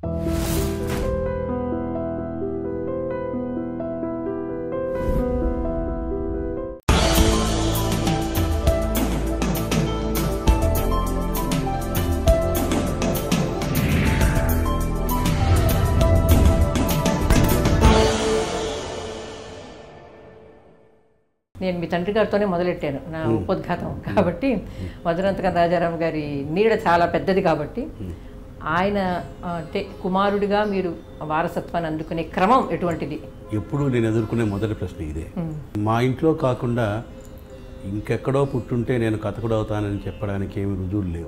నేను మీ తండ్రి గారితోనే మొదలెట్టాను నా ఉపోద్ఘాతం కాబట్టి మధురంతకం రాజారాం గారి నీడ చాలా పెద్దది కాబట్టి ఆయన ఆ, అంటే కుమారుడిగా మీరు వారసత్వాన్ని అందుకునే క్రమం ఎటువంటిది ఎప్పుడు నేను ఎదుర్కొనే మొదటి ప్రశ్న ఇదే మా ఇంట్లో కాకుండా ఇంకెక్కడో పుట్టుంటే నేను కథకుడు అవుతానని చెప్పడానికి ఏమి రుజువులు లేవు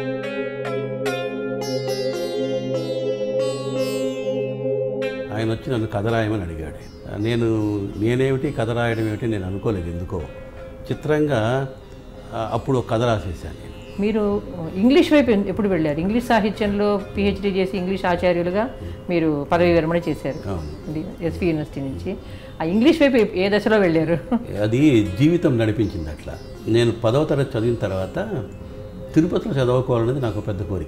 ఆయన వచ్చి నన్ను కథ రాయమని అడిగాడు నేను నేనేమిటి కథ రాయడం ఏమిటి నేను అనుకోలేదు ఎందుకో చిత్రంగా ఆ, అప్పుడు ఒక కథ రాసేసాను నేను మీరు ఇంగ్లీష్ వైపు ఎన్- ఎప్పుడు వెళ్ళారు ఇంగ్లీష్ సాహిత్యంలో పిహెచ్డి చేసి ఇంగ్లీష్ ఆచార్యులుగా మీరు పదవి విరమణ చేశారు అవును. ఎస్వి యూనివర్సిటీ నుంచి ఆ ఇంగ్లీష్ వైపు ఏ- ఏ దశలో వెళ్ళారు అది జీవితం నడిపించింది అట్లా నేను పదవ తరగతి చదివిన తర్వాత తిరుపతిలో చదువుకోవాలనేది నాకు పెద్ద కోరిక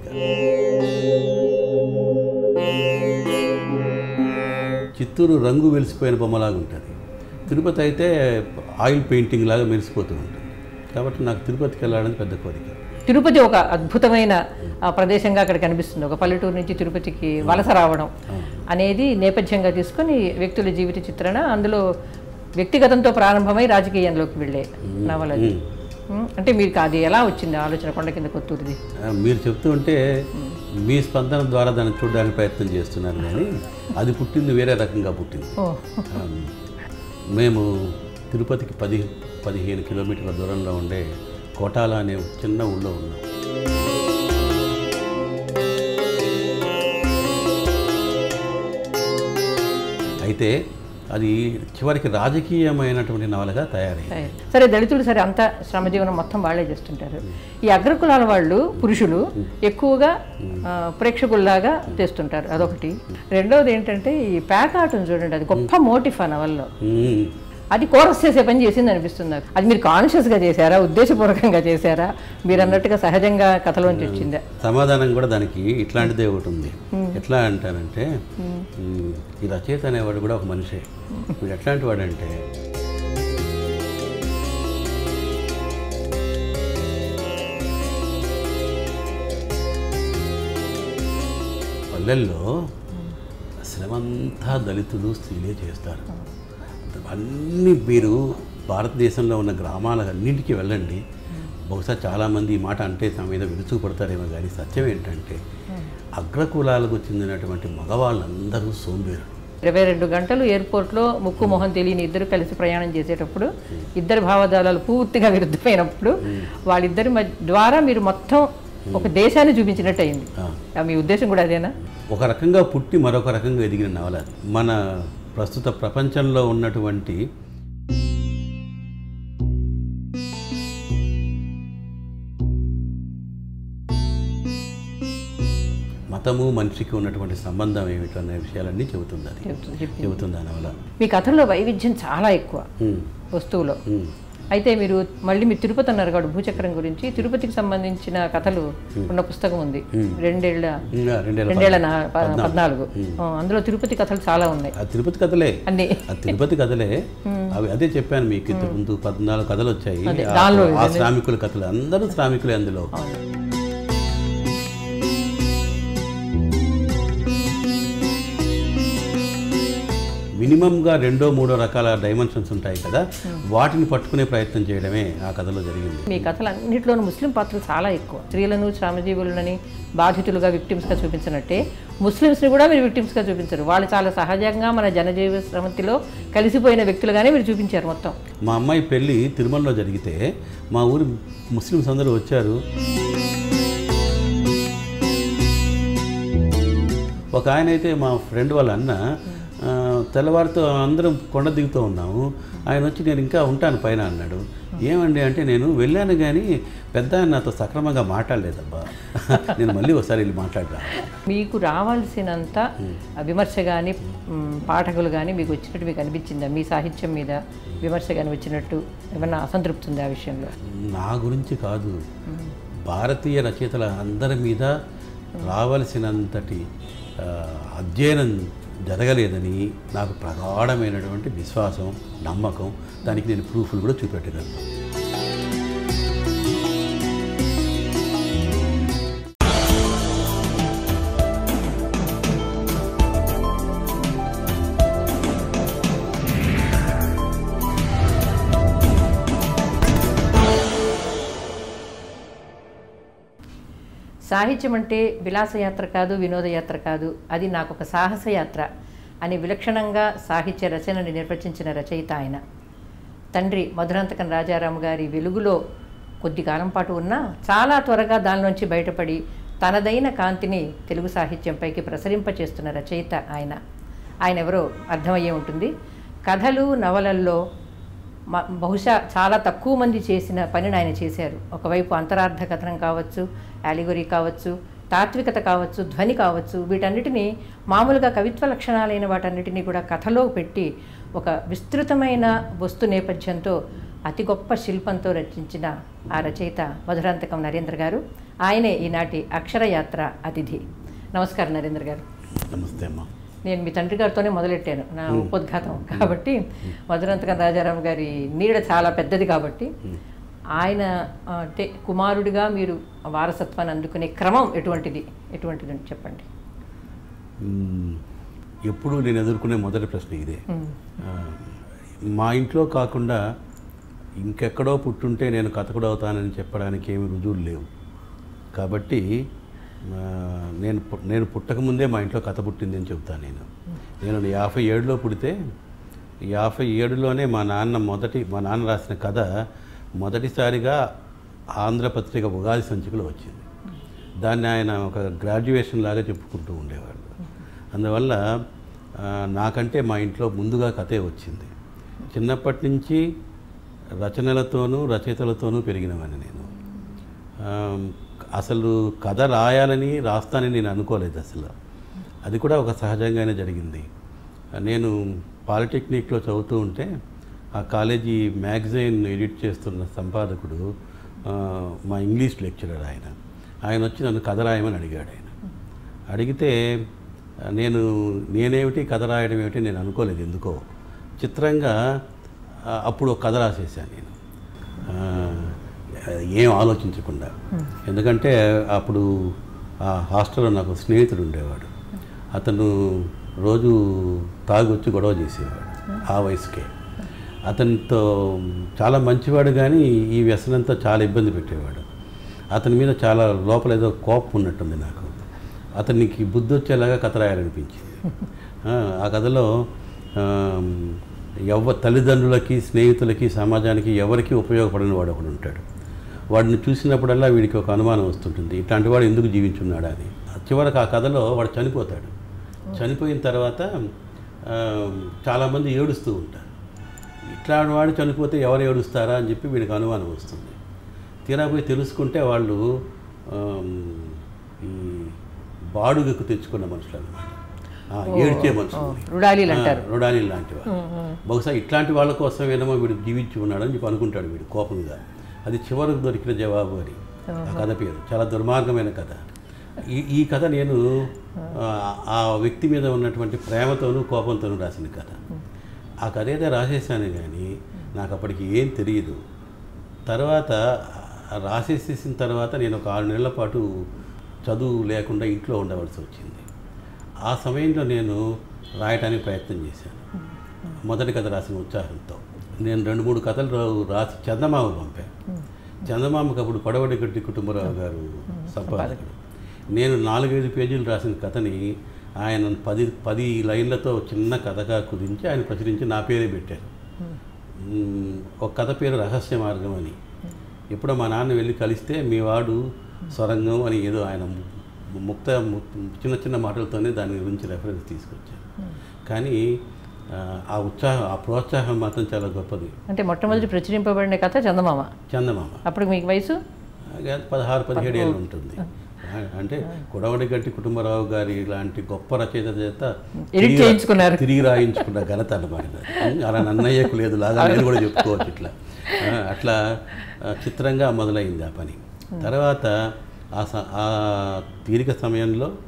చిత్తూరు రంగు వెలిసిపోయిన బొమ్మలాగా ఉంటుంది తిరుపతి అయితే ఆయిల్ పెయింటింగ్ లాగా మెరిసిపోతూ ఉంటుంది కాబట్టి నాకు తిరుపతికి వెళ్ళాలని పెద్ద కోరిక తిరుపతి ఒక అద్భుతమైన ఆ, ప్రదేశంగా అక్కడ కనిపిస్తుంది ఒక పల్లెటూరు నుంచి తిరుపతికి వలస రావడం అనేది నేపథ్యంగా తీసుకొని వ్యక్తుల జీవిత చిత్రణ అందులో వ్యక్తిగతంతో ప్రారంభమై రాజకీయంలోకి వెళ్ళే నవల అది. ఉమ్, అంటే మీకు అది ఎలా వచ్చింది ఆలోచన కొండ కింద కొత్తూరిది ఆ, మీరు చెప్తూ ఉంటే మీ స్పందన ద్వారా దాన్ని చూడడానికి ప్రయత్నం చేస్తున్నాను కానీ అది పుట్టింది వేరే రకంగా పుట్టింది ఓ ఆ, మేము తిరుపతికి పది పదిహేను కిలోమీటర్ల దూరంలో ఉండే కోటాల అనే ఒక చిన్న ఊళ్ళో ఉన్నాం అయితే అది చివరికి రాజకీయమైనటువంటి నవలగా తయారైంది సరే. సరే దళితులు సరే అంత శ్రమజీవనం మొత్తం వాళ్ళే చేస్తుంటారు ఈ అగ్రకులాల వాళ్ళు పురుషులు ఎక్కువగా ఆ, ప్రేక్షకుల్లాగా తెస్తుంటారు అదొకటి రెండవది ఏంటంటే ఈ ప్యాకాటం చూడండి అది గొప్ప మోటిఫ్ ఆ నవల్లో మ్మ్. అది కోరస్ చేసే పని చేసింది అనిపిస్తుంది నాకు అది మీరు కాన్షియస్గా చేశారా ఉద్దేశపూర్వకంగా చేశారా మీరు అన్నట్టుగా సహజంగా కథలోంచి వచ్చిందా సమాధానం కూడా దానికి ఇట్లాంటిదే ఒకటి ఉంది ఎట్లా అంటానంటే మ్మ్, ఈ రచయిత అనేవాడు కూడా ఒక మనిషే వీడు ఎట్లాంటి వాడంటే పల్లెల్లో శ్రమంతా దళితులు స్త్రీలే చేస్తారు అన్నీ మీరు భారతదేశంలో ఉన్న గ్రామాలన్నింటికి వెళ్ళండి బహుశా చాలామంది ఈ మాట అంటే తమ మీద విరుచుకుపడతారేమో కానీ సత్యం ఏంటంటే అగ్రకులాలకు చెందినటువంటి మగవాళ్ళందరూ సోంబేరులు ఇరవై రెండు గంటలు ఎయిర్పోర్ట్లో ముక్కు మొహం తెలియని ఇద్దరు కలిసి ప్రయాణం చేసేటప్పుడు ఇద్దరు భావజాలాలు పూర్తిగా విరుద్ధమైనప్పుడు వాళ్ళిద్దరి మధ్య ద్వారా మీరు మొత్తం ఒక దేశాన్ని చూపించినట్టు అయింది ఆ. ఆ, మీ ఉద్దేశం కూడా అదేనా ఒక రకంగా పుట్టి మరొక రకంగా ఎదిగిన నవల అది. మన ప్రస్తుత ప్రపంచంలో ఉన్నటువంటి మతము మనిషికి ఉన్నటువంటి సంబంధం ఏమిటో అనే విషయాలన్నీ చెబుతుంది అది చెప్తుంది చెప్తుంది. చెబుతుంది ఆ నవల మీ కథల్లో వైవిధ్యం చాలా ఎక్కువ ఉమ్, వస్తువులో ఉమ్. అయితే మీరు మళ్ళీ మీరు తిరుపతి అన్నారు కాబట్టి భూచక్రం గురించి తిరుపతికి సంబంధించిన కథలు ఉన్న పుస్తకం ఉంది రెండేళ్ల ఇంకా రెండేళ్ళ రెండేళ్ల నా- ప- పద్నాలుగు ఆ, అందులో తిరుపతి కథలు చాలా ఉన్నాయి ఆ తిరుపతి కథలే అన్ని ఆ తిరుపతి కథలే అవి అదే చెప్పాను మీకు ఇంతకు ముందు పద్నాలుగు కథలు వచ్చాయి ఆ- దానిలో ఆ శ్రామికుల కథలు అందరూ శ్రామికులే అందులో మినిమంగా రెండో మూడో రకాల డైమెన్షన్స్ ఉంటాయి కదా వాటిని పట్టుకునే ప్రయత్నం చేయడమే ఆ కథలో జరిగింది మీ కథలు అన్నింటిలోనూ ముస్లిం పాత్రలు చాలా ఎక్కువ స్త్రీలను శ్రమజీవులని బాధితులుగా విక్టిమ్స్గా చూపించినట్టే ముస్లిమ్స్ని కూడా మీరు విక్టిమ్స్గా చూపించరు వాళ్ళు చాలా సహజంగా మన జనజీవ శ్రమతిలో కలిసిపోయిన వ్యక్తులుగానే మీరు చూపించారు మొత్తం మా అమ్మాయి పెళ్ళి తిరుమలలో జరిగితే మా ఊరి ముస్లిమ్స్ అందరూ వచ్చారు ఒక ఆయన అయితే మా ఫ్రెండ్ వాళ్ళ అన్న ఆ, తెల్లవారితో అందరం కొండ దిగుతూ ఉన్నాము ఆయన వచ్చి నేను ఇంకా ఉంటాను పైన అన్నాడు ఏమండి అంటే నేను వెళ్ళాను కానీ పెద్ద ఆయన నాతో సక్రమంగా మాట్లాడలేదబ్బా నేను మళ్ళీ ఒకసారి వెళ్ళి మాట్లాడరా మీకు రావాల్సినంత విమర్శ కానీ పాఠకులు కానీ మీకు వచ్చినట్టు మీకు అనిపించిందా మీ సాహిత్యం మీద విమర్శ కానీ వచ్చినట్టు ఏమన్నా అసంతృప్తి ఉందా ఆ విషయంలో నా గురించి కాదు భారతీయ రచయితల అందరి మీద రావలసినంతటి ఆ, అధ్యయనం జరగలేదని నాకు ప్రగాఢమైనటువంటి విశ్వాసం నమ్మకం దానికి నేను ప్రూఫ్లు కూడా చూపెట్టగలను సాహిత్యం అంటే విలాసయాత్ర కాదు వినోదయాత్ర కాదు అది నాకు ఒక సాహసయాత్ర అని విలక్షణంగా సాహిత్య రచనని నిర్వచించిన రచయిత ఆయన తండ్రి మధురాంతకం రాజారాము గారి వెలుగులో కొద్ది కాలం పాటు ఉన్నా చాలా త్వరగా దానిలోంచి బయటపడి తనదైన కాంతిని తెలుగు సాహిత్యంపైకి ప్రసరింపచేస్తున్న రచయిత ఆయన ఆయన ఎవరో అర్థమయ్యే ఉంటుంది కథలు నవలల్లో మ- బహుశా చాలా తక్కువ మంది చేసిన పనిని ఆయన చేశారు ఒకవైపు అంతరార్థ కథనం కావచ్చు యాలిగొరీ కావచ్చు తాత్వికత కావచ్చు ధ్వని కావచ్చు వీటన్నిటినీ మామూలుగా కవిత్వ లక్షణాలైన వాటన్నిటినీ కూడా కథలో పెట్టి ఒక విస్తృతమైన వస్తు నేపథ్యంతో అతి గొప్ప శిల్పంతో రచించిన ఆ రచయిత మధురాంతకం నరేంద్ర గారు ఆయనే ఈనాటి అక్షరయాత్ర అతిథి నమస్కారం నరేంద్ర గారు నమస్తే అమ్మా నేను మీ తండ్రి గారితోనే మొదలెట్టాను నా ఉపోద్ఘాతం కాబట్టి మధురంతకం రాజారాం గారి నీడ చాలా పెద్దది కాబట్టి ఆయన ఆ, అంటే కుమారుడిగా మీరు వారసత్వాన్ని అందుకునే క్రమం ఎటువంటిది ఎటువంటిది అని చెప్పండి మ్మ్. ఎప్పుడు నేను ఎదుర్కొనే మొదటి ప్రశ్న ఇదే ఉమ్, ఆ, మా ఇంట్లో కాకుండా ఇంకెక్కడో పుట్టుంటే నేను కథకుడు అవుతానని చెప్పడానికి ఏమి రుజువులు లేవు కాబట్టి ఆ, నేను పు- నేను పుట్టకముందే మా ఇంట్లో కథ పుట్టింది అని చెప్తాను నేను నేను యాభై ఏడులో పుడితే యాభై ఏడులోనే మా నాన్న మొదటి మా నాన్న రాసిన కథ మొదటిసారిగా ఆంధ్రపత్రిక ఉగాది సంచికలో వచ్చింది దాన్ని ఆయన ఒక గ్రాడ్యుయేషన్ లాగా చెప్పుకుంటూ ఉండేవాళ్ళు అందువల్ల ఆ, నాకంటే మా ఇంట్లో ముందుగా కథే వచ్చింది చిన్నప్పటి నుంచి రచనలతోనూ రచయితలతోనూ పెరిగినవాడిని నేను ఆ, అసలు కథ రాయాలని రాస్తానని నేను అనుకోలేదు అసలు అది కూడా ఒక సహజంగానే జరిగింది నేను పాలిటెక్నిక్లో చదువుతూ ఉంటే ఆ కాలేజీ మ్యాగజైన్ ఎడిట్ చేస్తున్న సంపాదకుడు ఆ, మా ఇంగ్లీష్ లెక్చరర్ ఆయన ఆయన వచ్చి నన్ను కథ రాయమని అడిగాడు ఆయన అడిగితే ఆ, నేను నేనేమిటి కథ రాయడం ఏమిటి నేను అనుకోలేదు ఎందుకో చిత్రంగా ఆ, అప్పుడు ఒక కథ రాసేసాను నేను ఆ, ఏం ఆలోచించకుండా ఎందుకంటే అప్పుడు ఆ హాస్టల్లో నాకు స్నేహితుడు ఉండేవాడు అతను రోజు తాగొచ్చి గొడవ చేసేవాడు ఆ వయసుకే అతనితో చాలా మంచివాడు కానీ ఈ వ్యసనంతో చాలా ఇబ్బంది పెట్టేవాడు అతని మీద చాలా లోపల ఏదో కోపం ఉన్నట్టుంది నాకు అతనికి బుద్ధి వచ్చేలాగా కథ రాయాలనిపించింది ఆ, ఆ కథలో ఆ, ఎవ తల్లిదండ్రులకి స్నేహితులకి సమాజానికి ఎవరికి ఉపయోగపడని వాడు ఒకడు ఉంటాడు వాడిని చూసినప్పుడల్లా వీడికి ఒక అనుమానం వస్తుంటుంది ఇట్లాంటి వాడు ఎందుకు జీవించున్నాడా అని చివరికి ఆ కథలో వాడు చనిపోతాడు చనిపోయిన తర్వాత ఆ, చాలామంది ఏడుస్తూ ఉంటారు ఇట్లాంటి వాడు చనిపోతే ఎవరు ఏడుస్తారా అని చెప్పి వీడికి అనుమానం వస్తుంది తీరా పోయి తెలుసుకుంటే వాళ్ళు ఆమ్, ఈ బాడుగకు తెచ్చుకున్న మనుషులు అనమాట ఏడ్చే మనుషులు రుడాలీలు అంటారు రుడాలి లాంటి వాళ్ళు బహుశా ఇట్లాంటి వాళ్ళ కోసమేనేమో వీడు జీవించి ఉన్నాడని చెప్పి అనుకుంటాడు వీడు కోపంగా అది చివరకు దొరికిన జవాబు అని ఆ కథ పేరు చాలా దుర్మార్గమైన కథ ఈ ఈ కథ నేను ఆ, ఆ వ్యక్తి మీద ఉన్నటువంటి ప్రేమతోనూ కోపంతోనూ రాసిన కథ ఆ కథ అయితే రాసేసాను కానీ నాకు అప్పటికి ఏం తెలియదు తర్వాత ఆ రాసేసేసిన తర్వాత నేను ఒక ఆరు నెలల పాటు చదువు లేకుండా ఇంట్లో ఉండవలసి వచ్చింది ఆ సమయంలో నేను రాయటానికి ప్రయత్నం చేశాను మొదటి కథ రాసిన ఉత్సాహంతో నేను రెండు మూడు కథలు రా- రాసి చందమామ పంపాను చందమామకు అప్పుడు పడవడి గట్టి కుటుంబరావు గారు సంపాదకుడు నేను నాలుగైదు పేజీలు రాసిన కథని ఆయన పది పది లైన్లతో చిన్న కథగా కుదించి ఆయన ప్రచురించి నా పేరే పెట్టారు మ్మ్, ఒక కథ పేరు రహస్య మార్గం అని ఎప్పుడో మా నాన్న వెళ్ళి కలిస్తే మీ వాడు సొరంగం అని ఏదో ఆయన ము- ముక్త ము- చిన్న చిన్న మాటలతోనే దాని గురించి రెఫరెన్స్ తీసుకొచ్చారు కానీ ఆ, ఆ ఉత్సాహం ఆ ప్రోత్సాహం మాత్రం చాలా గొప్పది అంటే మొట్టమొదటి ప్రచురింపబడిన కథ చందమామ చందమామ అప్పుడు మీకు వయసు అలాగే పదహారు పదిహేడు ఏళ్ళు ఉంటుంది ఆ, అంటే కుడవడి గట్టి కుటుంబరావు గారి లాంటి గొప్ప రచయిత చేత ఎడిట్ తిరిగి- చేయించుకున్నారు. తిరిగి రాయించుకున్న ఘనత అన్నమాట నాది. అలా నన్నయ్యకు లేదు లాగా నేను కూడా చెప్పుకోవచ్చు ఇట్లా ఆ, అట్లా ఆ, చిత్రంగా మొదలైంది ఆ పని తర్వాత ఆ స- ఆ తీరిక సమయంలో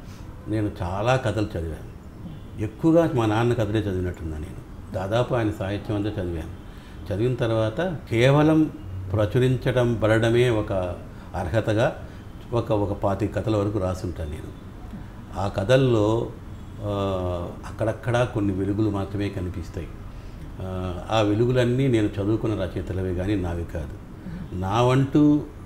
నేను చాలా కథలు చదివాను ఎక్కువగా మా నాన్న కథలే చదివినట్టున్నా నేను దాదాపు ఆయన సాహిత్యం అంతా చదివాను చదివిన తర్వాత కేవలం ప్రచురించడం పడడమే ఒక అర్హతగా ఒక ఒక పాతి కథల వరకు రాసుంటాను నేను ఆ కథల్లో ఆ, అక్కడక్కడ కొన్ని వెలుగులు మాత్రమే కనిపిస్తాయి ఆ, ఆ వెలుగులన్నీ నేను చదువుకున్న రచయితలవే కానీ నావి కాదు నా వంటూ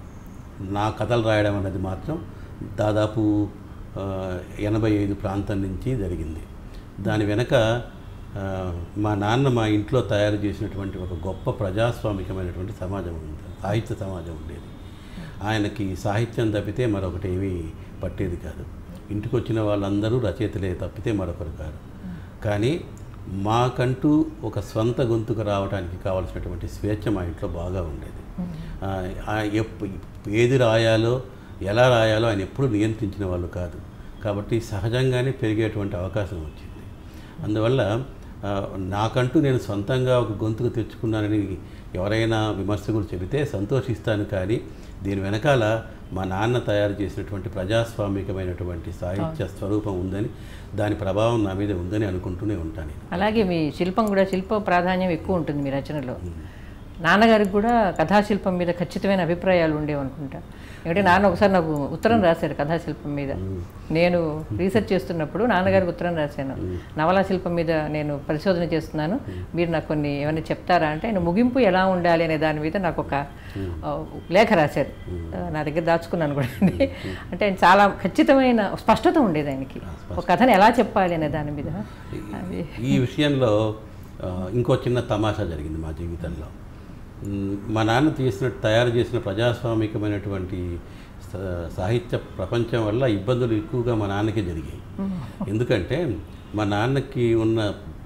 నా కథలు రాయడం అనేది మాత్రం దాదాపు ఆ, ఎనభై ఐదు ప్రాంతం నుంచి జరిగింది దాని వెనక ఆ, మా నాన్న మా ఇంట్లో తయారు చేసినటువంటి ఒక గొప్ప ప్రజాస్వామికమైనటువంటి సమాజం ఉంది సాహిత్య సమాజం ఉండేది ఆయనకి సాహిత్యం తప్పితే మరొకటి ఏమీ పట్టేది కాదు ఇంటికి వచ్చిన వాళ్ళందరూ రచయితలే తప్పితే మరొకరు కాదు కానీ మాకంటూ ఒక స్వంత గొంతుకు రావడానికి కావాల్సినటువంటి స్వేచ్ఛ మా ఇంట్లో బాగా ఉండేది ఆ, ఆ ఎప్పు- ఏది రాయాలో ఎలా రాయాలో ఆయన ఎప్పుడూ నియంత్రించిన వాళ్ళు కాదు కాబట్టి సహజంగానే పెరిగేటువంటి అవకాశం వచ్చింది అందువల్ల ఆ, నాకంటూ నేను సొంతంగా ఒక గొంతుకు తెచ్చుకున్నానని ఎవరైనా విమర్శకులు చెబితే సంతోషిస్తాను కానీ దీని వెనకాల మా నాన్న తయారు చేసినటువంటి ప్రజాస్వామికమైనటువంటి సాహిత్య స్వరూపం ఉందని దాని ప్రభావం నా మీద ఉందని అనుకుంటూనే ఉంటాను నేను అలాగే మీ శిల్పం కూడా శిల్ప ప్రాధాన్యం ఎక్కువ ఉంటుంది మీ రచనలో నాన్నగారికి కూడా కథాశిల్పం మీద ఖచ్చితమైన అభిప్రాయాలు ఉండేవి అనుకుంటా ఎందుకంటే నాన్న ఒకసారి నాకు ఉత్తరం రాశారు కథాశిల్పం మీద నేను రీసెర్చ్ చేస్తున్నప్పుడు నాన్నగారికి ఉత్తరం రాశాను నవలా శిల్పం మీద నేను పరిశోధన చేస్తున్నాను మీరు నాకు కొన్ని ఏమైనా చెప్తారా అంటే ఆయన ముగింపు ఎలా ఉండాలి అనే దాని మీద నాకు ఒక ఆ, లేఖ రాశారు ఆ, నా దగ్గర దాచుకున్నాను కూడా అండి అంటే ఆయన చాలా ఖచ్చితమైన స్పష్టత ఉండేది ఆయనకి ఒక కథను ఎలా చెప్పాలి అనే దాని మీద అది ఈ విషయంలో ఆ, ఇంకో చిన్న తమాషా జరిగింది మా జీవితంలో మ్, మా నాన్న తీసిన తయారు చేసిన ప్రజాస్వామికమైనటువంటి స- సాహిత్య ప్రపంచం వల్ల ఇబ్బందులు ఎక్కువగా మా నాన్నకే జరిగాయి ఎందుకంటే మా నాన్నకి ఉన్న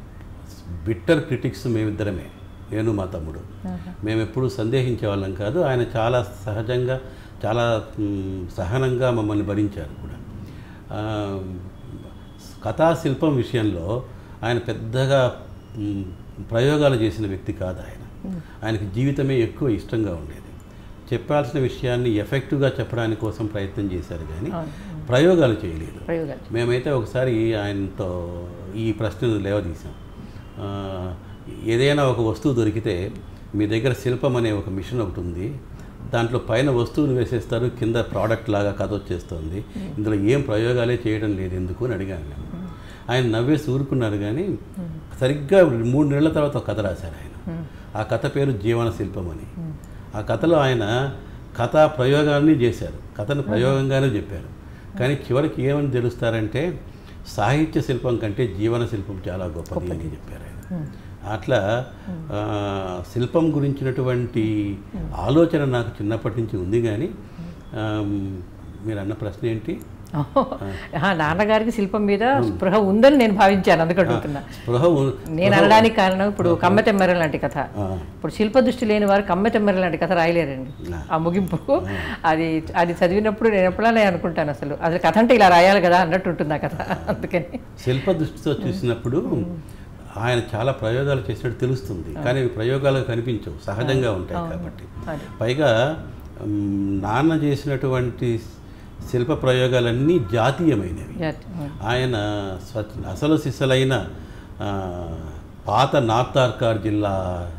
బిట్టర్ క్రిటిక్స్ మేమిద్దరమే నేను మా తమ్ముడు మేము ఎప్పుడూ సందేహించే వాళ్ళం కాదు ఆయన చాలా సహజంగా చాలా మ్, సహనంగా మమ్మల్ని భరించారు కూడా ఆ, కథాశిల్పం విషయంలో ఆయన పెద్దగా మ్, ప్రయోగాలు చేసిన వ్యక్తి కాదు ఆయన ఆయనకి జీవితమే ఎక్కువ ఇష్టంగా ఉండేది చెప్పాల్సిన విషయాన్ని ఎఫెక్టివ్గా చెప్పడానికి కోసం ప్రయత్నం చేశారు కానీ ప్రయోగాలు చేయలేదు ప్రయోగాలు మేమైతే ఒకసారి ఆయనతో ఈ ప్రశ్నను లేవదీశాం ఆ, ఏదైనా ఒక వస్తువు దొరికితే మీ దగ్గర శిల్పం అనే ఒక మిషన్ ఒకటి ఉంది దాంట్లో పైన వస్తువును వేసేస్తారు కింద ప్రోడక్ట్ లాగా కథ వచ్చేస్తుంది ఇందులో ఏం ప్రయోగాలే చేయడం లేదు ఎందుకు అని అడిగాను నేను ఆయన నవ్వేసి ఊరుకున్నారు కానీ సరిగ్గా మూడు నెలల తర్వాత ఒక కథ రాశారు ఆయన ఆ కథ పేరు జీవన శిల్పం అని ఆ కథలో ఆయన కథా ప్రయోగాన్ని చేశారు కథను ప్రయోగంగానే చెప్పారు కానీ చివరికి ఏమని తెలుస్తారంటే సాహిత్య శిల్పం కంటే జీవన శిల్పం చాలా గొప్పది అని చెప్పారు ఆయన అట్లా ఆ, శిల్పం గురించినటువంటి ఆలోచన నాకు చిన్నప్పటి నుంచి ఉంది కానీ ఆమ్, మీరు అన్న ప్రశ్న ఏంటి ఆహా, నాన్నగారికి శిల్పం మీద స్పృహ ఉందని నేను భావించాను అందుకు అడుగుతున్నా స్పృహ ఉ- నేను అనడానికి కారణం ఇప్పుడు కమ్మెతెమ్మెర లాంటి కథ ఆ, ఇప్పుడు శిల్ప దృష్టి లేని వారు కమ్మెతెమ్మెర లాంటి కథ రాయలేరండి ఆ. ఆ ముగింపు అది అది చదివినప్పుడు నేను ఎప్పుడైనా అనుకుంటాను అసలు అసలు కథ అంటే ఇలా రాయాలి కదా అన్నట్టు ఉంటుంది ఆ కథ అందుకని శిల్ప దృష్టితో చూసినప్పుడు ఆయన చాలా ప్రయోగాలు చేసినట్టు తెలుస్తుంది కానీ అవి ప్రయోగాలు కనిపించవు సహజంగా ఉంటాయి కాబట్టి అది. పైగా మ్, నాన్న చేసినటువంటి శిల్ప ప్రయోగాలన్నీ జాతీయమైనవి జాతి. ఆయన స్వ అసలు సిసలైన ఆ, పాత నార్తార్కార్ జిల్లా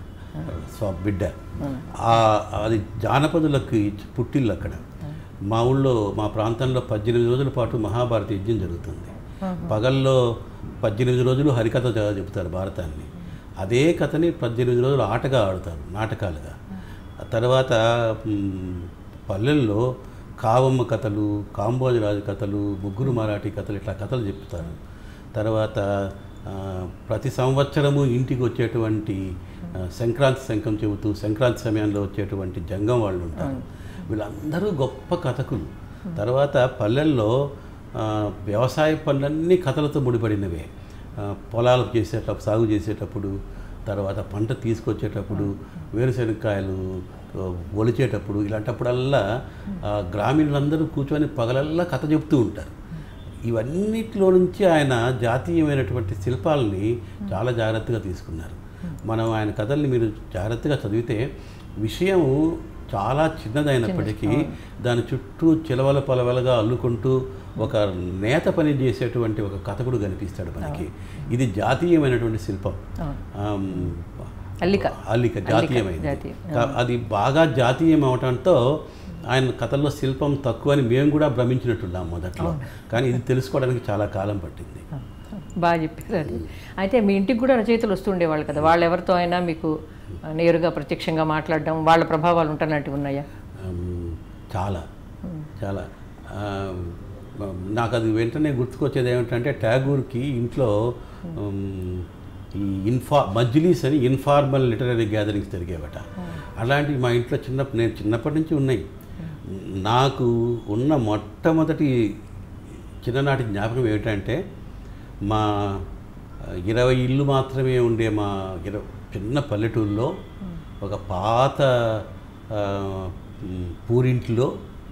స్వ బిడ్డ ఆ, అది జానపదులకు పుట్టిల్లు అక్కడ మా ఊళ్ళో మా ప్రాంతంలో పద్దెనిమిది రోజుల పాటు మహాభారత యజ్ఞం జరుగుతుంది పగల్లో పద్దెనిమిది రోజులు హరికథ చ- చెబుతారు భారతాన్ని అదే కథని పద్దెనిమిది రోజులు ఆటగా ఆడుతారు నాటకాలుగా ఆ తర్వాత మ్, పల్లెల్లో కావమ్మ కథలు కాంబోజరాజు కథలు ముగ్గురు మరాఠీ కథలు ఇట్లా కథలు చెప్తారు తర్వాత ఆ, ప్రతి సంవత్సరము ఇంటికి వచ్చేటువంటి ఆ, సంక్రాంతి శంఖం చెబుతూ సంక్రాంతి సమయంలో వచ్చేటువంటి జంగం వాళ్ళు ఉంటారు వీళ్ళందరూ గొప్ప కథకులు తర్వాత పల్లెల్లో ఆ, వ్యవసాయ పనులన్నీ కథలతో ముడిపడినవే ఆ, పొలాలు చేసేటప్పుడు సాగు చేసేటప్పుడు తర్వాత పంట తీసుకొచ్చేటప్పుడు వేరుశనక్కాయలు ఆ, ఒలిచేటప్పుడు ఇలాంటప్పుడల్లా ఆ, గ్రామీణులందరూ కూర్చొని పగలల్లా కథ చెప్తూ ఉంటారు ఇవన్నిటిలో నుంచి ఆయన జాతీయమైనటువంటి శిల్పాలని చాలా జాగ్రత్తగా తీసుకున్నారు మనం ఆయన కథల్ని మీరు జాగ్రత్తగా చదివితే విషయం చాలా చిన్నదైనప్పటికీ దాని చుట్టూ చిలవల పలవలుగా అల్లుకుంటూ ఒక నేత పని చేసేటువంటి ఒక కథకుడు కనిపిస్తాడు మనకి ఇది జాతీయమైనటువంటి శిల్పం అవును. ఆమ్, అల్లిక అల్లిక జాతీయమైంది జాతీయం. కా- అది బాగా జాతీయం అవటంతో ఆయన కథల్లో శిల్పం తక్కువ అని మేము కూడా భ్రమించినట్టున్నాం మొదట్లో కానీ ఇది తెలుసుకోవడానికి చాలా కాలం పట్టింది బాగా చెప్పారు అది అయితే మీ ఇంటికి కూడా రచయితలు వస్తూ ఉండేవాళ్ళు కదా వాళ్ళు ఎవరితో అయినా మీకు నేరుగా ప్రత్యక్షంగా మాట్లాడడం వాళ్ళ ప్రభావాలు ఉంటున్నట్టు ఉన్నాయా ఆమ్, చాలా చాలా ఆమ్, నాకు అది వెంటనే గుర్తుకొచ్చేది ఏమిటంటే ట్యాగూర్కి ఇంట్లో ఆమ్, ఈ ఇన్ఫా మజ్లిస్ అని ఇన్ఫార్మల్ లిటరరీ గ్యాదరింగ్స్ జరిగేవట అలాంటివి మా ఇంట్లో చిన్న నేను చిన్నప్పటి నుంచి ఉన్నాయి నాకు ఉన్న మొట్టమొదటి చిన్ననాటి జ్ఞాపకం ఏమిటంటే మా ఇరవై ఇల్లు మాత్రమే ఉండే మా ఇరవై చిన్న పల్లెటూరులో ఒక పాత ఆ, మ్, పూరింట్లో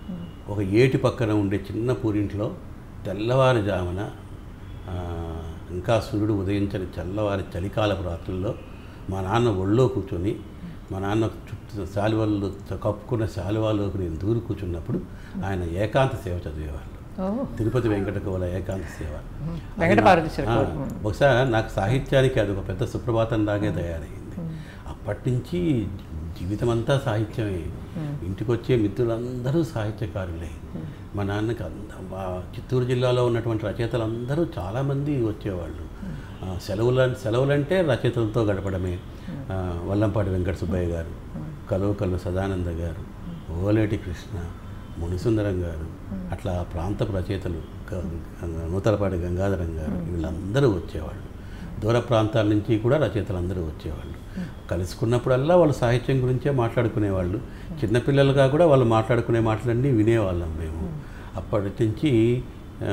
ఒక ఏటి పక్కన ఉండే చిన్న పూరింట్లో తెల్లవారుజామున ఆ, ఇంకా సూర్యుడు ఉదయించని తెల్లవారి చలికాలపు రాత్రుల్లో మా నాన్న ఒళ్ళో కూర్చొని మా నాన్న చుట్టూ శాలువాలు కప్పుకున్న శాలువాలోకి నేను దూరి కూర్చున్నప్పుడు ఆయన ఏకాంత సేవ చదివేవాళ్ళు ఓ తిరుపతి వెంకట కవుల ఏకాంత సేవ వెంకట పార్వతీశ్వర ఆ, కవులు. బహుశా నాకు సాహిత్యానికి అది ఒక పెద్ద సుప్రభాతం లాగే తయారైంది అప్పటి నుంచి జీవితం అంతా సాహిత్యమే ఇంటికి వచ్చే మిత్రులందరూ సాహిత్యకారులే మా నాన్నకి అంత మా చిత్తూరు జిల్లాలో ఉన్నటువంటి రచయితలందరూ చాలామంది వచ్చేవాళ్ళు ఆ, సెలవుల సెలవులంటే రచయితలతో గడపడమే ఆ, వల్లంపాటి వెంకట సుబ్బయ్య గారు కలువ కల్లు సదానంద గారు ఓలేటి కృష్ణ మునిసుందరం గారు అట్లా ఆ ప్రాంతపు రచయితలు గ- గ- నూతలపాటి గంగాధరం గారు వీళ్ళందరూ వచ్చేవాళ్ళు దూర ప్రాంతాల నుంచి కూడా రచయితలు అందరూ వచ్చేవాళ్ళు కలుసుకున్నప్పుడల్లా వాళ్ళు సాహిత్యం గురించే మాట్లాడుకునేవాళ్ళు చిన్నపిల్లలుగా కూడా వాళ్ళు మాట్లాడుకునే మాటలన్నీ వినేవాళ్ళం మేము అప్పటి నుంచి ఆ,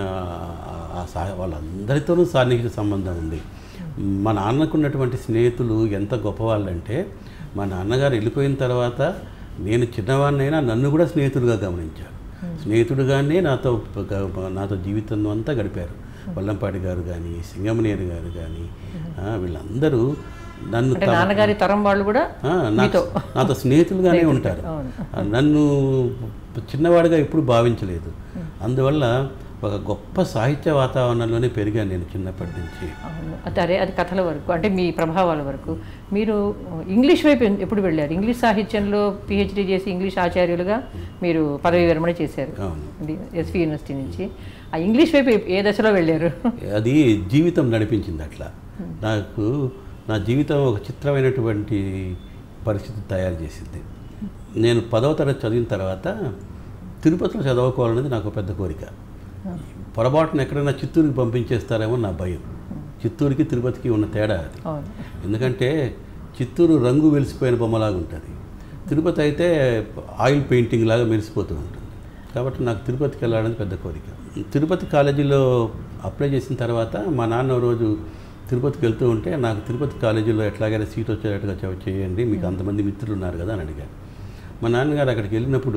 ఆ సా వాళ్ళందరితోనూ సాన్నిహిత సంబంధం ఉంది మా నాన్నకున్నటువంటి స్నేహితులు ఎంత గొప్పవాళ్ళంటే మా నాన్నగారు వెళ్ళిపోయిన తర్వాత నేను చిన్నవాడినైనా నన్ను కూడా స్నేహితుడిగా గమనించారు స్నేహితుడుగానే నాతో గ- నాతో జీవితం అంతా గడిపారు వల్లంపాటి గారు కానీ సింగమనేరు గారు కానీ ఆ, వీళ్ళందరూ నన్ను అంటే తమ- నాన్నగారి తరం వాళ్ళు కూడా ఆ, నాతో నాతో స్నేహితులుగానే ఉంటారు అవును. ఆ, నన్ను చిన్నవాడిగా ఎప్పుడు భావించలేదు అందువల్ల ఒక గొప్ప సాహిత్య వాతావరణంలోనే పెరిగాను నేను చిన్నప్పటి నుంచి అవును అది అదే అది కథల వరకు అంటే మీ ప్రభావాల వరకు మీరు ఇంగ్లీష్ వైపు ఎన్- ఎప్పుడు వెళ్ళారు ఇంగ్లీష్ సాహిత్యంలో పిహెచ్డీ చేసి ఇంగ్లీష్ ఆచార్యులుగా మీరు పదవి విరమణ చేశారు అవును ఇది ఎస్వి యూనివర్సిటీ నుంచి ఆ ఇంగ్లీష్ వైపు ఏ దశలో వెళ్ళారు అది జీవితం నడిపించింది అట్లా నాకు నా జీవితం ఒక చిత్రమైనటువంటి పరిస్థితి తయారు చేసింది నేను పదవ తరగతి చదివిన తర్వాత తిరుపతిలో చదువుకోవాలనేది నాకు పెద్ద కోరిక పొరపాటున ఎక్కడైనా చిత్తూరుకి పంపించేస్తారేమో నా భయం చిత్తూరుకి తిరుపతికి ఉన్న తేడా అది అవును ఎందుకంటే చిత్తూరు రంగు వెలిసిపోయిన బొమ్మలాగా ఉంటుంది తిరుపతి అయితే ఆయిల్ పెయింటింగ్ లాగా మెరిసిపోతూ ఉంటుంది కాబట్టి నాకు తిరుపతికి వెళ్ళాలని పెద్ద కోరిక తిరుపతి కాలేజీలో అప్లై చేసిన తర్వాత మా నాన్న ఓ రోజు తిరుపతికి వెళ్తూ ఉంటే నాకు తిరుపతి కాలేజీలో ఎట్లాగైనా సీట్ వచ్చేటట్టుగా చె- చేయండి మీకు అంతమంది మిత్రులు ఉన్నారు కదా అని అడిగాను మా నాన్నగారు అక్కడికి వెళ్ళినప్పుడు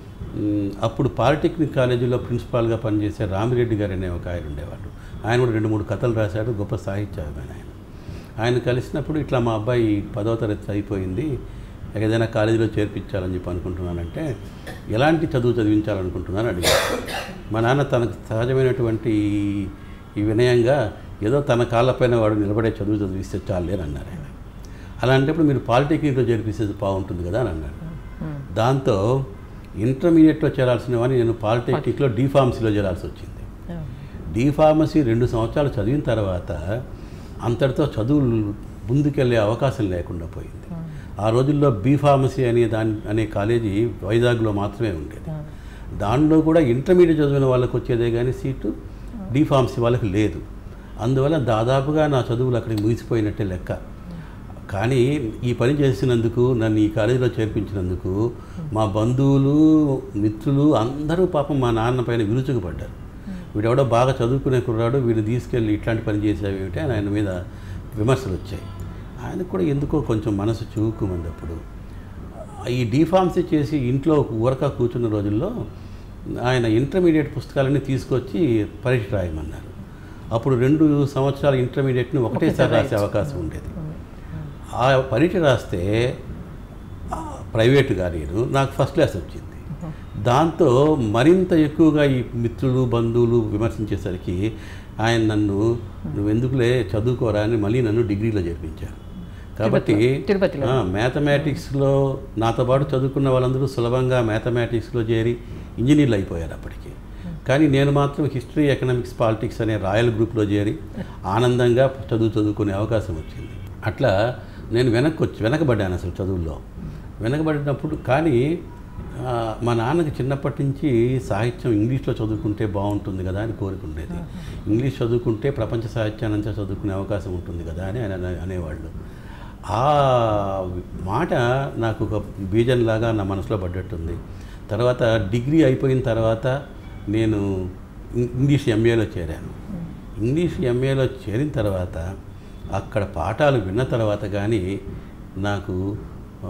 మ్, అప్పుడు పాలిటెక్నిక్ కాలేజీలో ప్రిన్సిపాల్గా పనిచేసే రామిరెడ్డి గారు అనే ఒక ఆయన ఉండేవాళ్ళు ఆయన కూడా రెండు మూడు కథలు రాశాడు గొప్ప సాహిత్యమైన ఆయన ఆయన కలిసినప్పుడు ఇట్లా మా అబ్బాయి పదో తరగతి అయిపోయింది ఏదైనా కాలేజీలో చేర్పించాలని చెప్పి అనుకుంటున్నానంటే ఎలాంటి చదువు చదివించాలనుకుంటున్నాను అడిగారు మా నాన్న తనకు సహజమైనటువంటి ఈ- ఈ వినయంగా ఏదో తన కాళ్ళపైన వాడు నిలబడే చదువు చదివిస్తే చాలే అని అన్నారు ఆయన అలాంటప్పుడు మీరు పాలిటెక్నిక్లో చేర్పిస్తే బాగుంటుంది కదా అని అన్నాడు దాంతో ఇంటర్మీడియట్లో చేరాల్సిన వాడిని నేను పాలిటెక్నిక్లో డీఫార్మసీలో చేరాల్సి వచ్చింది డి ఫార్మసీ రెండు సంవత్సరాలు చదివిన తర్వాత అంతటితో చదువులు ముందుకెళ్ళే అవకాశం లేకుండా పోయింది ఆ రోజుల్లో బీ ఫార్మసీ అనే దాని అనే కాలేజీ వైజాగ్లో మాత్రమే ఉండేది దానిలో కూడా ఇంటర్మీడియట్ చదివిన వాళ్ళకి వచ్చేదే కానీ సీటు డి ఫార్మసీ వాళ్ళకి లేదు అందువల్ల దాదాపుగా నా చదువులు అక్కడికి ముగిసిపోయినట్టే లెక్క కానీ ఈ పని చేసినందుకు నన్ను ఈ కాలేజీలో చేర్పించినందుకు మా బంధువులు మిత్రులు అందరూ పాపం మా నాన్న పైన విరుచుకుపడ్డారు వీడెవడో బాగా చదువుకునే కుర్రాడు వీడిని తీసుకెళ్ళి ఇట్లాంటి పని చేసావు ఏమిటి అని ఆయన మీద విమర్శలు వచ్చాయి ఆయనకు కూడా ఎందుకో కొంచెం మనసు చూకుమంది అప్పుడు ఈ డీఫార్మసీ చేసి ఇంట్లో ఊరక కూర్చున్న రోజుల్లో ఆయన ఇంటర్మీడియట్ పుస్తకాలన్నీ తీసుకొచ్చి పరీక్ష రాయమన్నారు అప్పుడు రెండు సంవత్సరాల ఇంటర్మీడియట్ని ఒకటేసారి రాసే అవకాశం ఉండేది ఆ పరీక్ష రాస్తే ఆ, ప్రైవేటుగా నేను నాకు ఫస్ట్ క్లాస్ వచ్చింది దాంతో మరింత ఎక్కువగా ఈ మిత్రులు బంధువులు విమర్శించేసరికి ఆయన నన్ను నువ్వెందుకులే చదువుకోరా అని మళ్ళీ నన్ను డిగ్రీలో చేర్పించారు కాబట్టి తిరుపతిలో మ్యాథమెటిక్స్లో నాతో పాటు చదువుకున్న వాళ్ళందరూ సులభంగా మ్యాథమెటిక్స్లో చేరి ఇంజనీర్లు అయిపోయారు అప్పటికి కానీ నేను మాత్రం హిస్టరీ ఎకనామిక్స్ పాలిటిక్స్ అనే రాయల్ గ్రూప్లో చేరి ఆనందంగా చదువు చదువుకునే అవకాశం వచ్చింది అట్లా నేను వెనక్కి వచ్చి వెనకబడ్డాను అసలు చదువుల్లో వెనకబడినప్పుడు కానీ ఆ, మా నాన్నకి చిన్నప్పటి నుంచి సాహిత్యం ఇంగ్లీష్లో చదువుకుంటే బాగుంటుంది కదా అని కోరుకుండేది ఇంగ్లీష్ చదువుకుంటే ప్రపంచ సాహిత్యాన్ని అంతా చదువుకునే అవకాశం ఉంటుంది కదా అని ఆయన అనే- అనేవాళ్ళు ఆ మాట నాకు ఒక బీజంలాగా నా మనసులో పడ్డట్టుంది తర్వాత డిగ్రీ అయిపోయిన తర్వాత నేను ఇం- ఇంగ్లీష్ ఎంఏలో చేరాను ఇంగ్లీష్ ఎంఏలో చేరిన తర్వాత అక్కడ పాఠాలు విన్న తర్వాత కానీ నాకు ఆ,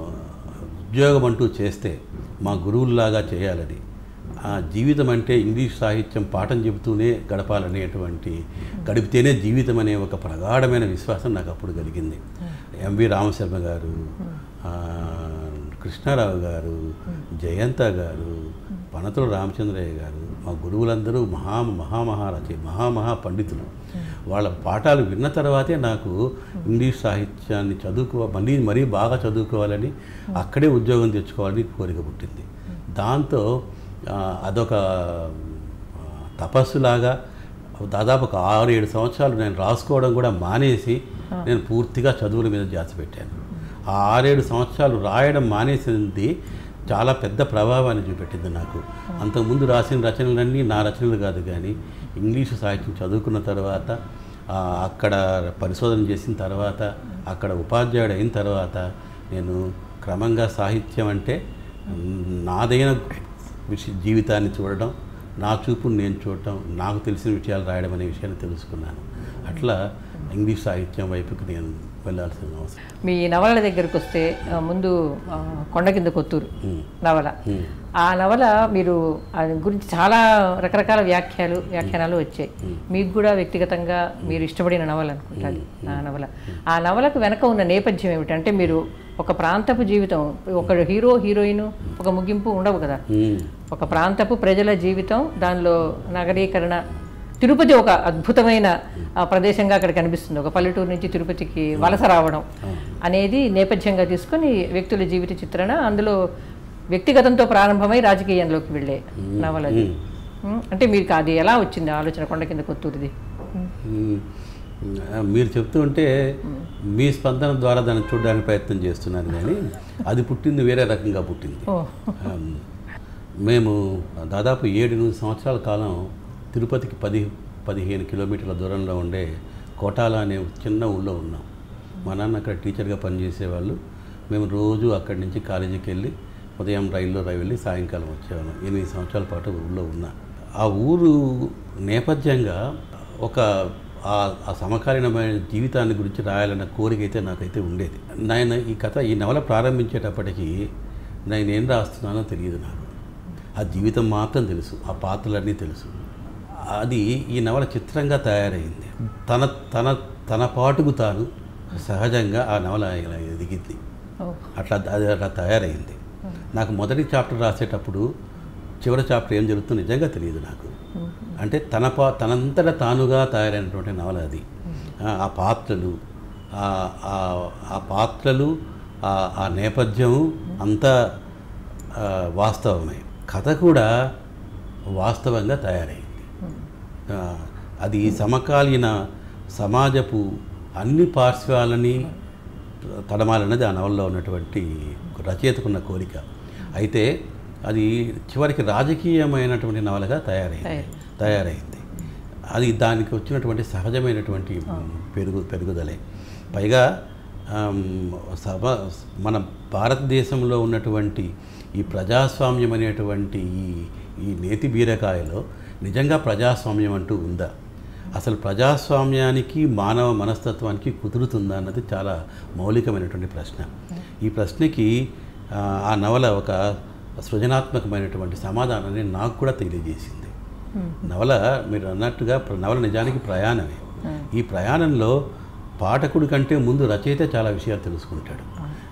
ఉద్యోగం అంటూ చేస్తే మా గురువుల్లాగా చేయాలని ఆ జీవితం అంటే ఇంగ్లీష్ సాహిత్యం పాఠం చెబుతూనే గడపాలనేటువంటి గడిపితేనే జీవితం అనే ఒక ప్రగాఢమైన విశ్వాసం నాకు అప్పుడు కలిగింది ఎంవి రామశర్మ గారు ఆ, కృష్ణారావు గారు జయంత గారు పనతుల రామచంద్రయ్య గారు మా గురువులందరూ మహా మహామహారచి మహామహా పండితులు వాళ్ళ పాఠాలు విన్న తర్వాతే నాకు ఇంగ్లీష్ సాహిత్యాన్ని చదువుకో మళ్ళీ మరీ బాగా చదువుకోవాలని అక్కడే ఉద్యోగం తెచ్చుకోవాలని కోరిక పుట్టింది దాంతో ఆ, అదొక ఆ, తపస్సులాగా దాదాపు ఒక ఆరు ఏడు సంవత్సరాలు నేను రాసుకోవడం కూడా మానేసి నేను పూర్తిగా చదువుల మీద ధ్యాస పెట్టాను ఆ ఆరేడు సంవత్సరాలు రాయడం మానేసింది చాలా పెద్ద ప్రభావాన్ని చూపెట్టింది నాకు అంతకుముందు రాసిన రచనలన్నీ నా రచనలు కాదు కానీ ఇంగ్లీషు సాహిత్యం చదువుకున్న తర్వాత ఆ, అక్కడ పరిశోధన చేసిన తర్వాత అక్కడ ఉపాధ్యాయుడు అయిన తర్వాత నేను క్రమంగా సాహిత్యం అంటే మ్, నాదైన విష జీవితాన్ని చూడడం నా చూపును నేను చూడటం నాకు తెలిసిన విషయాలు రాయడం అనే విషయాన్ని తెలుసుకున్నాను అట్లా ఇంగ్లీష్ సాహిత్యం వైపుకి నేను వెళ్ళాల్సిన అవసరం మీ నవలల దగ్గరకు వస్తే ఆ, ముందు ఆ, కొండ కింద కొత్తూరు ఉమ్, నవల ఉమ్, ఆ నవల మీరు అది గురించి చాలా రకరకాల వ్యాఖ్యలు వ్యాఖ్యానాలు వచ్చాయి మీకు కూడా వ్యక్తిగతంగా మీరు ఇష్టపడిన నవల అనుకుంటాను ఆ నవల ఆ నవలకు వెనక ఉన్న నేపథ్యం ఏమిటంటే మీరు ఒక ప్రాంతపు జీవితం ఒక హీరో హీరోయిన్ ఒక ముగింపు ఉండవు కదా ఉమ్, ఒక ప్రాంతపు ప్రజల జీవితం దానిలో నగరీకరణ తిరుపతి ఒక అద్భుతమైన ఆ, ప్రదేశంగా అక్కడ కనిపిస్తుంది ఒక పల్లెటూరు నుంచి తిరుపతికి వలస రావడం అనేది నేపథ్యంగా తీసుకొని వ్యక్తుల జీవిత చిత్రణ అందులో వ్యక్తిగతంతో ప్రారంభమై రాజకీయంలోకి వెళ్ళే నవల అది ఉమ్, అంటే మీకు అది ఎలా వచ్చింది ఆలోచన కొండ కింద కొత్తూరిది ఉమ్, మీరు చెప్తూ ఉంటే మీ స్పందన ద్వారా దాన్ని చూడడానికి ప్రయత్నం చేస్తున్నాను కానీ అది పుట్టింది వేరే రకంగా పుట్టింది ఓ ఆమ్, మేము దాదాపు ఏడు ఎనిమిది సంవత్సరాల కాలం తిరుపతికి పది పదిహేను కిలోమీటర్ల దూరంలో ఉండే కోటాల అనే ఒక చిన్న ఊళ్ళో ఉన్నాం మా నాన్న అక్కడ టీచర్గా పనిచేసేవాళ్ళు మేము రోజు అక్కడి నుంచి కాలేజీకి వెళ్ళి ఉదయం రైల్లో రై వెళ్ళి సాయంకాలం వచ్చేవాళ్ళం ఎనిమిది సంవత్సరాల పాటు ఊళ్ళో ఉన్నా ఆ ఊరు నేపథ్యంగా ఒక ఆ- ఆ సమకాలీనమైన జీవితాన్ని గురించి రాయాలన్న కోరిక అయితే నాకైతే ఉండేది నేను ఈ కథ ఈ నవల ప్రారంభించేటప్పటికి నేను ఏం రాస్తున్నానో తెలియదు నాకు ఆ జీవితం మాత్రం తెలుసు ఆ పాత్రలన్నీ తెలుసు అది ఈ నవల చిత్రంగా తయారైంది తన తన తన పాటుకు తాను సహజంగా ఆ నవల ఇలా ఎదిగింది ఓ అట్లా అది అట్లా తయారైంది నాకు మొదటి చాప్టర్ రాసేటప్పుడు చివరి చాప్టర్ ఏం జరుగుతుందో నిజంగా తెలియదు నాకు అంటే తన పా తనంతట తానుగా తయారైనటువంటి నవల అది ఆ- ఆ పాత్రలు ఆ- ఆ- ఆ పాత్రలు ఆ- ఆ నేపథ్యము అంతా ఆ, వాస్తవమే కథ కూడా వాస్తవంగా తయారైంది ఆ, అది సమకాలీన సమాజపు అన్ని పార్శ్వాలని తడమాలన్నది ఆ నవల్లో ఉన్నటువంటి రచయితకున్న కోరిక అయితే అది చివరికి రాజకీయమైనటువంటి నవలగా తయారైంది తయారైంది అది దానికి వచ్చినటువంటి సహజమైనటువంటి పెరుగు పెరుగుదలే పైగా ఆమ్, సభ మన భారతదేశంలో ఉన్నటువంటి ఈ ప్రజాస్వామ్యం అనేటువంటి ఈ ఈ నేతి బీరకాయలో నిజంగా ప్రజాస్వామ్యం అంటూ ఉందా అసలు ప్రజాస్వామ్యానికి మానవ మనస్తత్వానికి కుదురుతుందా అన్నది చాలా మౌలికమైనటువంటి ప్రశ్న ఈ ప్రశ్నకి ఆ, ఆ నవల ఒక సృజనాత్మకమైనటువంటి సమాధానాన్ని నాకు కూడా తెలియజేసింది నవల మీరు అన్నట్టుగా ప్ర- నవల నిజానికి ప్రయాణమే ఈ ప్రయాణంలో పాఠకుడి కంటే ముందు రచయిత చాలా విషయాలు తెలుసుకుంటాడు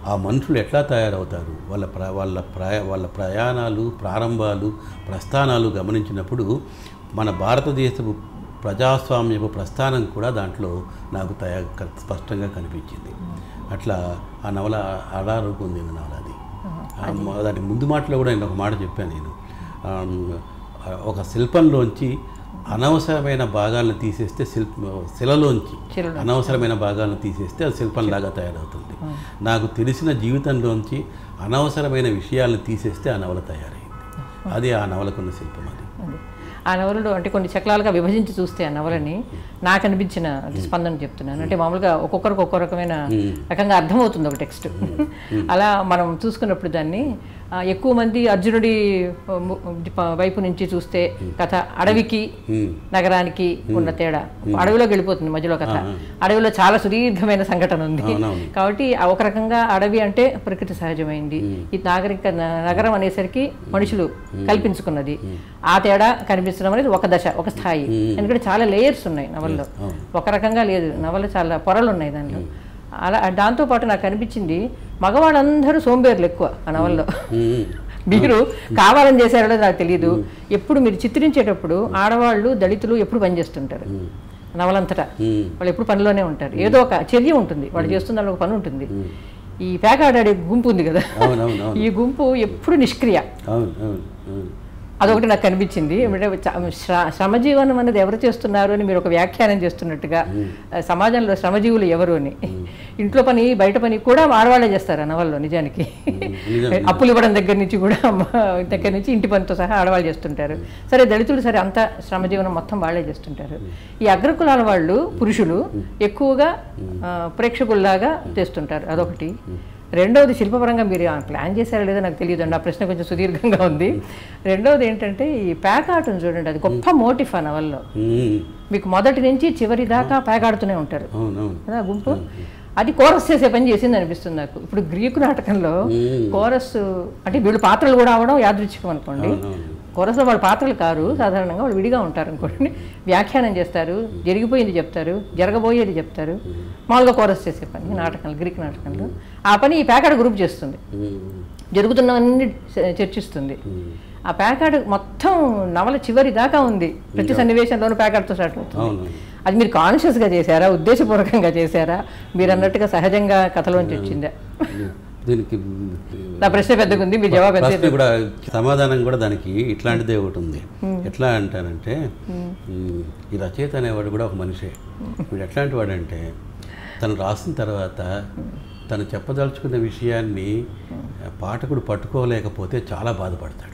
ఆ మనుషులు ఎట్లా తయారవుతారు వాళ్ళ ప్ర వాళ్ళ ప్రయ వాళ్ళ ప్రయాణాలు ప్రారంభాలు ప్రస్థానాలు గమనించినప్పుడు మన భారతదేశపు ప్రజాస్వామ్యపు ప్రస్థానం కూడా దాంట్లో నాకు తయా క- స్పష్టంగా కనిపించింది అట్లా ఆ నవల అలా రూపొందింది నవల అది ఆ మ- దానికి ముందు మాటలో కూడా నేను ఒక మాట చెప్పాను నేను ఆమ్, ఆ, ఒక శిల్పంలోంచి అనవసరమైన భాగాలను తీసేస్తే శిల్ప శిలలోంచి శిలలో. అనవసరమైన భాగాలను తీసేస్తే అది శిల్పంలాగా తయారవుతుంది నాకు తెలిసిన జీవితంలోంచి అనవసరమైన విషయాలను తీసేస్తే ఆ నవల తయారైంది అది ఆ నవలకున్న శిల్పం అది అది. ఆ నవలలో అంటే కొన్ని చక్రాలుగా విభజించి చూస్తే ఆ నవలని నాకు అనిపించిన స్పందన చెప్తున్నాను అంటే మామూలుగా ఒక్కొక్కరికి ఒక్కో రకమైన రకంగా అర్థమవుతుంది ఒక టెక్స్ట్ అలా మనం చూసుకున్నప్పుడు దాన్ని ఆ, ఎక్కువ మంది అర్జునుడి ఆ, ము- ప- వైపు నుంచి చూస్తే కథ అడవికి ఉమ్, నగరానికి ఉన్న తేడా అడవిలోకి వెళ్ళిపోతుంది మధ్యలో కథ అడవిలో చాలా సుదీర్ఘమైన సంఘటన ఉంది అవునవును. కాబట్టి ఆ ఒక రకంగా అడవి అంటే ప్రకృతి సహజమైంది ఈ నాగరిక న- నగరం అనేసరికి మనుషులు కల్పించుకున్నది ఆ తేడా కనిపించడం అనేది ఒక దశ ఒక స్థాయి ఎందుకంటే చాలా లేయర్స్ ఉన్నాయి నవల్లో అవును. ఒక రకంగా లేదు నవల చాలా పొరలు ఉన్నాయి దానిలో అలా దాంతోపాటు నాకు అనిపించింది మగవాళ్ళందరూ సోంబేర్లు ఎక్కువ ఆ నవల్లో ఉమ్, మీరు కావాలని చేశారో లేదో నాకు తెలియదు ఎప్పుడు మీరు చిత్రించేటప్పుడు ఆడవాళ్ళు దళితులు ఎప్పుడు పనిచేస్తుంటారు నవలంతటా ఉమ్, వాళ్ళు ఎప్పుడు పనిలోనే ఉంటారు ఏదో ఒక చర్య ఉంటుంది వాళ్ళు చేస్తున్న దానిలో ఒక పని ఉంటుంది ఈ పేకాడాడే గుంపు ఉంది కదా అవునవును అవును ఈ గుంపు ఎప్పుడు నిష్క్రియ అవును అవును అవును అదొకటి నాకు కనిపించింది అంటే చ- శ్ర- శ్రమజీవనం అనేది ఎవరు చేస్తున్నారు అని మీరు ఒక వ్యాఖ్యానం చేస్తున్నట్టుగా ఆ, సమాజంలో శ్రమజీవులు ఎవరు అని ఇంట్లో పని బయట పని కూడా ఆడవాళ్ళే చేస్తారు ఆ నవల్లో నిజానికి నిజం, అప్పులు ఇవ్వడం దగ్గర నుంచి కూడా అమ్మ దగ్గర నుంచి ఇంటి పనితో సహా ఆడవాళ్ళు చేస్తుంటారు సరే దళితులు సరే అంత శ్రమజీవనం మొత్తం వాళ్ళే చేస్తుంటారు ఈ అగ్రకులాల వాళ్ళు పురుషులు ఎక్కువగా ఆ, ప్రేక్షకుల్లాగా చేస్తుంటారు అదొకటి రెండవది శిల్పపరంగా మీరు ఆ ప్లాన్ చేశారో లేదో నాకు తెలియదు అండి ఆ ప్రశ్న కొంచెం సుదీర్ఘంగా ఉంది రెండవది ఏంటంటే ఈ పేకాటను చూడండి అది గొప్ప మోటిఫ్ ఆ నవల్లో ఉమ్, మీకు మొదటి నుంచి చివరి దాకా పేకాడుతూనే ఉంటారు అవునవును కదా గుంపు అది కోరస్ చేసే పని చేసింది అనిపిస్తుంది నాకు ఇప్పుడు గ్రీకు నాటకంలో కోరస్ అంటే వీళ్ళు పాత్రలు కూడా అవడం యాదృచ్ఛికం అనుకోండి అవునవును కోరస్లో వాళ్ళ పాత్రలు కారు సాధారణంగా వాళ్ళు విడిగా ఉంటారు అనుకోండి వ్యాఖ్యానం చేస్తారు జరిగిపోయింది చెప్తారు జరగబోయేది చెప్తారు మామూలుగా కోరస్ చేసే పని నాటకంలో గ్రీక్ నాటకంలో ఆ పని ఈ ప్యాకెట్ గ్రూప్ చేస్తుంది ఉమ్, జరుగుతున్నవన్నీ చ- చర్చిస్తుంది ఆ ప్యాకెట్ మొత్తం నవల చివరి దాకా ఉంది ప్రతి సన్నివేశంలోనూ ప్యాకెట్తో స్టార్ట్ అవుతుంది అవును అది మీరు కాన్షియస్గా చేశారా ఉద్దేశపూర్వకంగా చేశారా మీరు అన్నట్టుగా సహజంగా కథలోంచి వచ్చిందా దీనికి నా ప్రశ్న పెద్దగా ఉంది మీ జవాబు ఎంత ప్రశ్న కూడా సమాధానం కూడా దానికి ఇట్లాంటిదే ఒకటి ఉంది ఎట్లా అంటానంటే ఉమ్, ఈ రచయిత అనేవాడు కూడా ఒక మనిషే వీడు ఎట్లాంటి వాడంటే తను రాసిన తర్వాత తను చెప్పదలుచుకున్న విషయాన్ని పాఠకుడు పట్టుకోలేకపోతే చాలా బాధపడతాడు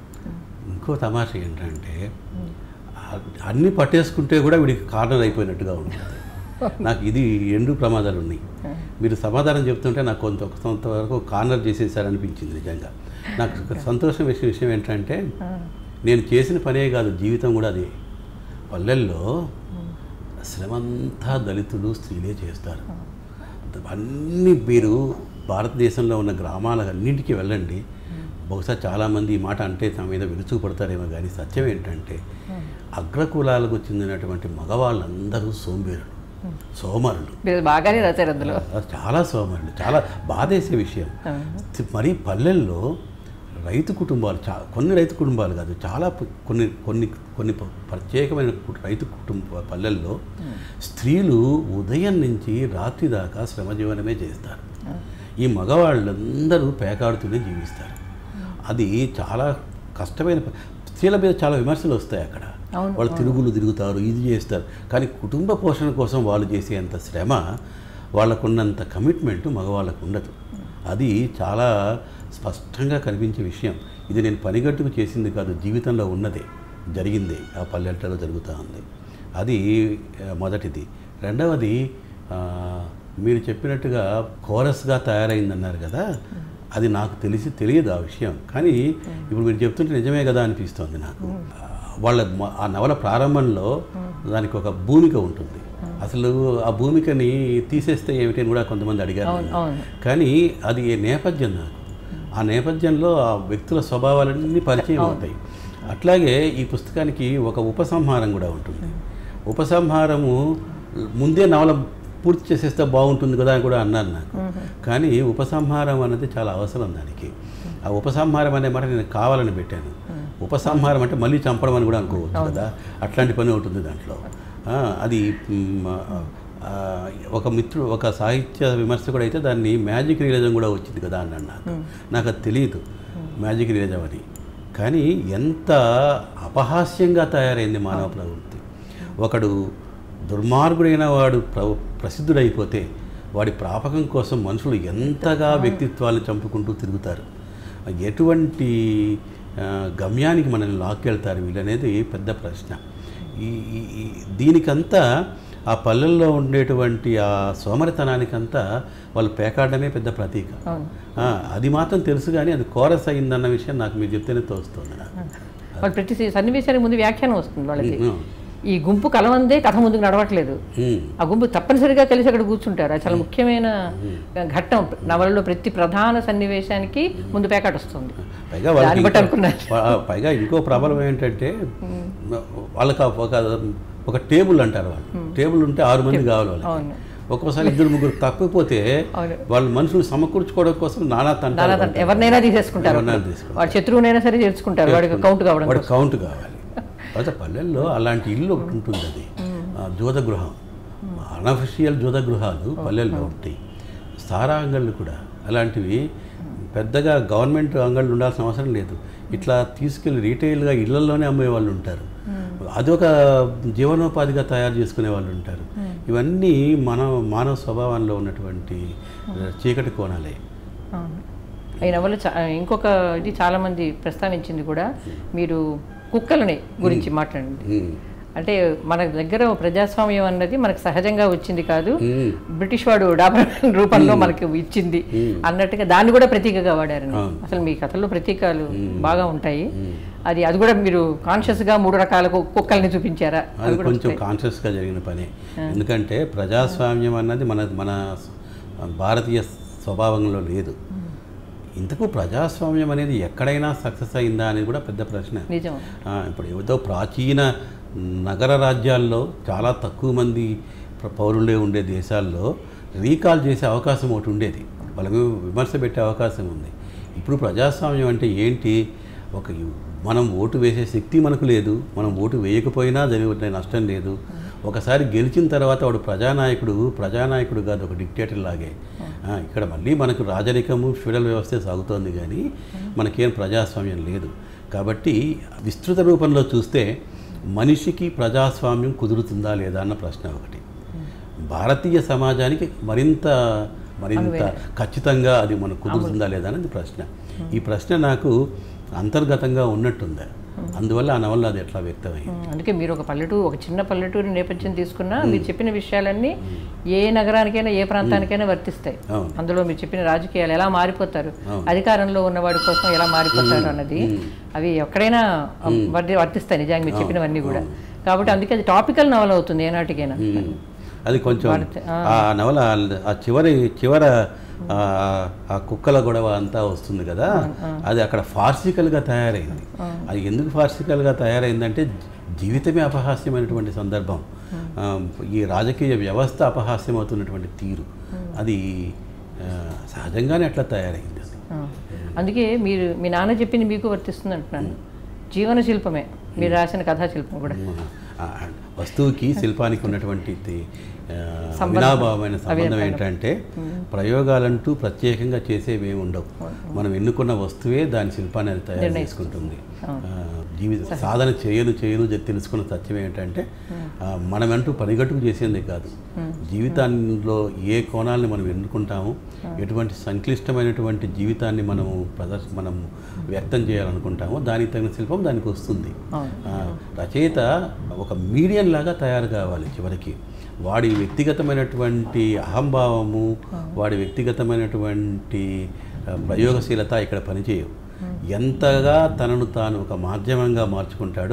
ఇంకో తమాషా ఏంటంటే ఆ- అన్నీ పట్టేసుకుంటే కూడా వీడికి కార్నర్ అయిపోయినట్టుగా ఉంటుంది నాకు ఇది రెండు ప్రమాదాలు ఉన్నాయి మీరు సమాధానం చెప్తుంటే నాకు కొంత కొంతవరకు కార్నర్ చేసేసారనిపించింది నిజంగా నాకు సంతోషం వేసే విషయం ఏంటంటే నేను చేసిన పనే కాదు జీవితం కూడా అదే పల్లెల్లో శ్రమంతా దళితులు స్త్రీలే చేస్తారు అన్నీ మీరు భారతదేశంలో ఉన్న గ్రామాలన్నింటికి వెళ్ళండి బహుశా చాలామంది ఈ మాట అంటే తమ మీద విరుచుకుపడతారేమో కానీ సత్యం ఏంటంటే అగ్రకులాలకు చెందినటువంటి మగవాళ్ళందరూ సోంబేరులు సోమరులు మీరు బాగానే రాశారు అందులో అది చాలా సోమరులు చాలా బాధేసే విషయం మరి పల్లెల్లో రైతు కుటుంబాలు చా కొన్ని రైతు కుటుంబాలు కాదు చాలా పు- కొన్ని కొన్ని కొన్ని ప- ప్రత్యేకమైన కు- రైతు కుటుంబ పల్లెల్లో స్త్రీలు ఉదయం నుంచి రాత్రి దాకా శ్రమజీవనమే చేస్తారు ఈ మగవాళ్ళందరూ పేకాడుతూనే జీవిస్తారు అది చాలా కష్టమైన ప- స్త్రీల మీద చాలా విమర్శలు వస్తాయి అక్కడ అవును, వాళ్ళు తిరుగులు తిరుగుతారు ఇది చేస్తారు కానీ కుటుంబ పోషణ కోసం వాళ్ళు చేసేంత శ్రమ వాళ్ళకున్నంత కమిట్మెంట్ మగవాళ్ళకు ఉండదు అది చాలా స్పష్టంగా కనిపించే విషయం ఇది నేను పనిగట్టుకు చేసింది కాదు జీవితంలో ఉన్నదే జరిగింది ఆ పల్లెటలో జరుగుతూ ఉంది అది ఆ, మొదటిది రెండవది ఆ, మీరు చెప్పినట్టుగా కోరస్గా తయారైందన్నారు కదా అది నాకు తెలిసి తెలియదు ఆ విషయం కానీ ఇప్పుడు మీరు చెప్తుంటే నిజమే కదా అనిపిస్తోంది నాకు ఆ, వాళ్ళ మ- ఆ నవల ప్రారంభంలో దానికి ఒక భూమిక ఉంటుంది అసలు ఆ భూమికని తీసేస్తే ఏమిటి అని కూడా కొంతమంది అడిగారు అవును నన్ను. అవును కానీ అది ఏ నేపథ్యం నాకు ఆ నేపథ్యంలో ఆ వ్యక్తుల స్వభావాలన్నీ పరిచయం అవుతాయి అట్లాగే ఈ పుస్తకానికి ఒక ఉపసంహారం కూడా ఉంటుంది ఉపసంహారము ముందే నవల పూర్తి చేసేస్తే బాగుంటుంది కదా అని కూడా అన్నారు నాకు కానీ ఉపసంహారం అనేది చాలా అవసరం దానికి ఆ ఉపసంహారం అనే మాట నేను కావాలని పెట్టాను ఉపసంహారం అంటే మళ్ళీ చంపడం అని కూడా అనుకోవచ్చు కదా అట్లాంటి పని ఉంటుంది దాంట్లో ఆ, అది మ్, ఆ, ఒక మిత్రుడు ఒక సాహిత్య విమర్శకుడు అయితే దాన్ని మ్యాజిక్ రియలిజం కూడా వచ్చింది కదా అన్నాడు నాకు నాకు అది తెలియదు మ్యాజిక్ రియలిజం అని కానీ ఎంత అపహాస్యంగా తయారైంది మానవ ప్రవృత్తి ఒకడు దుర్మార్గుడైన వాడు ప్ర ప్రసిద్ధుడైపోతే వాడి ప్రాపకం కోసం మనుషులు ఎంతగా వ్యక్తిత్వాలను చంపుకుంటూ తిరుగుతారు ఎటువంటి ఆ, గమ్యానికి మనల్ని లాక్కెళ్తారు వీళ్ళనేది పెద్ద ప్రశ్న ఈ ఈ- ఈ దీనికంతా ఆ పల్లెల్లో ఉండేటువంటి ఆ సోమరితనానికంతా వాళ్ళు పేకాడమే పెద్ద ప్రతీక అవును ఆ, అది మాత్రం తెలుసు కానీ అది కోరస్ అయిందన్న విషయం నాకు మీరు చెప్తేనే తోస్తుంది నాకు వాళ్ళు ప్రతి సన్నివేశానికి ముందు వ్యాఖ్యానం వస్తుంది వాళ్ళకి ఉమ్, ఈ గుంపు కలవందే కథ ముందుకు నడవట్లేదు ఉమ్, ఆ గుంపు తప్పనిసరిగా కలిసి అక్కడ కూర్చుంటారు అది చాలా ముఖ్యమైన ఘట్టం నవలలో ప్రతి ప్రధాన సన్నివేశానికి ముందు పేకాట వస్తుంది పైగా దాన్ని వాళ్ళకి బట్టి ఇంకో- అనుకున్నారు. వా- పైగా ఇంకో ప్రాబ్లం ఏంటంటే వాళ్ళకి ఒక ఒక టేబుల్ అంటారు వాళ్ళు టేబుల్ ఉంటే ఆరు మంది కావాలి వాళ్ళకి అవును ఒక్కోసారి ఇద్దరు ముగ్గురు తప్పిపోతే అవును. వాళ్ళు మనుషులు సమకూర్చుకోవడం కోసం నానా తంటాలు దాదాపు పడతారు. ఎవరినైనా తీసేసుకుంటారు ఎవరినైనా తీసుకుంటారు. వాడు శత్రువునైనా సరే చేర్చుకుంటారు వాడికి కౌంట్ కావడం వాడు కౌంట్ కావాలి అయితే పల్లెల్లో అలాంటి ఇల్లు ఒకటి ఉంటుంది అది ఆ, జోదగృహం అనఫిషియల్ జోదగృహాలు పల్లెల్లో ఉంటాయి సారా అంగళ్ళు కూడా అలాంటివి పెద్దగా గవర్నమెంట్ అంగళ్ళు ఉండాల్సిన అవసరం లేదు ఇట్లా తీసుకెళ్ళి రీటైల్గా ఇళ్లలోనే అమ్మే వాళ్ళు ఉంటారు అదొక జీవనోపాధిగా తయారు చేసుకునే వాళ్ళు ఉంటారు ఇవన్నీ మన మానవ స్వభావంలో ఉన్నటువంటి చీకటి కోణాలే అవును. ఈ నవల చా- ఇంకొక ఇది చాలా మంది ప్రస్తావించింది కూడా మీరు కుక్కలని గురించి మాట్లాడండి ఉమ్. అంటే మన దగ్గర ప్రజాస్వామ్యం అన్నది మనకు సహజంగా వచ్చింది కాదు ఉమ్. బ్రిటిష్ వాడు డాబర్ రూపంలో మనకి ఇచ్చింది అన్నట్టుగా దాన్ని కూడా ప్రతీకగా వాడారండి అవును. అసలు మీ కథల్లో ప్రతీకాలు బాగా ఉంటాయి అది అది కూడా మీరు కాన్షియస్ గా మూడు రకాల కు- కుక్కల్ని చూపించారా అది కొంచెం కాన్షియస్గా జరిగిన పని ఎందుకంటే ప్రజాస్వామ్యం అన్నది మన మన భారతీయ స్వభావంలో లేదు ఇంతకు ప్రజాస్వామ్యం అనేది ఎక్కడైనా సక్సెస్ అయిందా అనేది కూడా పెద్ద ప్రశ్న నిజం ఆ, ఇప్పుడు ఏదో ప్రాచీన నగర రాజ్యాల్లో చాలా తక్కువ మంది ప్ర- పౌరులే ఉండే దేశాల్లో రీకాల్ చేసే అవకాశం ఒకటి ఉండేది వాళ్ళకి విమర్శ పెట్టే అవకాశం ఉంది ఇప్పుడు ప్రజాస్వామ్యం అంటే ఏంటి ఒక యు- మనం ఓటు వేసే శక్తి మనకు లేదు మనం ఓటు వేయకపోయినా జరిగే నష్టం లేదు ఒకసారి గెలిచిన తర్వాత వాడు ప్రజానాయకుడు ప్రజానాయకుడు కాదు ఒక డిక్టేటర్ లాగే ఆ, ఇక్కడ మళ్ళీ మనకు రాజరికము ఫెడరల్ వ్యవస్థే సాగుతోంది కానీ మనకేం ప్రజాస్వామ్యం లేదు కాబట్టి విస్తృత రూపంలో చూస్తే మనిషికి ప్రజాస్వామ్యం కుదురుతుందా లేదా అన్న ప్రశ్న ఒకటి భారతీయ సమాజానికి మరింత మరింత ఖచ్చితంగా అది మనకు కుదురుతుందా లేదా అనేది ప్రశ్న ఈ ప్రశ్న నాకు అంతర్గతంగా ఉన్నట్టుంది అందువల్ల ఆ నవల అది ఎట్లా వ్యక్తమైంది ఉమ్, అందుకే మీరు ఒక పల్లెటూరు ఒక చిన్న పల్లెటూరు నేపథ్యం తీసుకున్నా మీరు చెప్పిన విషయాలన్నీ ఏ నగరానికైనా ఏ ప్రాంతానికైనా వర్తిస్తాయి అవును అందులో మీరు చెప్పిన రాజకీయాలు ఎలా మారిపోతారు అవును. అధికారంలో ఉన్నవాడి కోసం ఎలా మారిపోతారు అన్నది అవి ఎక్కడైనా వర్తి వర్తిస్తాయి నిజంగా మీరు చెప్పినవన్నీ కూడా కాబట్టి అందుకే అది టాపికల్ నవల అవుతుంది ఏనాటికైనా ఉమ్. అది కొంచెం భారత- ఆ. ఆ నవల ఆ చివరి చివర ఆ, ఆ కుక్కల గొడవ అంతా వస్తుంది కదా అది అక్కడ ఫార్సికల్గా తయారైంది అది ఎందుకు ఫార్సికల్గా తయారైందంటే జీవితమే అపహాస్యమైనటువంటి సందర్భం ఆ, ఈ రాజకీయ వ్యవస్థ అపహాస్యం అవుతున్నటువంటి తీరు అది ఆ, సహజంగానే అట్లా తయారైంది అది ఆ. అందుకే మీరు మీ నాన్న చెప్పింది మీకు వర్తిస్తుంది అంటున్నాను జీవన శిల్పమే మీరు రాసిన కథా శిల్పం కూడా ఆ, వస్తువుకి శిల్పానికి ఉన్నటువంటి తి- ఆ, అవినాభావమైన సంబంధం ఏంటంటే ప్రయోగాలంటూ ప్రత్యేకంగా చేసేవి ఏమి ఉండవు మనం ఎన్నుకున్న వస్తువే దాని శిల్పాన్ని అది తయారు చేసుకుంటుంది ఆ, జీవిత సాధన చేయను చేయను చె- తెలుసుకున్న సత్యం ఏంటంటే ఆ, మనమంటూ పనిగట్టుకు చేసేదే కాదు జీవితాల్లో ఏ కోణాలని మనం ఎన్నుకుంటాము ఎటువంటి సంక్లిష్టమైనటువంటి జీవితాన్ని మనము ప్రదర్శ మనం వ్యక్తం చేయాలనుకుంటామో దానికి తగిన శిల్పం దానికి వస్తుంది అవును. ఆ, రచయిత ఒక మీడియం లాగా తయారు కావాలి చివరికి వాడి వ్యక్తిగతమైనటువంటి అహంభావము వాడి వ్యక్తిగతమైనటువంటి ఆ, ప్రయోగశీలత ఇక్కడ పనిచేయవు ఎంతగా తనను తాను ఒక మాధ్యమంగా మార్చుకుంటాడో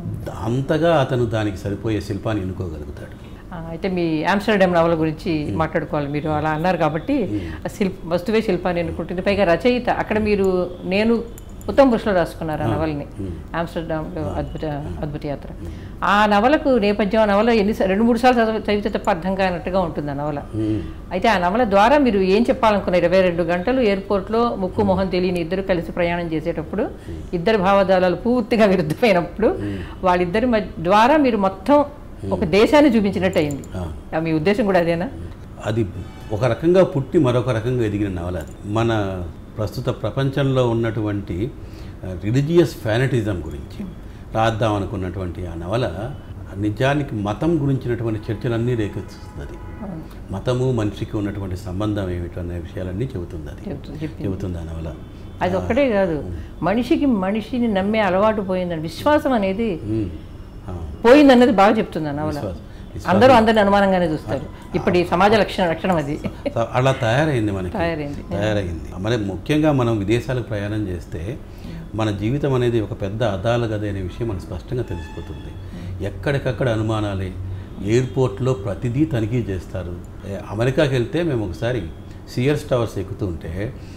అంతగా అతను దానికి సరిపోయే శిల్పాన్ని ఎన్నుకోగలుగుతాడు ఆ, అయితే మీ ఆమ్స్టర్డామ్ నవల గురించి మాట్లాడుకోవాలి మీరు అలా అన్నారు కాబట్టి ఆ శిల్ప వస్తువే శిల్పాన్ని ఎన్నుకుంటుంది పైగా రచయిత అక్కడ మీరు నేను ఉత్తమ పురుషులు రాసుకున్నారు ఆ నవల్ని ఆమ్స్టర్డామ్లో అద్భుత అద్భుత యాత్ర ఆ నవలకు నేపథ్యం ఆ నవల ఎన్ని రెండు మూడు సార్లు చదివి చదివితే తప్ప అర్థం కానట్టుగా ఉంటుంది ఆ నవల ఉమ్. అయితే ఆ నవల ద్వారా మీరు ఏం చెప్పాలనుకున్నారు ఇరవై రెండు గంటలు ఎయిర్పోర్ట్లో ముక్కు మొహం తెలియని ఇద్దరు కలిసి ప్రయాణం చేసేటప్పుడు ఇద్దరు భావజాలాలు పూర్తిగా విరుద్ధమైనప్పుడు వాళ్ళిద్దరి మధ్య ద్వారా మీరు మొత్తం ఒక దేశాన్ని చూపించినట్టు అయింది ఆ. ఆ, మీ ఉద్దేశం కూడా అదేనా అది ఒక రకంగా పుట్టి మరొక రకంగా ఎదిగిన నవల అది. మన ప్రస్తుత ప్రపంచంలో ఉన్నటువంటి రిలీజియస్ ఫ్యానటిజం గురించి రాద్దాం అనుకున్నటువంటి ఆ నవల నిజానికి మతం గురించినటువంటి చర్చలన్నీ రేకెత్తుతుంది అది మతము మనిషికి ఉన్నటువంటి సంబంధం ఏమిటి అనే విషయాలన్నీ చెబుతుంది అది చెప్తుంది చెప్పింది. చెబుతుంది ఆ నవల అది ఒక్కటే కాదు మనిషికి మనిషిని నమ్మే అలవాటు పోయిందని విశ్వాసం అనేది ఉమ్. ఆ. పోయిందన్నది బాగా చెప్తుంది ఆ నవల విశ్వాసం. అందరూ అందరిని అనుమానంగానే చూస్తారు ఇప్పటి సమాజ లక్షణ లక్షణం అది సో అలా తయారైంది మనకి తయారైంది తయారైంది మరి ముఖ్యంగా మనం విదేశాలకు ప్రయాణం చేస్తే మన జీవితం అనేది ఒక పెద్ద అదాల గది అనే విషయం మనకు స్పష్టంగా తెలిసిపోతుంది ఎక్కడికక్కడ అనుమానాలే ఎయిర్పోర్ట్లో ప్రతిదీ తనిఖీ చేస్తారు ఏ, అమెరికాకి వెళ్తే మేము ఒకసారి సియర్స్ టవర్స్ ఎక్కుతుంటే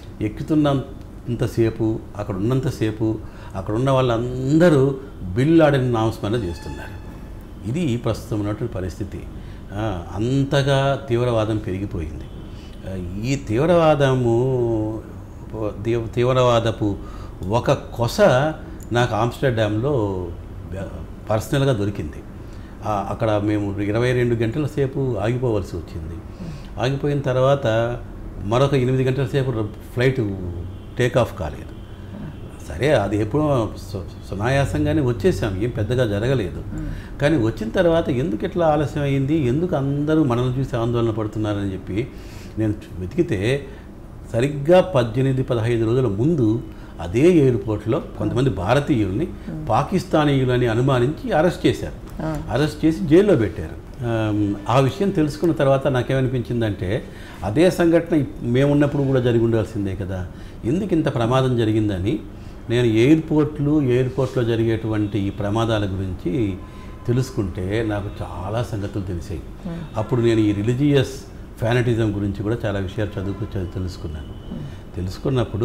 ఎక్కుతున్నంతసేపు అక్కడ ఉన్నంతసేపు అక్కడ ఉన్న వాళ్ళందరూ బిల్ ఆడిన నామస్మరణ చేస్తున్నారు ఇది ప్రస్తుతం ఉన్నటువంటి పరిస్థితి ఆ, అంతగా తీవ్రవాదం పెరిగిపోయింది ఆ, ఈ తీవ్రవాదము తీవ్ర- తీవ్రవాదపు ఒక కొస నాకు ఆమ్స్టర్డామ్లో పర్సనల్గా దొరికింది ఆ, అక్కడ మేము ఇరవై రెండు గంటల సేపు ఆగిపోవలసి వచ్చింది ఆగిపోయిన తర్వాత మరొక ఎనిమిది గంటల సేపు ఫ్లైట్ టేక్ ఆఫ్ కాలేదు సరే అది ఎప్పుడో సు- సునాయాసంగానే వచ్చేసాం ఏం పెద్దగా జరగలేదు కానీ వచ్చిన తర్వాత ఎందుకు ఇట్లా ఆలస్యం అయింది ఎందుకు అందరూ మనల్ని చూసి ఆందోళన పడుతున్నారని చెప్పి నేను చు- వెతికితే సరిగ్గా పద్దెనిమిది పదహైదు రోజుల ముందు అదే ఎయిర్పోర్ట్లో కొంతమంది భారతీయుల్ని పాకిస్తానీయులని అనుమానించి అరెస్ట్ చేశారు అరెస్ట్ చేసి జైల్లో పెట్టారు ఆమ్, ఆ విషయం తెలుసుకున్న తర్వాత నాకేమనిపించిందంటే అదే సంఘటన ఇప్- మేమున్నప్పుడు కూడా జరిగి ఉండాల్సిందే కదా ఎందుకు ఇంత ప్రమాదం జరిగిందని నేను ఎయిర్పోర్ట్లు ఎయిర్పోర్ట్లో జరిగేటువంటి ఈ ప్రమాదాల గురించి తెలుసుకుంటే నాకు చాలా సంగతులు తెలిసాయి అప్పుడు నేను ఈ రిలీజియస్ ఫ్యానటిజం గురించి కూడా చాలా విషయాలు చదువుకు చదువు తెలుసుకున్నాను తెలుసుకున్నప్పుడు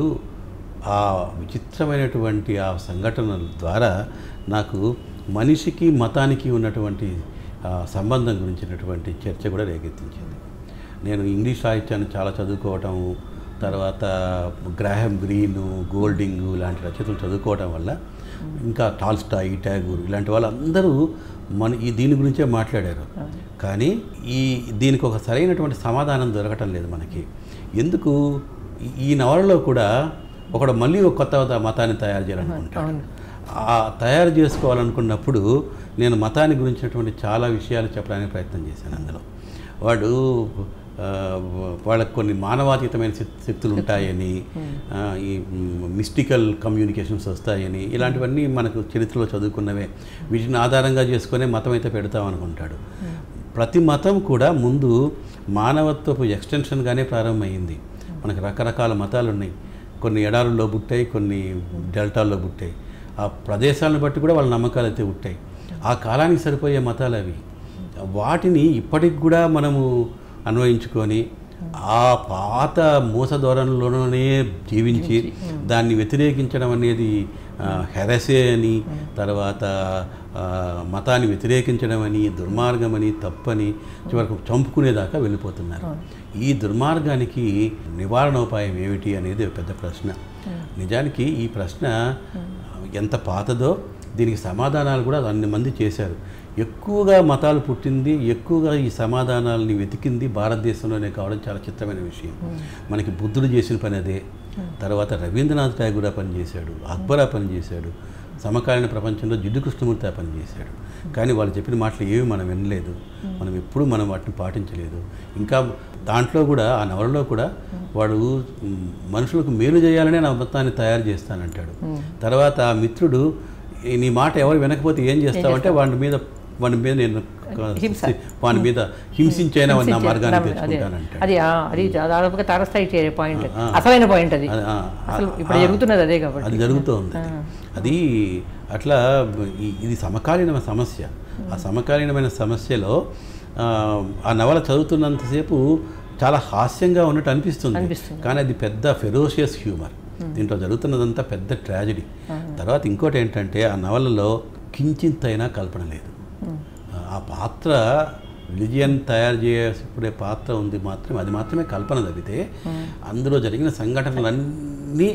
ఆ విచిత్రమైనటువంటి ఆ సంఘటనల ద్వారా నాకు మనిషికి మతానికి ఉన్నటువంటి ఆ, సంబంధం గురించినటువంటి చర్చ కూడా రేకెత్తించింది నేను ఇంగ్లీష్ సాహిత్యాన్ని చాలా చదువుకోవటము తర్వాత గ్రాహం గ్రీను గోల్డింగ్ ఇలాంటి రచయితలు చదువుకోవటం వల్ల ఇంకా టాల్స్టాయ్ ట్యాగూర్ ఇలాంటి వాళ్ళందరూ మన ఈ దీని గురించే మాట్లాడారు కానీ ఈ దీనికి ఒక సరైనటువంటి సమాధానం దొరకటం లేదు మనకి ఎందుకు ఈ- ఈ నవలలో కూడా ఒకడు మళ్ళీ ఒక కొత్త మతాన్ని తయారు చేయాలనుకుంటాడు ఆ తయారు చేసుకోవాలనుకున్నప్పుడు నేను మతాన్ని గురించినటువంటి చాలా విషయాలు చెప్పడానికి ప్రయత్నం చేశాను అందులో వాడు ఆ, వాళ్ళకి కొన్ని మానవాతీతమైన శక్- శక్తులు ఉంటాయని ఆ, ఈ మిస్టికల్ కమ్యూనికేషన్స్ వస్తాయని ఇలాంటివన్నీ మనకు చరిత్రలో చదువుకున్నవే వీటిని ఆధారంగా చేసుకునే మతం అయితే పెడతాం అనుకుంటాడు ప్రతి మతం కూడా ముందు మానవత్వపు ఎక్స్టెన్షన్గానే ప్రారంభమైంది మనకు రకరకాల మతాలు ఉన్నాయి కొన్ని ఎడారుల్లో పుట్టాయి కొన్ని డెల్టాల్లో పుట్టాయి ఆ ప్రదేశాలను బట్టి కూడా వాళ్ళ నమ్మకాలు అయితే పుట్టాయి ఆ కాలానికి సరిపోయే మతాలు అవి వాటిని ఇప్పటికి కూడా మనము అన్వయించుకొని ఆ పాత మూస ధోరణిలోనే జీవించి దాన్ని వ్యతిరేకించడం అనేది ఆ, హెరసే అని తర్వాత ఆ, మతాన్ని వ్యతిరేకించడం అని దుర్మార్గమని తప్పని చివరకు చంపుకునేదాకా వెళ్ళిపోతున్నారు ఈ దుర్మార్గానికి నివారణోపాయం ఏమిటి అనేది ఒక పెద్ద ప్రశ్న నిజానికి ఈ ప్రశ్న ఎంత పాతదో దీనికి సమాధానాలు కూడా అన్ని మంది చేశారు ఎక్కువగా మతాలు పుట్టింది ఎక్కువగా ఈ సమాధానాలని వెతికింది భారతదేశంలోనే కావడం చాలా చిత్రమైన విషయం మనకి బుద్ధుడు చేసిన పని అదే తర్వాత రవీంద్రనాథ్ ఠాగూర్ ఆ పని చేశాడు అక్బర్ ఆ పని చేశాడు సమకాలీన ప్రపంచంలో జిడ్డు కృష్ణమూర్తి ఆ పని చేశాడు కానీ వాళ్ళు చెప్పిన మాటలు ఏవి మనం వినలేదు మనం ఎప్పుడూ మనం వాటిని పాటించలేదు ఇంకా దాంట్లో కూడా ఆ నవలలో కూడా వాడు మ్, మనుషులకు మేలు చేయాలనే నా మతాన్ని తయారు చేస్తానంటాడు తర్వాత ఆ మిత్రుడు "ఈ నీ మాట ఎవరు వినకపోతే ఏం చేస్తావంటే వాడి మీద వాడి మీద నేను హింస. వాడి మీద హింసించైనా వాడిని నా మార్గాన్ని అదే తెచ్చుకుంటానంటాడు అది ఆ, అది దాదాపుగా తారస్థాయి చేరే పాయింట్ ఆ. అసలైన పాయింట్ అది అది, ఆ, అసలు ఆ, ఇప్పుడు ఆ, జరుగుతున్నది అదే కాబట్టి అది జరుగుతోంది అది అట్లా ఈ- ఇది సమకాలీన సమస్య ఆ సమకాలీనమైన సమస్యలో ఆ, ఆ నవల చదువుతున్నంతసేపు చాలా హాస్యంగా ఉన్నట్టు అనిపిస్తుంది అనిపిస్తుంది. కానీ అది పెద్ద ఫెరోషియస్ హ్యూమర్ దీంట్లో జరుగుతున్నదంతా పెద్ద ట్రాజడీ తర్వాత ఇంకోటి ఏంటంటే ఆ నవలలో కించింతైనా కల్పన లేదు ఆ పాత్ర రిలిజియన్ తయారు చేసే పాత్ర ఉంది మాత్రమే అది మాత్రమే కల్పన తప్పితే అందులో జరిగిన సంఘటనలన్నీ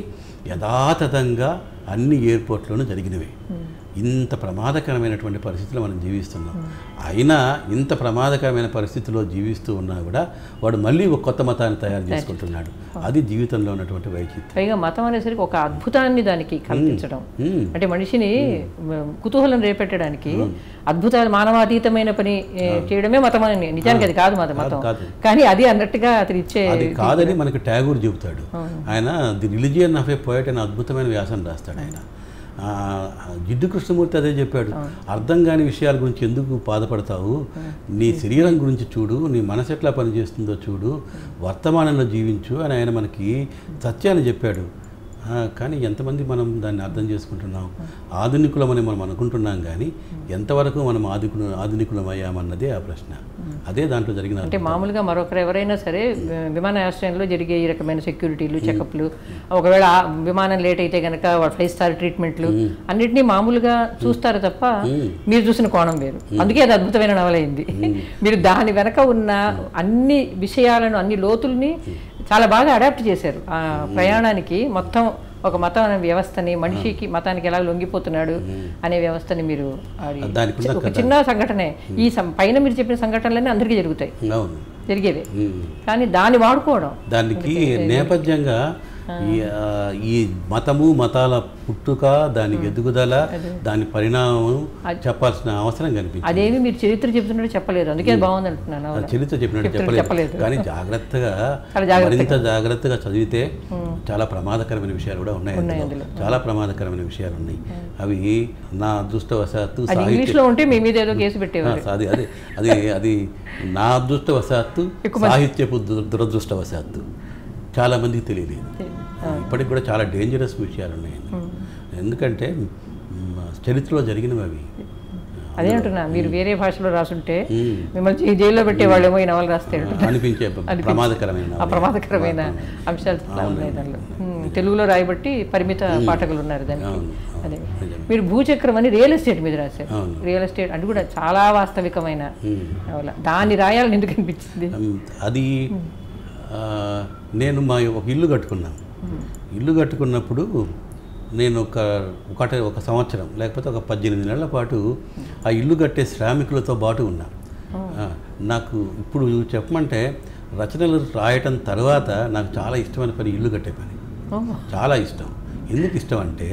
యథాతథంగా అన్ని ఎయిర్పోర్ట్లోనూ జరిగినవి ఇంత ప్రమాదకరమైనటువంటి పరిస్థితిలో మనం జీవిస్తున్నాం అయినా ఇంత ప్రమాదకరమైన పరిస్థితిలో జీవిస్తూ ఉన్నా కూడా వాడు మళ్ళీ ఒక కొత్త మతాన్ని తయారు చేసుకుంటున్నాడు అది జీవితంలో ఉన్నటువంటి వైచిత్రం పైగా మతం అనేసరికి ఒక అద్భుతాన్ని దానికి కల్పించడం మ్మ్. అంటే మనిషిని మ, కుతూహలం రేపెట్టడానికి అద్భుతాలు మానవాతీతమైన పని ఏ, చేయడమే మతం అని నిజానికి అది కాదు మతం మతం కాదు. కానీ అది అన్నట్టుగా అతను ఇచ్చే అది కాదని మనకు ట్యాగూర్ చెబుతాడు ఆయన the religion of a poet అనే అద్భుతమైన వ్యాసం రాస్తాడు ఆయన ఆ, జిడ్డు కృష్ణమూర్తి అదే చెప్పాడు అర్థం కాని విషయాల గురించి ఎందుకు బాధపడతావు నీ శరీరం గురించి చూడు నీ మనసు ఎట్లా పనిచేస్తుందో చూడు వర్తమానంలో జీవించు అని ఆయన మనకి సత్యాన్ని చెప్పాడు ఆ, కానీ ఎంతమంది మనం దాన్ని అర్థం చేసుకుంటున్నాం ఆధునికులమని మనం అనుకుంటున్నాం కానీ ఎంతవరకు మనం ఆధునికులు ఆధునికులం అయ్యామన్నదే ఆ ప్రశ్న అదే దాంట్లో జరిగిన అంటే మామూలుగా మరొకరు ఎవరైనా సరే వి- విమానాశ్రయంలో జరిగే ఈ రకమైన సెక్యూరిటీలు చెకప్లు ఒకవేళ ఆ విమానం లేట్ అయితే కనుక ఫైవ్ స్టార్ ట్రీట్మెంట్లు అన్నిటినీ మామూలుగా చూస్తారు తప్ప మీరు చూసిన కోణం వేరు అందుకే అది అద్భుతమైన నవలైంది మీరు దాని వెనక ఉన్న అన్ని విషయాలను అన్ని లోతుల్ని చాలా బాగా అడాప్ట్ చేశారు ఆ ప్రయాణానికి మొత్తం ఒక మతం అనే వ్యవస్థని మనిషికి మతానికి ఎలా లొంగిపోతున్నాడు అనే వ్యవస్థని మీరు అది దానికి ఉన్న ఒక చిన్న సంఘటనే ఈ సం- పైన మీరు చెప్పిన సంఘటనలన్నీ అందరికీ జరుగుతాయి అవును జరిగేవే ఉమ్. కానీ దాన్ని వాడుకోవడం దానికి నేపథ్యంగా ఈ ఆ, ఈ మతము మతాల పుట్టుక దాని ఎదుగుదల దాని పరిణామం చెప్పాల్సిన అవసరం కనిపించింది అదేమి మీరు చరిత్ర చెప్తున్నట్టు చెప్పలేదు అందుకే అది బాగుంది అంటున్నాను ఆ అవునా? చరిత్ర చెప్పినట్టు చెప్తున్నట్టు చెప్పలేదు చెప్పలేదు. కానీ జాగ్రత్తగా చాలా జాగ్రత్తగా. మరింత జాగ్రత్తగా చదివితే చాలా ప్రమాదకరమైన విషయాలు కూడా ఉన్నాయి అందులో. చాలా ప్రమాదకరమైన విషయాలు ఉన్నాయి అవి నా అదృష్టవశాత్తు అది సాహిత్య ఇంగ్లీష్ లో ఉంటే మీ మీద ఏదో కేసు పెట్టేవారు ఆ, అది అదే అది అది నా అదృష్టవశాత్తు సాహిత్యపు దు- దురదృష్టవశాత్తు చాలా మందికి తెలియలేదు ఇప్పటికి కూడా చాలా డేంజరస్ విషయాలు ఉన్నాయి ఎందుకంటే మ్, చరిత్రలో జరిగినవి అవి అదే అంటున్నా మీరు వేరే భాషలో రాసుంటే మ్, మిమ్మల్ని జై- జైల్లో పెట్టేవాళ్ళేమో ఈ నవలు రాస్తే అనిపించే ప్రమాదకరమైన ఆ ప్రమాదకరమైన అంశాలు చాలా ఉన్నాయి దానిలో మ్, తెలుగులో రాయబట్టి పరిమిత పాఠకులు ఉన్నారు దానికి అవును, అదే నిజమే. మీరు భూచక్రం అని రియల్ ఎస్టేట్ మీద రాశారు అవును. రియల్ ఎస్టేట్ అది కూడా చాలా వాస్తవికమైన మ్. నవల దాన్ని రాయాలని ఎందుకు అనిపించింది ఉమ్, అది ఆ, నేను మా ఒక ఇల్లు కట్టుకున్నాను ఇల్లు కట్టుకున్నప్పుడు నేను ఒక ఒకటి ఒక సంవత్సరం లేకపోతే ఒక పద్దెనిమిది నెలల పాటు ఆ ఇల్లు కట్టే శ్రామికులతో పాటు ఉన్నా ఆ, నాకు ఇప్పుడు చెప్పమంటే రచనలు రాయటం తర్వాత నాకు చాలా ఇష్టమైన పని ఇల్లు కట్టే పని ఓహ్. చాలా ఇష్టం ఎందుకు ఇష్టం అంటే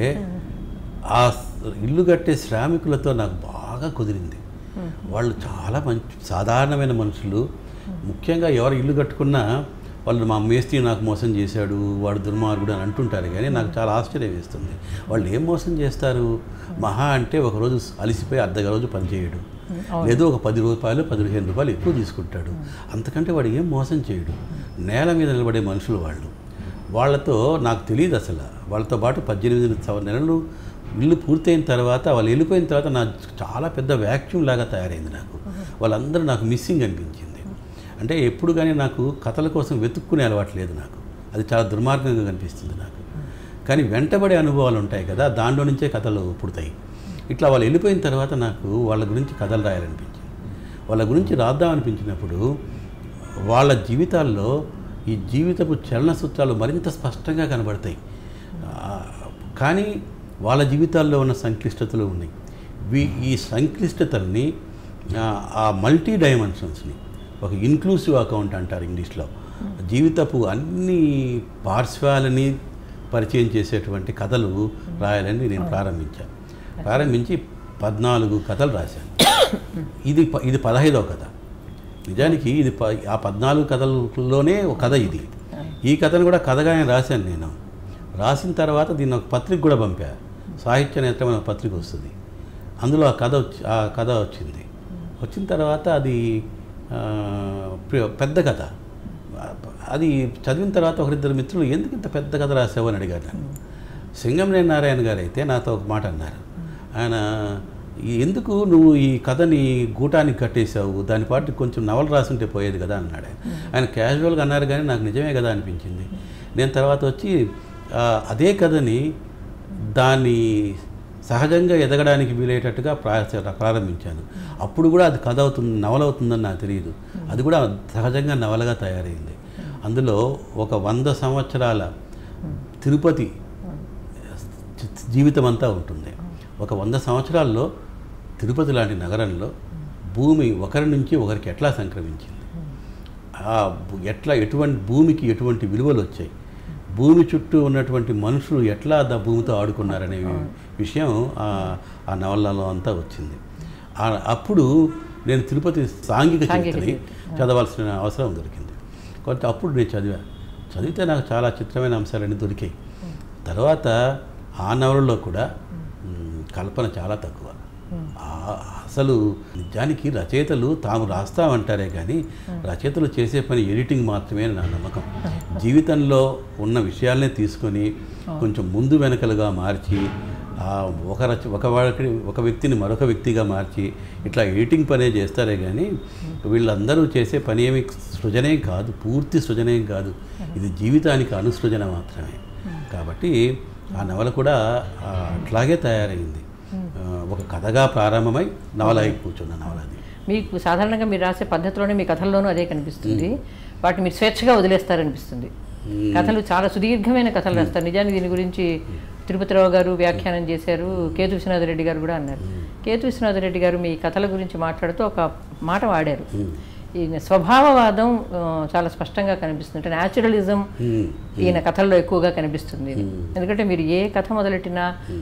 ఆ స- ఇల్లు కట్టే శ్రామికులతో నాకు బాగా కుదిరింది వాళ్ళు చాలా మంచి సాధారణమైన మనుషులు ముఖ్యంగా ఎవరు ఇల్లు కట్టుకున్నా వాళ్ళు మా మేస్త్రి నాకు మోసం చేశాడు వాడు దుర్మార్గుడు అని అంటుంటారు కానీ నాకు చాలా ఆశ్చర్యం వేస్తుంది వాళ్ళు ఏం మోసం చేస్తారు మహా అంటే ఒకరోజు అలసిపోయి అర్ధ రోజు పనిచేయడు లేదు ఒక పది రూపాయలు పదిహేను రూపాయలు ఎక్కువ తీసుకుంటాడు అంతకంటే వాడు ఏం మోసం చేయడు నేల మీద నిలబడే మనుషులు వాళ్ళు వాళ్ళతో నాకు తెలియదు అసలు వాళ్ళతో పాటు పద్దెనిమిది సంవ- నెలలు ఇల్లు పూర్తయిన తర్వాత వాళ్ళు వెళ్ళిపోయిన తర్వాత నా చాలా పెద్ద వ్యాక్యూమ్ లాగా తయారైంది నాకు వాళ్ళందరూ నాకు మిస్సింగ్ అనిపించింది అంటే ఎప్పుడు కానీ నాకు కథల కోసం వెతుక్కునే అలవాటు లేదు నాకు అది చాలా దుర్మార్గంగా కనిపిస్తుంది నాకు కానీ వెంటబడే అనుభవాలు ఉంటాయి కదా దాంట్లో నుంచే కథలు పుడతాయి ఇట్లా వాళ్ళు వెళ్ళిపోయిన తర్వాత నాకు వాళ్ళ గురించి కథలు రాయాలనిపించింది వాళ్ళ గురించి రాద్దామనిపించినప్పుడు వాళ్ళ జీవితాల్లో ఈ జీవితపు చలన సూత్రాలు మరింత స్పష్టంగా కనబడతాయి ఆ, కానీ వాళ్ళ జీవితాల్లో ఉన్న సంక్లిష్టతలు ఉన్నాయి వీ ఈ సంక్లిష్టతల్ని ఆ, ఆ మల్టీ డైమెన్షన్స్ని ఒక ఇన్క్లూసివ్ అకౌంట్ అంటారు ఇంగ్లీష్లో జీవితపు అన్ని పార్శ్వాలని పరిచయం చేసేటువంటి కథలు రాయాలని నేను ప్రారంభించాను ప్రారంభించి పద్నాలుగు కథలు రాశాను ఇది ప- ఇది పదహైదవ కథ నిజానికి ఇది ప ఆ పద్నాలుగు కథలలోనే ఒక కథ ఇది ఈ కథను కూడా కథగానే రాశాను నేను రాసిన తర్వాత దీన్ని ఒక పత్రిక కూడా పంపా సాహిత్య నేత్రం అనే ఒక పత్రిక వస్తుంది అందులో ఆ కథ వచ్చి ఆ కథ వచ్చింది వచ్చిన తర్వాత అది ఆ, ప్ర- పెద్ద కథ అది చదివిన తర్వాత ఒకరిద్దరు మిత్రులు ఎందుకు ఇంత పెద్ద కథ రాసావు అని అడిగారు నన్ను సింగంనేని నారాయణ గారు అయితే నాతో ఒక మాట అన్నారు ఆయన "ఈ- ఎందుకు నువ్వు ఈ కథని గూటానికి కట్టేశావు దాని పాటు కొంచెం నవల రాసుంటే పోయేది కదా అన్నాడు ఆయన. ఆయన క్యాజువల్గా అన్నారు కానీ నాకు నిజమే కదా అనిపించింది నేను తర్వాత వచ్చి ఆ, అదే కథని దాన్ని సహజంగా ఎదగడానికి వీలయ్యేటట్టుగా ప్రా- ప్రారంభించాను అప్పుడు కూడా అది కథ అవుతుంది నవల అవుతుందని నాకు తెలియదు అది కూడా సహజంగా నవలగా తయారైంది అందులో ఒక వంద సంవత్సరాల తిరుపతి జీవితం అంతా ఉంటుంది ఒక వంద సంవత్సరాల్లో తిరుపతి లాంటి నగరంలో భూమి ఒకరి నుంచి ఒకరికి ఎట్లా సంక్రమించింది ఆ భూ- ఎట్లా ఎటువంటి భూమికి ఎటువంటి విలువలు వచ్చాయి భూమి చుట్టూ ఉన్నటువంటి మనుషులు ఎట్లా దా భూమితో ఆడుకున్నారనే విషయం ఆ- ఆ నవలలో అంతా వచ్చింది ఆ- అప్పుడు నేను తిరుపతి సాంఘిక సాంఘిక చరిత్రని చదవాల్సిన అవసరం దొరికింది కొంత అప్పుడు నేను చదివాను చదివితే నాకు చాలా చిత్రమైన అంశాలన్నీ దొరికాయి తర్వాత ఆ నవలలో కూడా మ్, కల్పన చాలా తక్కువ ఆ- అసలు నిజానికి రచయితలు తాము రాస్తామంటారే కానీ రచయితలు చేసే పని ఎడిటింగ్ మాత్రమే అని నా నమ్మకం జీవితంలో ఉన్న విషయాలనే తీసుకొని కొంచెం ముందు వెనకలుగా మార్చి ఆ ఒక రచ ఒక వాడికి ఒక వ్యక్తిని మరొక వ్యక్తిగా మార్చి ఇట్లా ఎడిటింగ్ పనే చేస్తారే కానీ వీళ్ళందరూ చేసే పని ఏమి సృజనే కాదు పూర్తి సృజనేం కాదు ఇది జీవితానికి అనుసృజన మాత్రమే కాబట్టి ఆ నవల కూడా ఆ, అట్లాగే తయారైంది ఆ, ఒక కథగా ప్రారంభమై నవల అయి కూర్చున్న నవల అది మీకు సాధారణంగా మీరు రాసే పద్ధతిలోనే మీ కథల్లోనూ అదే కనిపిస్తుంది వాటిని మీరు స్వేచ్ఛగా వదిలేస్తారనిపిస్తుంది కథలు చాలా సుదీర్ఘమైన కథలు రాస్తారు నిజానికి దీని గురించి తిరుపతిరావు గారు వ్యాఖ్యానం చేశారు కేతు విశ్వనాథరెడ్డి గారు కూడా అన్నారు కేతు విశ్వనాథరెడ్డి గారు మీ కథల గురించి మాట్లాడుతూ ఒక మాట వాడారు ఈయన స్వభావవాదం ఆ, చాలా స్పష్టంగా కనిపిస్తుంది అంటే న్యాచురలిజం మ్మ్. ఈయన కథల్లో ఎక్కువగా కనిపిస్తుంది ఎందుకంటే మీరు ఏ కథ మొదలెట్టినా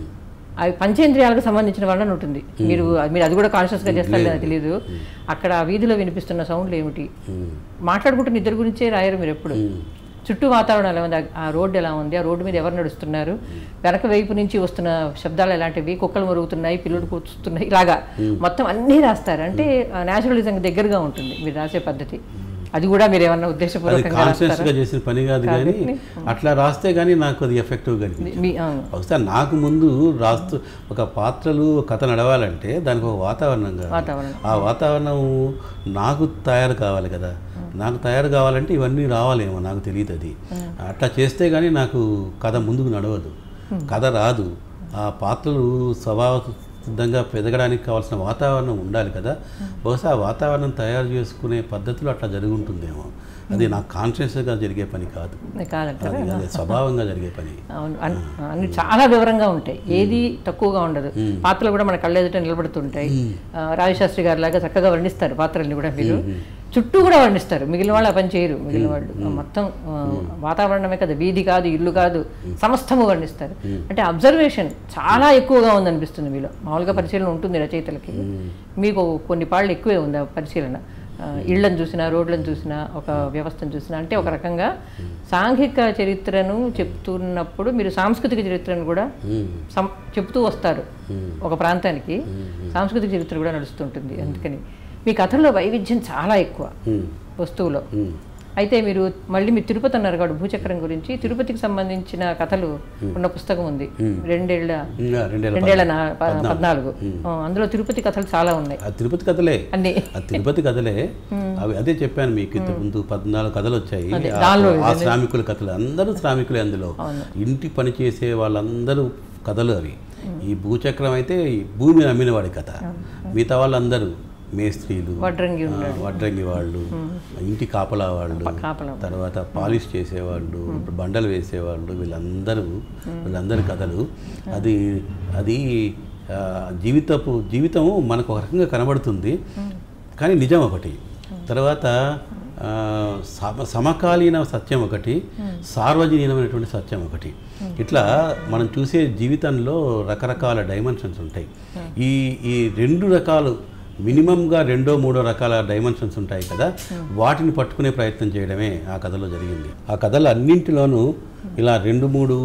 అవి పంచేంద్రియాలకు సంబంధించిన వాళ్ళని ఉంటుంది మీరు మీరు అది కూడా కాన్షియస్గా చేస్తారు లేదా తెలియదు అక్కడ ఆ వీధిలో వినిపిస్తున్న సౌండ్లు ఏమిటి మ్మ్. మాట్లాడుకుంటున్న ఇద్దరు గురించే రాయరు మీరు ఎప్పుడు చుట్టూ వాతావరణం ఎలా ఉంది ఆ- ఆ రోడ్డు ఎలా ఉంది ఆ రోడ్డు మీద ఎవరు నడుస్తున్నారు వెనక వైపు నుంచి వస్తున్న శబ్దాలు ఎలాంటివి కుక్కలు మరుగుతున్నాయి పిల్లలు కూర్చుతున్నాయి ఇలాగా మొత్తం అన్నీ రాస్తారు అంటే న్యాచురలిజం దగ్గరగా ఉంటుంది మీరు రాసే పద్ధతి అది కూడా మీరు ఏమన్నా అది ఉద్దేశపూర్వకంగా కాన్షియస్గా రాస్తారా చేసిన పని కాదు కానీ అట్లా రాస్తే కానీ నాకు అది ఎఫెక్టివ్గా అనిపించింది మీ అవును బహుశా నాకు ముందు రాస్తూ ఒక పాత్రలు ఒక కథ నడవాలంటే దానికి ఒక వాతావరణం కావాలి వాతావరణం ఆ వాతావరణం నాకు తయారు కావాలి కదా నాకు తయారు కావాలంటే ఇవన్నీ రావాలేమో నాకు తెలియదు అది అట్లా చేస్తే కానీ నాకు కథ ముందుకు నడవదు కథ రాదు ఆ పాత్రలు స్వభావ సిద్ధంగా పెరగడానికి కావాల్సిన వాతావరణం ఉండాలి కదా బహుశా ఆ వాతావరణం తయారు చేసుకునే పద్ధతిలో అట్లా జరుగుంటుందేమో అది నాకు కాన్షియస్గా జరిగే పని కాదు కాదంటారా అది అది స్వభావంగా జరిగే పని అవును అన్- అన్ని చాలా వివరంగా ఉంటాయి ఏది తక్కువగా ఉండదు పాత్రలు కూడా మన కళ్ళ ఎదుట నిలబడుతుంటాయి ఆ, రాజశాస్త్రి గారి లాగా చక్కగా వర్ణిస్తారు పాత్రల్ని కూడా మీరు చుట్టూ కూడా వర్ణిస్తారు మిగిలిన వాళ్ళు ఆ పని చేయరు మిగిలిన వాళ్ళు మొత్తం ఆ, వాతావరణమే కదా వీధి కాదు ఇల్లు కాదు సమస్తము వర్ణిస్తారు అంటే అబ్జర్వేషన్ చాలా ఎక్కువగా ఉందనిపిస్తుంది మీలో మామూలుగా పరిశీలన ఉంటుంది రచయితలకి మీకు కొన్ని పాళ్ళు ఎక్కువే ఉంది ఆ పరిశీలన ఆ, ఇళ్ళని చూసినా రోడ్లను చూసినా ఒక వ్యవస్థను చూసినా అంటే ఒక రకంగా సాంఘిక చరిత్రను చెప్తున్నప్పుడు మీరు సాంస్కృతిక చరిత్రను కూడా మ్మ్. సం చెప్తూ వస్తారు ఒక ప్రాంతానికి సాంస్కృతిక చరిత్ర కూడా నడుస్తుంటుంది అందుకని మీ కథల్లో వైవిధ్యం చాలా ఎక్కువ మ్మ్. వస్తువులో మ్మ్. అయితే మీరు మళ్ళీ మీరు తిరుపతి అన్నారు కాబట్టి భూచక్రం గురించి తిరుపతికి సంబంధించిన కథలు ఉన్న పుస్తకం ఉంది రెండేళ్ల ఇంకా రెండేళ్ళ రెండేళ్ల నా- ప- పద్నాలుగు ఆ, అందులో తిరుపతి కథలు చాలా ఉన్నాయి ఆ తిరుపతి కథలే అన్ని ఆ తిరుపతి కథలే అవి అదే చెప్పాను మీకు ఇంతకు ముందు పద్నాలుగు కథలు వచ్చాయి అదే, ఆ- దానిలో ఆ శ్రామికుల కథలు అందరూ శ్రామికులే అందులో ఇంటి పని చేసే వాళ్ళందరూ కథలు అవి ఈ భూచక్రం అయితే ఈ భూమిని అమ్మిన వాడి కథ మిగతా వాళ్ళందరూ మేస్త్రీలు వడ్రంగి ఆ, వడ్రంగి వాళ్ళు ఇంటి కాపలా వాళ్ళు కాపలా తర్వాత పాలిష్ చేసేవాళ్ళు బండలు వేసేవాళ్ళు వీళ్ళందరూ వీళ్ళందరి కథలు అది అది ఆ, జీవితపు జీవితము మనకు ఒక రకంగా కనబడుతుంది కానీ నిజం ఒకటి తర్వాత ఆ, సమ సమకాలీన సత్యం ఒకటి సార్వజనీనమైనటువంటి సత్యం ఒకటి ఇట్లా మనం చూసే జీవితంలో రకరకాల డైమెన్షన్స్ ఉంటాయి ఈ ఈ రెండు రకాలు మినిమంగా రెండో మూడో రకాల డైమెన్షన్స్ ఉంటాయి కదా వాటిని పట్టుకునే ప్రయత్నం చేయడమే ఆ కథలో జరిగింది ఆ కథలు అన్నింటిలోనూ ఇలా రెండు మూడు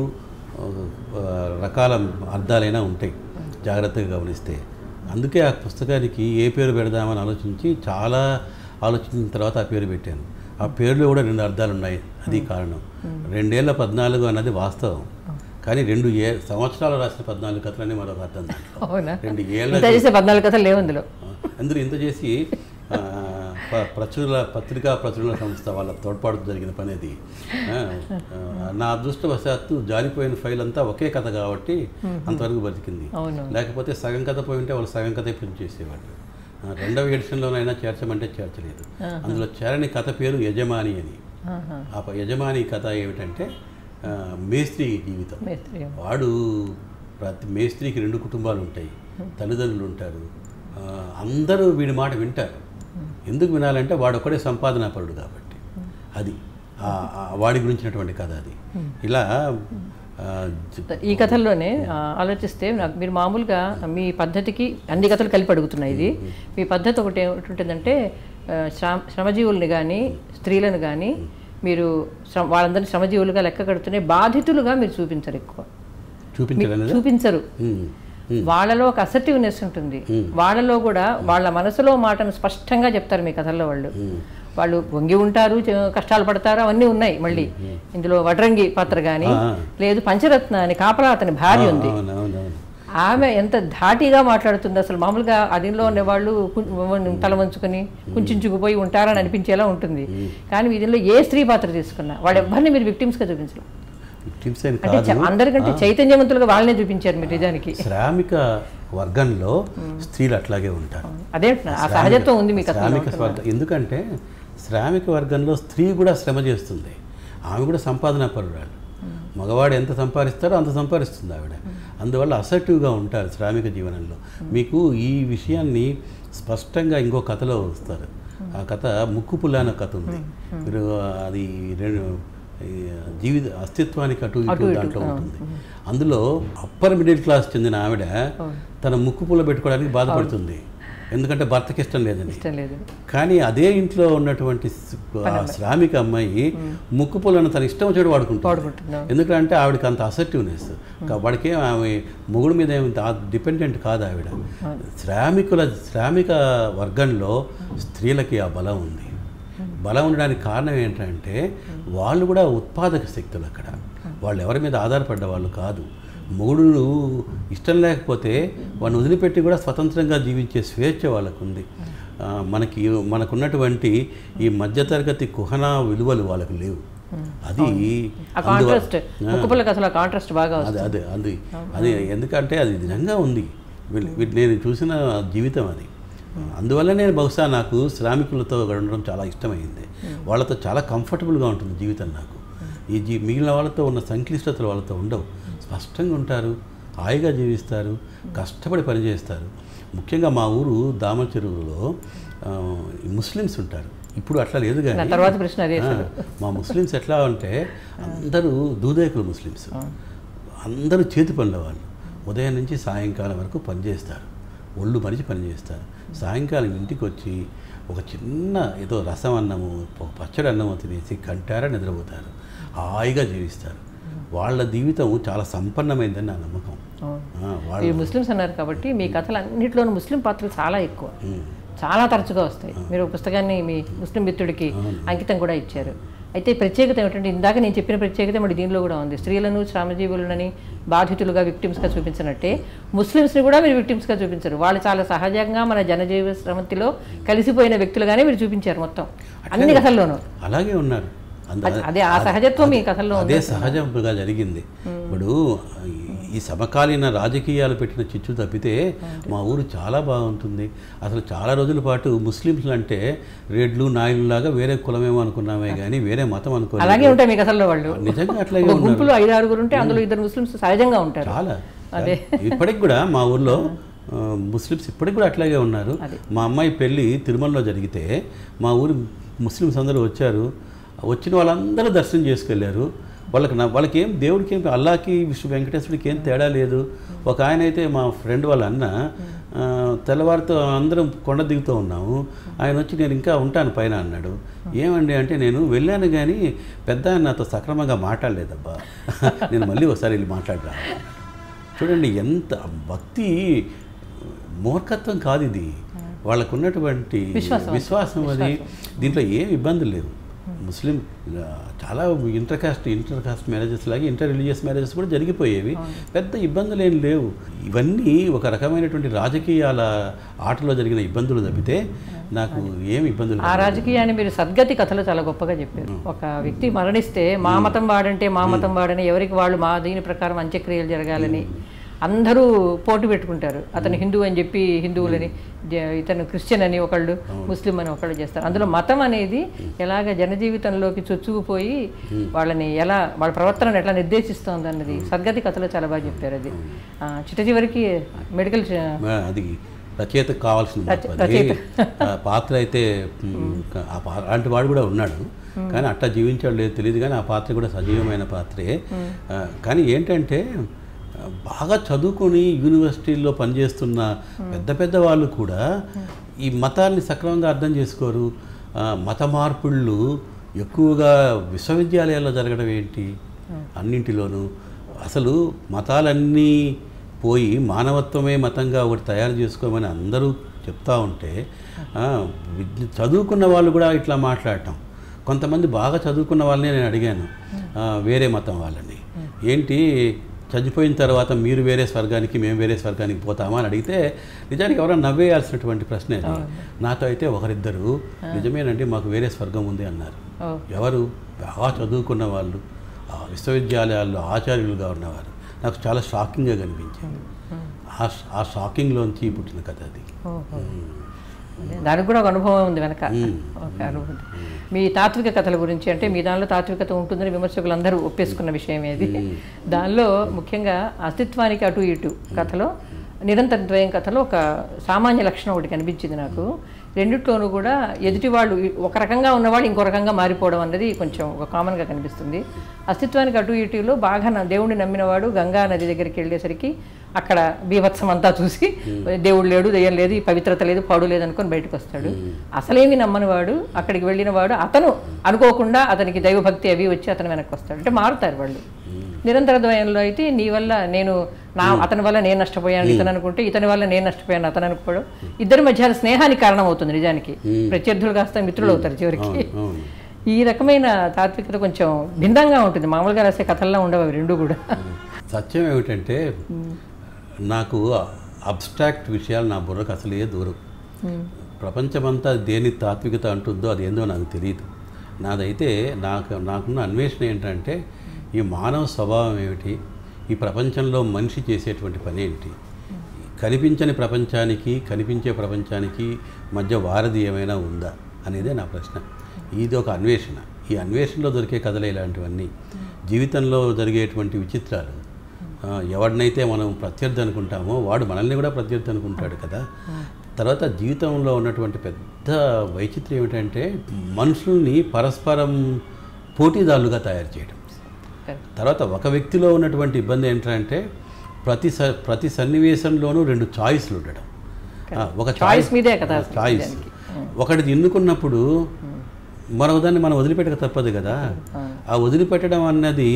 ఆ, రకాల అర్థాలైనా ఉంటాయి జాగ్రత్తగా గమనిస్తే అందుకే ఆ పుస్తకానికి ఏ పేరు పెడదామని ఆలోచించి చాలా ఆలోచించిన తర్వాత ఆ పేరు పెట్టాను ఆ పేరులో కూడా రెండు అర్థాలు ఉన్నాయి అది కారణం రెండేళ్ల పద్నాలుగు అన్నది వాస్తవం కానీ రెండు ఏ సంవత్సరాలు రాసిన పద్నాలుగు కథలని మరొక అర్థం దాంట్లో అవునా రెండు ఏళ్ళ ఇంత చేసే పద్నాలుగు కథలు లేవు అందులో అందరూ ఇంత చేసి ఆ, ప- ప్రచురణ పత్రికా ప్రచురణ సంస్థ వాళ్ళ తోడ్పాటుతో జరిగిన పని అది ఆ, ఆ, నా అదృష్టవశాత్తు జారిపోయిన ఫైల్ అంతా ఒకే కథ కాబట్టి అంతవరకు బతికింది అవును లేకపోతే సగం కథ పోయి ఉంటే వాళ్ళు సగం కథ ప్రింట్ చేసేవాళ్ళు ఆ, రెండవ ఎడిషన్లోనైనా చేర్చమంటే చేర్చలేదు అందులో చేరని కథ పేరు యజమాని అని ఆహా. ఆ ప- యజమాని కథ ఏమిటంటే ఆ, మేస్త్రి జీవితం మేస్త్రి వాడు ప్రతి మేస్త్రికి రెండు కుటుంబాలు ఉంటాయి తల్లిదండ్రులు ఉంటారు ఆ, అందరూ వీడి మాట వింటారు ఎందుకు వినాలంటే వాడు ఒక్కడే సంపాదనాపరుడు కాబట్టి అది ఆ- ఆ వాడి గురించినటువంటి కథ అది ఇలా ఆ, జ- ఈ కథల్లోనే ఆ, ఆలోచిస్తే నాకు మీరు మామూలుగా మీ పద్ధతికి అన్ని కథలు కలిపి అడుగుతున్నాయి ఇది మీ పద్ధతి ఒకటి ఏమిటంటే శ్రమ శ్రమజీవుల్ని కానీ స్త్రీలను కానీ మీరు శ్రమ వాళ్ళందరినీ శ్రమజీవులుగా లెక్క కడుతూనే బాధితులుగా మీరు చూపించరు ఎక్కువ చూపించాలనేది చూపించరు ఉమ్, వాళ్ళలో ఒక అసర్టివ్నెస్ ఉంటుంది వాళ్ళలో కూడా వాళ్ళ మనసులో మాటను స్పష్టంగా చెప్తారు మీ కథల్లో వాళ్ళు వాళ్ళు వంగి ఉంటారు చ- కష్టాలు పడతారు అవన్నీ ఉన్నాయి మళ్ళీ ఇందులో వడ్రంగి పాత్ర కానీ ఆ. లేదు పంచరత్న అని కాపలా అతని భార్య ఉంది అవును అవును అవును ఆమె ఎంత ధాటిగా మాట్లాడుతుంది అసలు మామూలుగా అదిలో ఉండేవాళ్ళు కు- తల వంచుకొని కుంచుకుపోయి ఉంటారని అనిపించేలా ఉంటుంది కానీ దీనిలో ఏ స్త్రీ పాత్ర తీసుకున్నా వాడు ఎవరిని మీరు victims గా చూపించరు టిప్స్ అని అంటే కాదు చ- అందరికంటే చైతన్యవంతులుగా వాళ్ళనే చూపించారు మీరు నిజానికి శ్రామిక వర్గంలో స్త్రీలు అట్లాగే ఉంటారు అదే ఆ సహజత్వం ఉంది మీకు అసలు శ్రామిక వర్గం ఎందుకంటే శ్రామిక వర్గంలో స్త్రీ కూడా శ్రమ చేస్తుంది ఆమె కూడా సంపాదన పరురాలు మగవాడు ఎంత సంపాదిస్తారో అంత సంపాదిస్తుంది ఆవిడ అందువల్ల అసర్టివ్గా ఉంటారు శ్రామిక జీవనంలో మీకు ఈ విషయాన్ని స్పష్టంగా ఇంకో కథలో వస్తారు ఆ కథ ముక్కు పుల్ల అనే కథ ఉంది మీరు అది రెండు ఈ జీవిత అస్తిత్వానికి అటు ఇటు దాంట్లో ఉంటుంది అందులో అప్పర్ మిడిల్ క్లాస్ చెందిన ఆవిడ తన ముక్కు పుల్ల పెట్టుకోవడానికి బాధపడుతుంది ఎందుకంటే భర్తకి ఇష్టం లేదని ఇష్టం లేదు కానీ అదే ఇంట్లో ఉన్నటువంటి స్- ఆ శ్రామిక అమ్మాయి ముక్కు పుల్లను తన ఇష్టం వచ్చాడు వాడుకుంటాడు వాడుకుంటున్నాం ఎందుకంటే ఆవిడకి అంత అసర్టివ్నెస్ వాడికి ఆమె మొగుడు మీద ఏమి డిపెండెంట్ కాదు ఆవిడ శ్రామికుల శ్రామిక వర్గంలో స్త్రీలకి ఆ బలం ఉంది బలం ఉండడానికి కారణం ఏంటంటే వాళ్ళు కూడా ఉత్పాదక శక్తులు అక్కడ వాళ్ళు ఎవరి మీద ఆధారపడ్డ వాళ్ళు కాదు మొగుడు ఇష్టం లేకపోతే వాడిని వదిలిపెట్టి కూడా స్వతంత్రంగా జీవించే స్వేచ్ఛ వాళ్ళకు ఉంది ఆ, మనకి మనకున్నటువంటి ఈ మధ్యతరగతి కుహన విలువలు వాళ్ళకు లేవు అది ఆ కాంట్రాస్ట్ ముక్కుపుల్లకి అసలు ఆ కాంట్రాస్ట్ బాగా వస్తుంది అది అదే అది అది ఎందుకంటే అది నిజంగా ఉంది వీళ్ళ- వీళ్ళ- నేను చూసిన జీవితం అది అందువల్ల నేను బహుశా నాకు శ్రామికులతో గడపడం చాలా ఇష్టమైంది వాళ్ళతో చాలా కంఫర్టబుల్గా ఉంటుంది జీవితం నాకు ఈ జీ మిగిలిన వాళ్ళతో ఉన్న సంక్లిష్టతలు వాళ్ళతో ఉండవు స్పష్టంగా ఉంటారు హాయిగా జీవిస్తారు కష్టపడి పనిచేస్తారు ముఖ్యంగా మా ఊరు దామ చెరువులో ఆ, ఈ ముస్లిమ్స్ ఉంటారు ఇప్పుడు అట్లా లేదు నా కానీ తర్వాత ప్రశ్న అదే ఆ, మా ముస్లిమ్స్ ఎట్లా అంటే అందరూ దూదేకులు ముస్లిమ్స్ అందరూ చేతి పనుల వాళ్ళు ఉదయం నుంచి సాయంకాలం వరకు పనిచేస్తారు ఒళ్ళు మరిచి పనిచేస్తారు సాయంకాలం ఇంటికి వచ్చి ఒక చిన్న ఏదో రసం అన్నము ఒక పచ్చడి అన్నము తినేసి కంటారా నిద్రపోతారు హాయిగా జీవిస్తారు వాళ్ళ జీవితం చాలా సంపన్నమైందని నా నమ్మకం అవును. ఆ, వాళ్ళ మీరు ముస్లిమ్స్ అన్నారు కాబట్టి మీ కథలు అన్నింటిలోనూ ముస్లిం పాత్రలు చాలా ఎక్కువ ఉమ్. చాలా తరచుగా వస్తాయి మీరు ఒక పుస్తకాన్ని మీ ముస్లిం మిత్రుడికి అంకితం కూడా ఇచ్చారు అయితే ఈ ప్రత్యేకత ఏమిటంటే ఇందాక నేను చెప్పిన ప్రత్యేకత మరి దీనిలో కూడా ఉంది స్త్రీలను శ్రమజీవులనని బాధితులుగా విక్టిమ్స్గా చూపించినట్టే ముస్లిమ్స్ని కూడా మీరు విక్టిమ్స్గా చూపించరు వాళ్ళు చాలా సహజంగా మన జనజీవ శ్రమతిలో కలిసిపోయిన వ్యక్తులుగానే మీరు చూపించారు మొత్తం అన్ని కథల్లోనూ అలాగే ఉన్నారు అంద- అది- అదే ఆ సహజత్వం మీ కథల్లో ఉంది అదే సహజంగా జరిగింది ఇప్పుడు ఈ సమకాలీన రాజకీయాలు పెట్టిన చిచ్చు తప్పితే మా ఊరు చాలా బాగుంటుంది అసలు చాలా రోజుల పాటు ముస్లింలు అంటే రెడ్లు నాయులు లాగా వేరే కులమేమో అనుకున్నామే కానీ వేరే మతం అనుకోలేదు అలాగే ఉంటాయి మీ కథల్లో వాళ్ళు నిజంగా అట్లాగే ఒక ఉన్నారు గుంపులో ఐదు ఆరుగురు ఉంటే అందులో ఇద్దరు ముస్లిమ్స్ సహజంగా ఉంటారు చాలా అదే. ఇప్పటికి కూడా మా ఊర్లో ఆ, ముస్లిమ్స్ ఇప్పటికి కూడా అట్లాగే ఉన్నారు మా అమ్మాయి పెళ్ళి తిరుమలలో జరిగితే మా ఊరి ముస్లిమ్స్ అందరూ వచ్చారు వచ్చిన వాళ్ళందరూ దర్శనం చేసుకెళ్ళారు వాళ్ళకి నా వాళ్ళకి ఏం దేవుడికి ఏం అల్లాకి విష్ణు వెంకటేశ్వరుడికి ఏం తేడా లేదు ఒక ఆయన అయితే మా ఫ్రెండ్ వాళ్ళ అన్న ఆ, తెల్లవారితో అందరం కొండ దిగుతూ ఉన్నాము ఆయన వచ్చి నేను ఇంకా ఉంటాను పైన అన్నాడు ఏమండి అంటే నేను వెళ్ళాను కానీ పెద్ద ఆయన నాతో సక్రమంగా మాట్లాడలేదబ్బా నేను మళ్ళీ ఒకసారి వెళ్ళి మాట్లాడరా చూడండి ఎంత భక్తి మూర్ఖత్వం కాదు ఇది వాళ్ళకు ఉన్నటువంటి విశ్వాసం. విశ్వాసం అది దీంట్లో ఏం ఇబ్బందులు లేవు ముస్లిం ఆ, చాలా inter caste inter caste marriages లాగే ఇంటర్ రిలీజియస్ మ్యారేజెస్ కూడా జరిగిపోయేవి పెద్ద ఇబ్బందులు ఏం లేవు ఇవన్నీ ఒక రకమైనటువంటి రాజకీయాల ఆటలో జరిగిన ఇబ్బందులు తప్పితే నాకు ఏమి ఇబ్బందులు ఆ రాజకీయాన్ని మీరు సద్గతి కథలు చాలా గొప్పగా చెప్పారు ఒక వ్యక్తి మరణిస్తే మా మతం వాడంటే మా మతం వాడని ఎవరికి వాళ్ళు మా దీని ప్రకారం అంత్యక్రియలు జరగాలని అందరూ పోటీ పెట్టుకుంటారు అతను హిందూ అని చెప్పి హిందువులని జ- ఇతను క్రిస్టియన్ అని ఒకళ్ళు ముస్లిం అని ఒకళ్ళు చేస్తారు అందులో మతం అనేది ఎలాగ జనజీవితంలోకి చొచ్చుకుపోయి వాళ్ళని ఎలా వాళ్ళ ప్రవర్తనను ఎట్లా నిర్దేశిస్తోంది అన్నది సద్గతి కథలో చాలా బాగా చెప్పారు అది ఆ, చిట్ట చివరికి మెడికల్ ఆ, అది రచయితకు కావాల్సిన మార్పు అది. ఆ పాత్ర అయితే మ్, ఆ పా- అలాంటి వాడు కూడా ఉన్నాడు కానీ అట్టా జీవించాడు లేదు తెలియదు కానీ ఆ పాత్ర కూడా సజీవమైన పాత్రే ఆ, కానీ ఏంటంటే ఆ, బాగా చదువుకొని యూనివర్సిటీల్లో పనిచేస్తున్న పెద్ద పెద్ద వాళ్ళు కూడా ఈ మతాన్ని సక్రమంగా అర్థం చేసుకోరు ఆ, మత మార్పుళ్ళు ఎక్కువగా విశ్వవిద్యాలయాల్లో జరగడం ఏంటి అన్నింటిలోనూ అసలు మతాలన్నీ పోయి మానవత్వమే మతంగా ఒకటి తయారు చేసుకోమని అందరూ చెప్తా ఉంటే ఆ, విద్య చదువుకున్న వాళ్ళు కూడా ఇట్లా మాట్లాడటం కొంతమంది బాగా చదువుకున్న వాళ్ళని నేను అడిగాను ఆ, వేరే మతం వాళ్ళని ఏంటి చనిపోయిన తర్వాత మీరు వేరే స్వర్గానికి మేము వేరే స్వర్గానికి పోతామా అని అడిగితే నిజానికి ఎవరైనా నవ్వేయాల్సినటువంటి ప్రశ్న అది నాతో అయితే ఒకరిద్దరు నిజమేనండి మాకు వేరే స్వర్గం ఉంది అన్నారు ఓ, ఎవరు బాగా చదువుకున్న వాళ్ళు ఆ విశ్వవిద్యాలయాల్లో ఆచార్యులుగా ఉన్నవారు నాకు చాలా షాకింగ్గా కనిపించింది ఆ ఆ షాకింగ్లోంచి పుట్టిన కథ అది ఓహో. దానికి కూడా ఒక అనుభవం ఉంది వెనక ఒక అనుభవం మీ తాత్విక కథల గురించి అంటే మీ దానిలో తాత్వికత ఉంటుందని విమర్శకులు అందరూ ఒప్పేసుకున్న విషయం ఏది దానిలో ముఖ్యంగా అస్తిత్వానికి అటు ఇటు కథలో నిరంతర ద్వయం కథలో ఒక సామాన్య లక్షణం ఒకటి కనిపించింది నాకు రెండిట్లోనూ కూడా ఎదుటి వాళ్ళు ఒక రకంగా ఉన్నవాళ్ళు ఇంకో రకంగా మారిపోవడం అన్నది కొంచెం ఒక కామన్గా కనిపిస్తుంది అస్తిత్వానికి అటు ఇటులో బాగా నా దేవుడిని నమ్మినవాడు గంగా నది దగ్గరికి వెళ్ళేసరికి అక్కడ బీభత్సం అంతా చూసి దేవుడు లేడు దయ్యం లేదు ఈ పవిత్రత లేదు పాడు లేదు అనుకొని బయటకు వస్తాడు అసలేమి నమ్మని వాడు అక్కడికి వెళ్ళిన వాడు అతను అనుకోకుండా అతనికి దైవభక్తి అవి వచ్చి అతను వెనక్కి వస్తాడు అంటే మారుతారు వాళ్ళు నిరంతర ద్వయంలో అయితే నీ వల్ల నేను నా అతని వల్ల నేను నష్టపోయాను ఇతను అనుకుంటే ఇతని వల్ల నేను నష్టపోయాను అతను అనుకోవడం ఇద్దరి మధ్య అది స్నేహానికి కారణం అవుతుంది నిజానికి ప్రత్యర్థులు కాస్త మిత్రులు అవుతారు చివరికి అవును ఈ రకమైన తాత్వికత కొంచెం భిన్నంగా ఉంటుంది మామూలుగా రాసే కథల్లో ఉండవు అవి రెండు కూడా సత్యం ఏమిటంటే నాకు అబ్స్ట్రాక్ట్ విషయాలు నా బుర్రకు అసలే దూరం ప్రపంచమంతా దేని తాత్వికత అంటుందో అది ఏందో నాకు తెలియదు నాదైతే నాకు నాకున్న అన్వేషణ ఏంటంటే ఈ మానవ స్వభావం ఏమిటి ఈ ప్రపంచంలో మనిషి చేసేటువంటి పని ఏంటి కనిపించని ప్రపంచానికి కనిపించే ప్రపంచానికి మధ్య వారధి ఏమైనా ఉందా అనేదే నా ప్రశ్న ఇది ఒక అన్వేషణ ఈ అన్వేషణలో దొరికే కథలే ఇలాంటివన్నీ జీవితంలో జరిగేటువంటి విచిత్రాలు ఆ, ఎవడినైతే మనం ప్రత్యర్థి అనుకుంటామో వాడు మనల్ని కూడా ప్రత్యర్థి అనుకుంటాడు కదా తర్వాత జీవితంలో ఉన్నటువంటి పెద్ద వైచిత్ర్యం ఏమిటంటే మనుషుల్ని పరస్పరం పోటీదారులుగా తయారు చేయడం తర్వాత ఒక వ్యక్తిలో ఉన్నటువంటి ఇబ్బంది ఏంటంటే ప్రతి స ప్రతి సన్నివేశంలోనూ రెండు చాయిస్లు ఉండడం ఆ, ఒక చాయిస్ మీదే కదా చాయిస్ ఒకటి ఎన్నుకున్నప్పుడు మరొక దాన్ని మనం వదిలిపెట్టక తప్పదు కదా ఆ వదిలిపెట్టడం అన్నది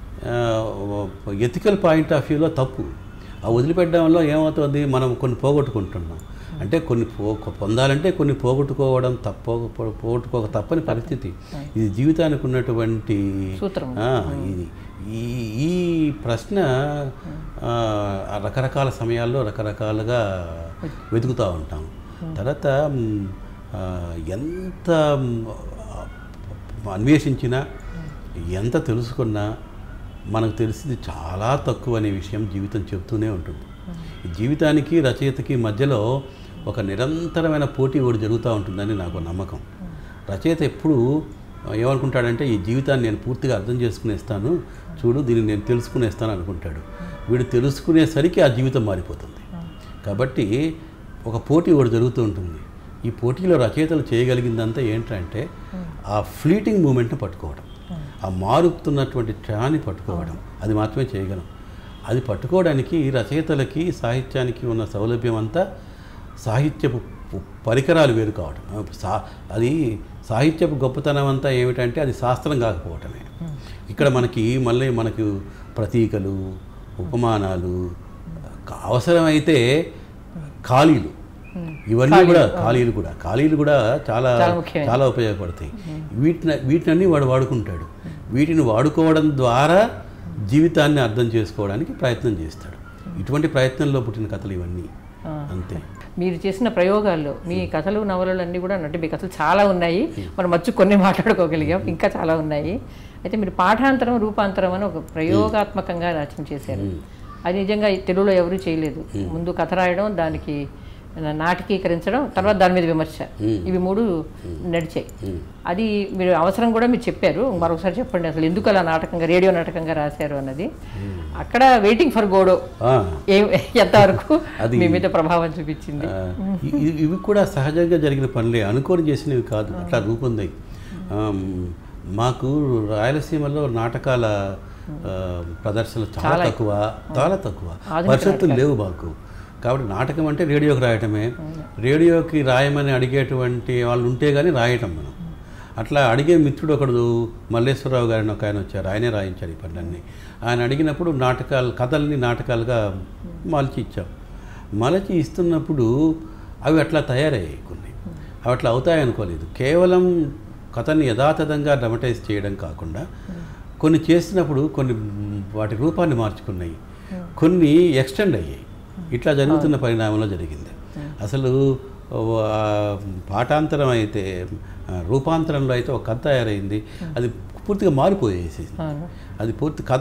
ఎథికల్ పాయింట్ ఆఫ్ వ్యూలో తప్పు ఆ వదిలిపెట్టడంలో ఏమవుతుంది మనం కొన్ని పోగొట్టుకుంటున్నాం అంటే కొన్ని పో పొందాలంటే కొన్ని పోగొట్టుకోవడం తప్ప పోగొట్టుకోక తప్పని పరిస్థితి ఇది జీవితానికి ఉన్నటువంటి సూత్రం ఆ, ఇది ఈ ఈ ప్రశ్న ఆ, రకరకాల సమయాల్లో రకరకాలుగా వెతుకుతూ ఉంటాం తర్వాత మ్, ఆ, ఎంత మ్, అన్వేషించినా ఎంత తెలుసుకున్నా మనకు తెలిసింది చాలా తక్కువ అనే విషయం జీవితం చెప్తూనే ఉంటుంది ఈ జీవితానికి రచయితకి మధ్యలో ఒక నిరంతరమైన పోటీ ఒకటి జరుగుతూ ఉంటుందని నాకు నమ్మకం రచయిత ఎప్పుడు ఏమనుకుంటాడంటే ఈ జీవితాన్ని నేను పూర్తిగా అర్థం చేసుకునేస్తాను చూడు దీన్ని నేను తెలుసుకునేస్తాను అనుకుంటాడు వీడు తెలుసుకునేసరికి ఆ జీవితం మారిపోతుంది కాబట్టి ఒక పోటీ ఒకటి జరుగుతూ ఉంటుంది ఈ పోటీలో రచయితలు చేయగలిగిందంతా ఏంటంటే ఆ ఫ్లీటింగ్ మూమెంట్ని పట్టుకోవడం ఆ మారుతున్నటువంటి క్షణాన్ని పట్టుకోవడం అది మాత్రమే చేయగలం అది పట్టుకోవడానికి రచయితలకి సాహిత్యానికి ఉన్న సౌలభ్యం అంతా సాహిత్యపు పు- పరికరాలు వేరు కావడం సా అది సాహిత్యపు గొప్పతనం అంతా ఏమిటంటే అది శాస్త్రం కాకపోవటమే ఇక్కడ మనకి మళ్ళీ మనకు ప్రతీకలు ఉపమానాలు క- అవసరమైతే ఖాళీలు ఇవన్నీ కూడా ఖాళీలు కూడా ఖాళీలు కూడా చాలా చాలా ముఖ్యమైనవి. చాలా ఉపయోగపడతాయి వీటిని వీటినన్నీ వాడు వాడుకుంటాడు వీటిని వాడుకోవడం ద్వారా జీవితాన్ని అర్థం చేసుకోవడానికి ప్రయత్నం చేస్తాడు ఇటువంటి ప్రయత్నంలో పుట్టిన కథలు ఇవన్నీ అంతే మీరు చేసిన ప్రయోగాల్లో మీ కథలు నవలలు అన్నీ కూడా అంటే మీ కథలు చాలా ఉన్నాయి మనం మచ్చు కొన్ని మాట్లాడుకోగలిగాం ఇంకా చాలా ఉన్నాయి అయితే మీరు పాఠాంతరం రూపాంతరం అని ఒక ప్రయోగాత్మకంగా రచన చేశారు అది నిజంగా తెలుగులో ఎవరూ చేయలేదు ముందు కథ రాయడం దానికి నాటకీకరించడం తర్వాత దాని మీద విమర్శ ఇవి మూడు నడిచాయి అది మీరు అవసరం కూడా మీరు చెప్పారు మరొకసారి చెప్పండి అసలు ఎందుకు అలా నాటకంగా రేడియో నాటకంగా రాశారు అన్నది అక్కడ వెయిటింగ్ ఫర్ గోడో ఆ, ఏ ఎంతవరకు అది- మీ మీద ప్రభావం చూపించింది ఆ, ఇ- ఇ- ఇవి కూడా సహజంగా జరిగిన పనులే అనుకోని చేసినవి కాదు అట్లా రూపొందాయి ఆమ్, మాకు రాయలసీమలో నాటకాల ఆ, ప్రదర్శనలు చాలా తక్కువ చాలా తక్కువ పరిస్థితులు లేవు మాకు కాబట్టి నాటకం అంటే రేడియోకి రాయటమే రేడియోకి రాయమని అడిగేటువంటి వాళ్ళు ఉంటే కానీ రాయటం మనం అట్లా అడిగే మిత్రుడు ఒకడు మల్లేశ్వరరావు గారిని ఒక ఆయన వచ్చారు ఆయనే రాయించారు ఈ పనులన్నీ ఆయన అడిగినప్పుడు నాటకాలు కథల్ని నాటకాలుగా మలిచి ఇచ్చాం మలచి ఇస్తున్నప్పుడు అవి అట్లా తయారయ్యాయి కొన్ని అవి అట్లా అవుతాయి అనుకోలేదు కేవలం కథని యథాతథంగా డ్రమటైజ్ చేయడం కాకుండా కొన్ని చేసినప్పుడు కొన్ని మ్, వాటి రూపాన్ని మార్చుకున్నాయి కొన్ని ఎక్స్టెండ్ అయ్యాయి ఇట్లా జరుగుతున్న పరిణామంలో జరిగింది అసలు ఆ, పాఠాంతరం అయితే ఆ, రూపాంతరంలో అయితే ఒక కథ తయారైంది అది పూర్తిగా మారిపోయేసి అవును. అది పూర్తి కథ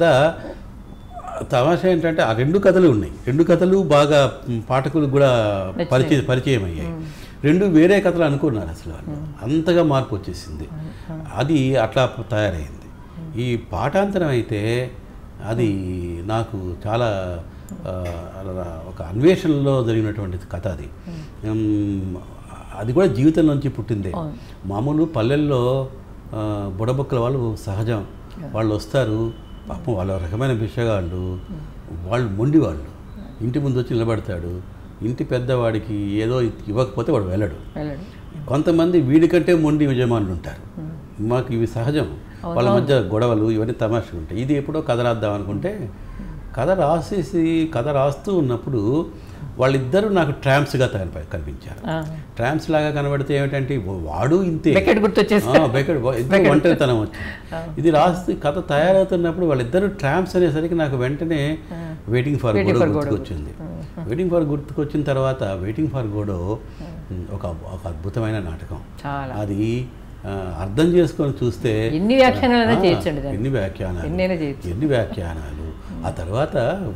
తమాషా ఏంటంటే ఆ రెండు కథలు ఉన్నాయి రెండు కథలు బాగా మ్, పాఠకులకు కూడా పరిచయ పరిచయం అయ్యాయి రెండు వేరే కథలు అనుకున్నారు అసలు వాళ్ళు అంతగా మార్పు వచ్చేసింది అది అట్లా తయారైంది ఈ పాఠాంతరం అయితే అది నాకు చాలా ఆ, అలా ఒక అన్వేషణలో జరిగినటువంటి కథ అది ఉమ్, అది కూడా జీవితం నుంచి పుట్టిందే మామూలు పల్లెల్లో ఆ, బుడబుక్కల వాళ్ళు సహజం వాళ్ళు వస్తారు పాపం వాళ్ళ రకమైన బిషగాళ్ళు వాళ్ళు మొండి వాళ్ళు ఇంటి ముందు వచ్చి నిలబడతాడు ఇంటి పెద్దవాడికి ఏదో ఇవ్వకపోతే వాడు వెళ్ళడు వెళ్ళండి కొంతమంది వీడికంటే మొండి యజమానులు ఉంటారు మాకు ఇవి సహజం వాళ్ళ మధ్య గొడవలు ఇవన్నీ తమాషా ఉంటాయి ఇది ఎప్పుడో కథ రాద్దాం అనుకుంటే కథ రాసేసి కథ రాస్తూ ఉన్నప్పుడు వాళ్ళిద్దరూ నాకు ట్రాంప్స్గా కనిప కనిపించారు ఆ. ట్రాంప్స్ లాగా కనబడితే ఏమిటంటే వాడు ఇంతే బెకెట్ గుర్తొచ్చేసి ఆ, బెకెట్ ఎంతో ఒంటరితనం వచ్చింది ఇది రాసి కథ తయారవుతున్నప్పుడు వాళ్ళిద్దరు ట్రాంప్స్ అనేసరికి నాకు వెంటనే వెయిటింగ్ ఫర్ గోడో గుర్తుకొచ్చింది వెయిటింగ్ ఫర్ గుర్తుకొచ్చిన తర్వాత వెయిటింగ్ ఫర్ గోడో ఒక ఒక అద్భుతమైన నాటకం చాలా అది ఆ, అర్థం చేసుకొని చూస్తే ఎన్ని వ్యాఖ్యానాలైనా ఆ, చేయొచ్చండి దాన్ని ఎన్ని వ్యాఖ్యానాలు ఎన్నైనా చేయొచ్చు ఎన్ని వ్యాఖ్యానాలు ఆ తర్వాత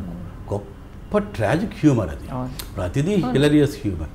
గొప్ప ట్రాజిక్ హ్యూమర్ అది అవును. ప్రతిదీ హిలరియస్ హ్యూమర్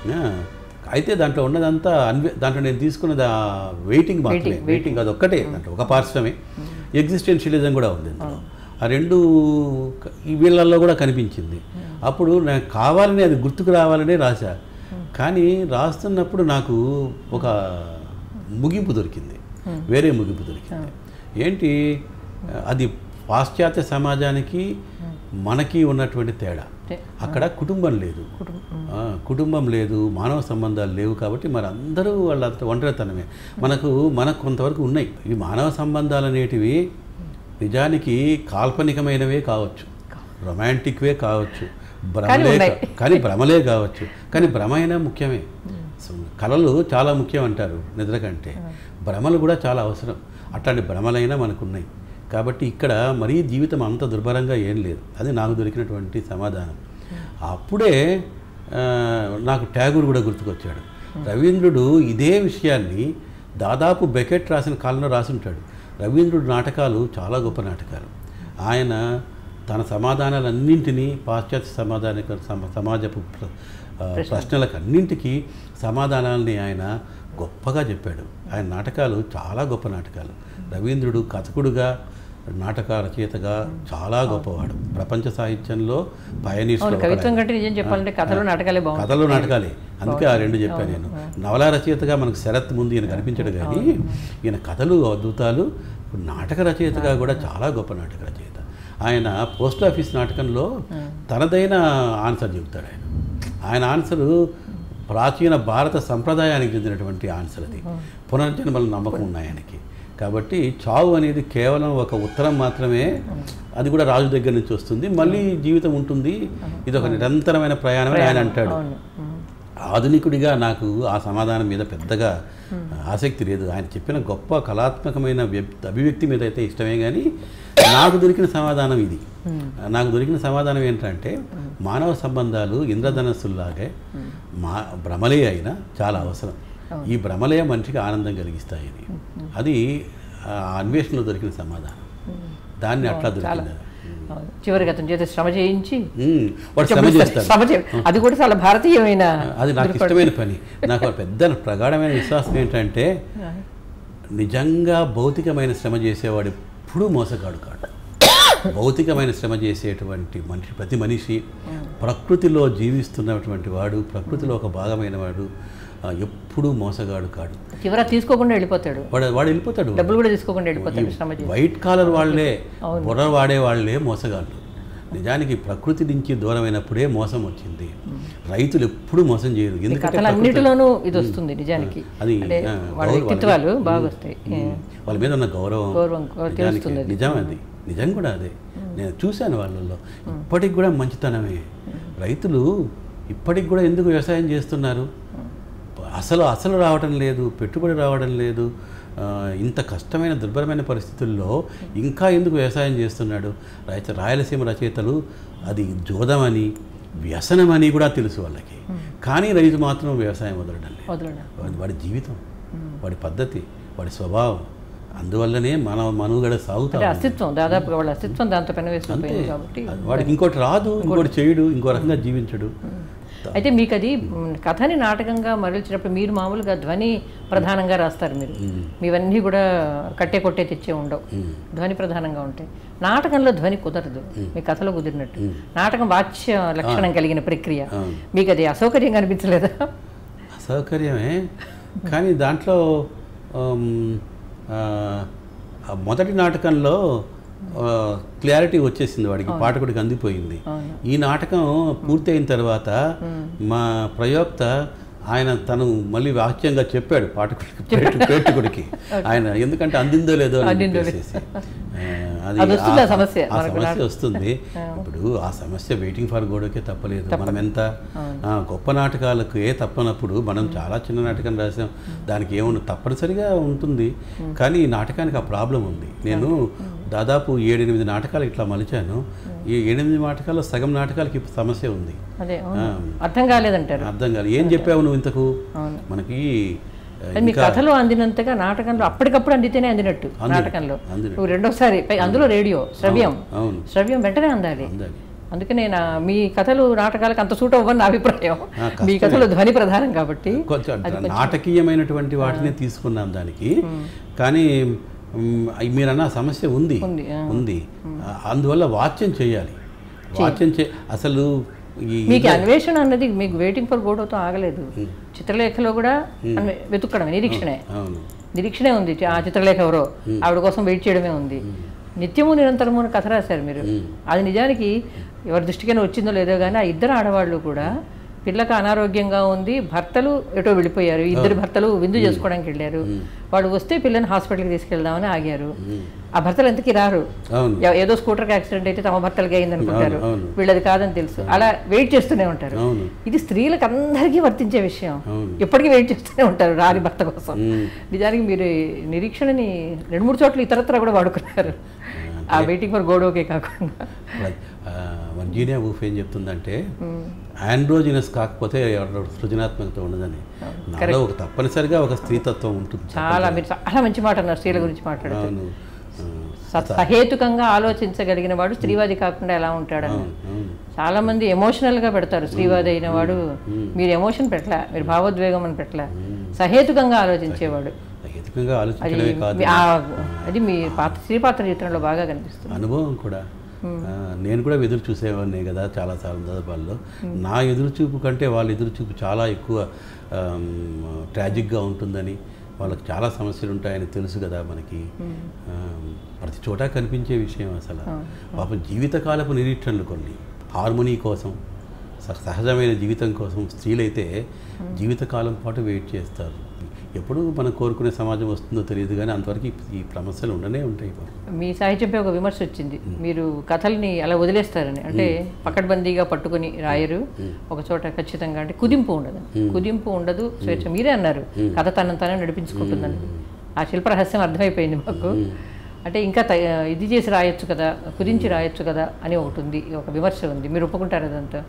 అయితే దాంట్లో ఉన్నదంతా అన్వే దాంట్లో నేను తీసుకున్నది ఆ వెయిటింగ్ మాత్రమే వెయిటింగ్ అది ఒక్కటే దాంట్లో ఒక పార్శ్వమే ఎగ్జిస్టెన్షియలిజం కూడా ఉంది అందులో ఆ రెండు క- ఈ వీళ్ళల్లో కూడా కనిపించింది అప్పుడు నాకు కావాలని అది గుర్తుకు రావాలనే రాశా కానీ రాస్తున్నప్పుడు నాకు ఒక ముగింపు దొరికింది వేరే ముగింపు దొరికింది ఏంటి అది పాశ్చాత్య సమాజానికి మనకి ఉన్నటువంటి తేడా అక్కడ కుటుంబం లేదు ఆ, కుటుంబం లేదు మానవ సంబంధాలు లేవు కాబట్టి మరి అందరూ వాళ్ళంత ఒంటరితనమే మనకు మనకు కొంతవరకు ఉన్నాయి ఈ మానవ సంబంధాలు అనేటివి నిజానికి కాల్పనికమైనవే కావచ్చు రొమాంటిక్వే కావచ్చు భ్రమలే ఉన్నాయి. కా- కానీ భ్రమలే కావచ్చు కానీ భ్రమ అయినా ముఖ్యమే సో కళలు చాలా ముఖ్యం అంటారు నిద్ర కంటే భ్రమలు కూడా చాలా అవసరం అట్లాంటి భ్రమలైనా మనకున్నాయి కాబట్టి ఇక్కడ మరీ జీవితం అంత దుర్భరంగా ఏం లేదు అది నాకు దొరికినటువంటి సమాధానం అప్పుడే ఆ, నాకు ట్యాగూర్ కూడా గుర్తుకొచ్చాడు రవీంద్రుడు ఇదే విషయాన్ని దాదాపు బెకెట్ రాసిన కాలంలో రాసుంటాడు రవీంద్రుడు నాటకాలు చాలా గొప్ప నాటకాలు ఆయన తన సమాధానాలన్నింటినీ పాశ్చాత్య సమాధానిక సమ- సమాజపు ప్ర- ఆ, ప్రశ్నలకు అన్నింటికీ సమాధానాలని ఆయన గొప్పగా చెప్పాడు ఆయన నాటకాలు చాలా గొప్ప నాటకాలు రవీంద్రుడు కథకుడుగా నాటక రచయితగా చాలా గొప్పవాడు ప్రపంచ సాహిత్యంలో పయనీర్స్లో అవును ఒకడు కవిత్వం ఆయన. కంటే నిజం చెప్పాలంటే కథలు నాటకాలే బాగుంటాయి కథలు నాటకాలే అందుకే ఆ రెండు చెప్పాను నేను నవలా రచయితగా మనకు శరత్ ముందు ఈయన కనిపించడు కానీ ఈయన కథలు అద్భుతాలు ఇప్పుడు నాటక రచయితగా కూడా చాలా గొప్ప నాటక రచయిత ఆయన పోస్ట్ ఆఫీస్ నాటకంలో తనదైన ఆన్సర్ చెబుతాడు ఆయన ఆయన ఆన్సరు ప్రాచీన భారత సంప్రదాయానికి చెందినటువంటి ఆన్సర్ అది పునర్జన్మల నమ్మకం ఉన్నాయి ఆయనకి కాబట్టి చావు అనేది కేవలం ఒక ఉత్తరం మాత్రమే అది కూడా రాజు దగ్గర నుంచి వస్తుంది మళ్ళీ జీవితం ఉంటుంది ఇది ఒక నిరంతరమైన ప్రయాణం అని ఆయన అంటాడు అవును ఉమ్. ఆధునికుడిగా నాకు ఆ సమాధానం మీద పెద్దగా ఆసక్తి లేదు ఆయన చెప్పిన గొప్ప కళాత్మకమైన వ్యక్- అభివ్యక్తి మీద అయితే ఇష్టమే కానీ నాకు దొరికిన సమాధానం ఇది నాకు దొరికిన సమాధానం ఏంటంటే మానవ సంబంధాలు ఇంద్రధనస్సుల్లాగే మా భ్రమలే అయినా చాలా అవసరం ఈ భ్రమలే మనిషికి ఆనందం కలిగిస్తాయని అది ఆ అన్వేషణలో దొరికిన సమాధానం దాన్ని అట్లా దొరికింది అవును. చివరికి అతని చేత శ్రమ చేయించి ఉమ్, వాడు శ్రమ చేస్తాడు శ్రమ చే అది కూడా చాలా భారతీయమైన అది నాకు ఇష్టమైన పని నాకు ఒక పెద్ద ప్రగాఢమైన విశ్వాసం ఏంటంటే నిజంగా భౌతికమైన శ్రమ చేసేవాడు ఎప్పుడూ మోసగాడు కాడు భౌతికమైన శ్రమ చేసేటువంటి మనిషి ప్రతి మనిషి ప్రకృతిలో జీవిస్తున్నటువంటి వాడు ప్రకృతిలో ఒక భాగమైన వాడు ఆ, ఎప్పుడూ మోసగాడు కాడు చివర తీసుకోకుండా వెళ్ళిపోతాడు వాడు వాడు వెళ్ళిపోతాడు డబ్బులు కూడా తీసుకోకుండా వెళ్ళిపోతాడు శ్రమ చేసి వైట్ కాలర్ వాళ్ళే బుర్ర వాడే వాళ్ళే మోసగాళ్ళు నిజానికి ప్రకృతి నుంచి దూరమైనప్పుడే మోసం వచ్చింది రైతులు ఎప్పుడూ మోసం చేయరు ఈ ఎందుకంటే కథలన్నిటిలోనూ ఇది వస్తుంది నిజానికి అది అంటే ఆ, వాళ్ళ గౌరవం వ్యక్తిత్వాలు బాగా వస్తాయి ఉమ్, వాళ్ళ మీద ఉన్న గౌరవం గౌరవం గౌరవం నిజానికి తెలుస్తుంది అది. నిజం అది నిజం కూడా అదే నేను చూశాను వాళ్ళల్లో ఇప్పటికి కూడా మంచితనమే రైతులు ఇప్పటికి కూడా ఎందుకు వ్యవసాయం చేస్తున్నారు అసలు అసలు రావడం లేదు పెట్టుబడి రావడం లేదు ఆ, ఇంత కష్టమైన దుర్భరమైన పరిస్థితుల్లో ఇంకా ఎందుకు వ్యవసాయం చేస్తున్నాడు రైతు రాయలసీమ రచయితలు అది జోదమని వ్యసనమని కూడా తెలుసు వాళ్ళకి కానీ రైతు మాత్రం వ్యవసాయం వదలడం లేదు వదలడం వాడి వాడి జీవితం వాడి పద్ధతి వాడి స్వభావం అందువల్లనే మన మనుగడ సాగుతా అంటే ఉంది. అస్తిత్వం దాదాపుగా వాళ్ళ అస్తిత్వం దాంతో అంతే పెనవేసుకుపోయింది కాబట్టి అది వాడికి ఇంకోటి రాదు ఇంకోటి చేయడు ఇంకో రకంగా జీవించడు అయితే మీకు అది మ్, కథని నాటకంగా మరల్చినప్పుడు మీరు మామూలుగా ధ్వని ప్రధానంగా రాస్తారు మీరు మీవన్నీ కూడా కట్టే కొట్టే తెచ్చే ఉండవు ధ్వని ప్రధానంగా ఉంటాయి నాటకంలో ధ్వని కుదరదు మీ కథలో కుదిరినట్టు నాటకం వాచ్య లక్షణం కలిగిన ప్రక్రియ మీకు అది అసౌకర్యంగా అనిపించలేదా అసౌకర్యమే కానీ దాంట్లో ఆమ్, ఆ, ఆ మొదటి నాటకంలో క్లారిటీ వచ్చేసింది వాడికి పాఠకుడికి అందిపోయింది ఈ నాటకం పూర్తి అయిన తర్వాత మా ప్రయోక్త ఆయన తను మళ్ళీ వాక్యంగా చెప్పాడు పాఠకుడికి ప్రేక్ష- ప్రేక్షకుడికి ఆయన ఎందుకంటే అందిందో లేదో అని చెప్పేసేసి. ఆ, అది అది వస్తుంది ఆ ఆ- సమస్య ఆ మనకు సమస్య వస్తుంది ఇప్పుడు ఆ సమస్య వెయిటింగ్ ఫర్ గోడకే తప్పలేదు మనం ఎంత ఆ, గొప్ప నాటకాలకు ఏ తప్పనప్పుడు మనం చాలా చిన్న నాటకం రాసాం దానికి ఏమన్నా తప్పనిసరిగా ఉంటుంది కానీ ఈ నాటకానికి ఆ ప్రాబ్లం ఉంది నేను దాదాపు ఏడెనిమిది నాటకాలు ఇట్లా మలిచాను ఈ ఏడెనిమిది నాటకాల్లో సగం నాటకాలకి ఇప్పుడు సమస్య ఉంది అదే అవును. అర్థం కాలేదంటారు అర్థం కాదు ఏం చెప్పావు నువ్వు ఇంతకు అవును. మనకి ఆ, అది మీ కథలో అందినంతగా నాటకంలో అప్పటికప్పుడు అందితేనే అందినట్టు నాటకంలో అందినట్టు. నువ్వు రెండోసారి పై- అందులో రేడియో శ్రవ్యం అవును శ్రవ్యం వెంటనే అందాలి అందాలి అందుకనే నా మీ కథలు నాటకాలకు అంత సూట్ అవ్వని నా అభిప్రాయం ఆ, మీ కథలో ధ్వని ప్రధానం కాబట్టి కొంచెం నాటకీయమైనటువంటి వాటిని తీసుకున్నాం దానికి కానీ మ్, అయి మీరన్న సమస్య ఉంది ఉంది, ఆ. ఉంది ఆ, అందువల్ల వాచ్యం చేయాలి వాచ్యం చే అసలు ఈ మీకు అన్వేషణ అన్నది మీకు వెయిటింగ్ ఫర్ గోడోతో ఆగలేదు చిత్రలేఖలో కూడా అన్వే- వెతుక్కడమే నిరీక్షణే అవును నిరీక్షణే ఉంది ఆ చిత్రలేఖ ఎవరో ఆవిడ కోసం వెయిట్ చేయడమే ఉంది నిత్యము నిరంతరము అని కథ రాశారు మీరు అది నిజానికి ఎవరి దృష్టికైనా వచ్చిందో లేదో కానీ ఆ ఇద్దరు ఆడవాళ్ళు కూడా పిల్లకి అనారోగ్యంగా ఉంది భర్తలు ఎటో వెళ్ళిపోయారు ఇద్దరు భర్తలు విందు చేసుకోవడానికి వెళ్ళారు వాళ్ళు వస్తే పిల్లని హాస్పిటల్కి తీసుకెళ్దామని ఆగారు ఆ భర్తలు ఎంతకి రారు అవును ఎ- ఏదో స్కూటర్కి యాక్సిడెంట్ అయితే తమ భర్తలకి అయింది అనుకుంటారు అవును. వీళ్ళది కాదని తెలుసు అలా వెయిట్ చేస్తూనే ఉంటారు అవును ఇది స్త్రీలకు అందరికీ వర్తించే విషయం అవును ఎప్పటికీ వెయిట్ చేస్తూనే ఉంటారు రాని భర్త కోసం మ్. నిజానికి మీరు ఈ నిరీక్షణని రెండు మూడు చోట్ల ఇతరత్ర కూడా వాడుకున్నారు ఆ వెయిటింగ్ ఫర్ గోడోకే కాకుండా వర్జీనియా ఊఫ్ ఏం చెప్తుందంటే ఆండ్రోజినస్ కాకపోతే ఎవరు సృజనాత్మకత ఉండదని నాలో ఒక తప్పనిసరిగా ఒక స్త్రీతత్వం ఉంటుంది చాలా మీరు చాలా మంచి మాట అన్నారు స్త్రీల గురించి మాట్లాడారు అవును ఆ, స- సహేతుకంగా ఆలోచించగలిగిన వాడు స్త్రీవాది కాకుండా ఎలా ఉంటాడని అవును అవును చాలా మంది ఎమోషనల్ గా పెడతారు స్త్రీవాది అయిన వాడు మీరు ఎమోషన్ పెట్టలే మీరు భావోద్వేగం అని పెట్టలే సహేతుకంగా ఆలోచించేవాడు ఎదుకంగా ఆలోచించడమే కాదు మీ- ఆ- అది మీ పాత్ర స్త్రీ పాత్ర చిత్రంలో బాగా కనిపిస్తుంది అనుభవం కూడా ఆ, నేను కూడా ఎదురు చూసేవాడిని కదా చాలా చాలా సందర్భాల్లో నా ఎదురు చూపు కంటే వాళ్ళ ఎదురు చూపు చాలా ఎక్కువ ఆమ్, ట్రాజిక్గా ఉంటుందని వాళ్ళకి చాలా సమస్యలు ఉంటాయని తెలుసు కదా మనకి ఆమ్, ప్రతి చోట కనిపించే విషయం అసలు పాపం జీవితకాలపు నిరీక్షణలు కొన్ని హార్మోనీ కోసం స- సహజమైన జీవితం కోసం స్త్రీలైతే జీవితకాలం పాటు వెయిట్ చేస్తారు ఎప్పుడు మనం కోరుకునే సమాజం వస్తుందో తెలియదు కానీ అంతవరకు ఈ- ఈ సమస్యలు ఉండనే ఉంటాయి బాబు. మీ సాహిత్యంపై ఒక విమర్శ వచ్చింది మీరు కథల్ని అలా వదిలేస్తారని అంటే పకడ్బందీగా పట్టుకొని రాయరు ఒక చోట ఖచ్చితంగా అంటే కుదింపు ఉండదు కుదింపు ఉండదు స్వేచ్ఛ మీరే అన్నారు కథ తనను తనే నడిపించుకుంటుందని ఆ శిల్పరహస్యం అర్థమైపోయింది మాకు అంటే ఇంకా త- ఇది చేసి రాయొచ్చు కదా కుదించి రాయొచ్చు కదా అని ఒకటి ఉంది ఒక విమర్శ ఉంది మీరు ఒప్పుకుంటారు అదంతా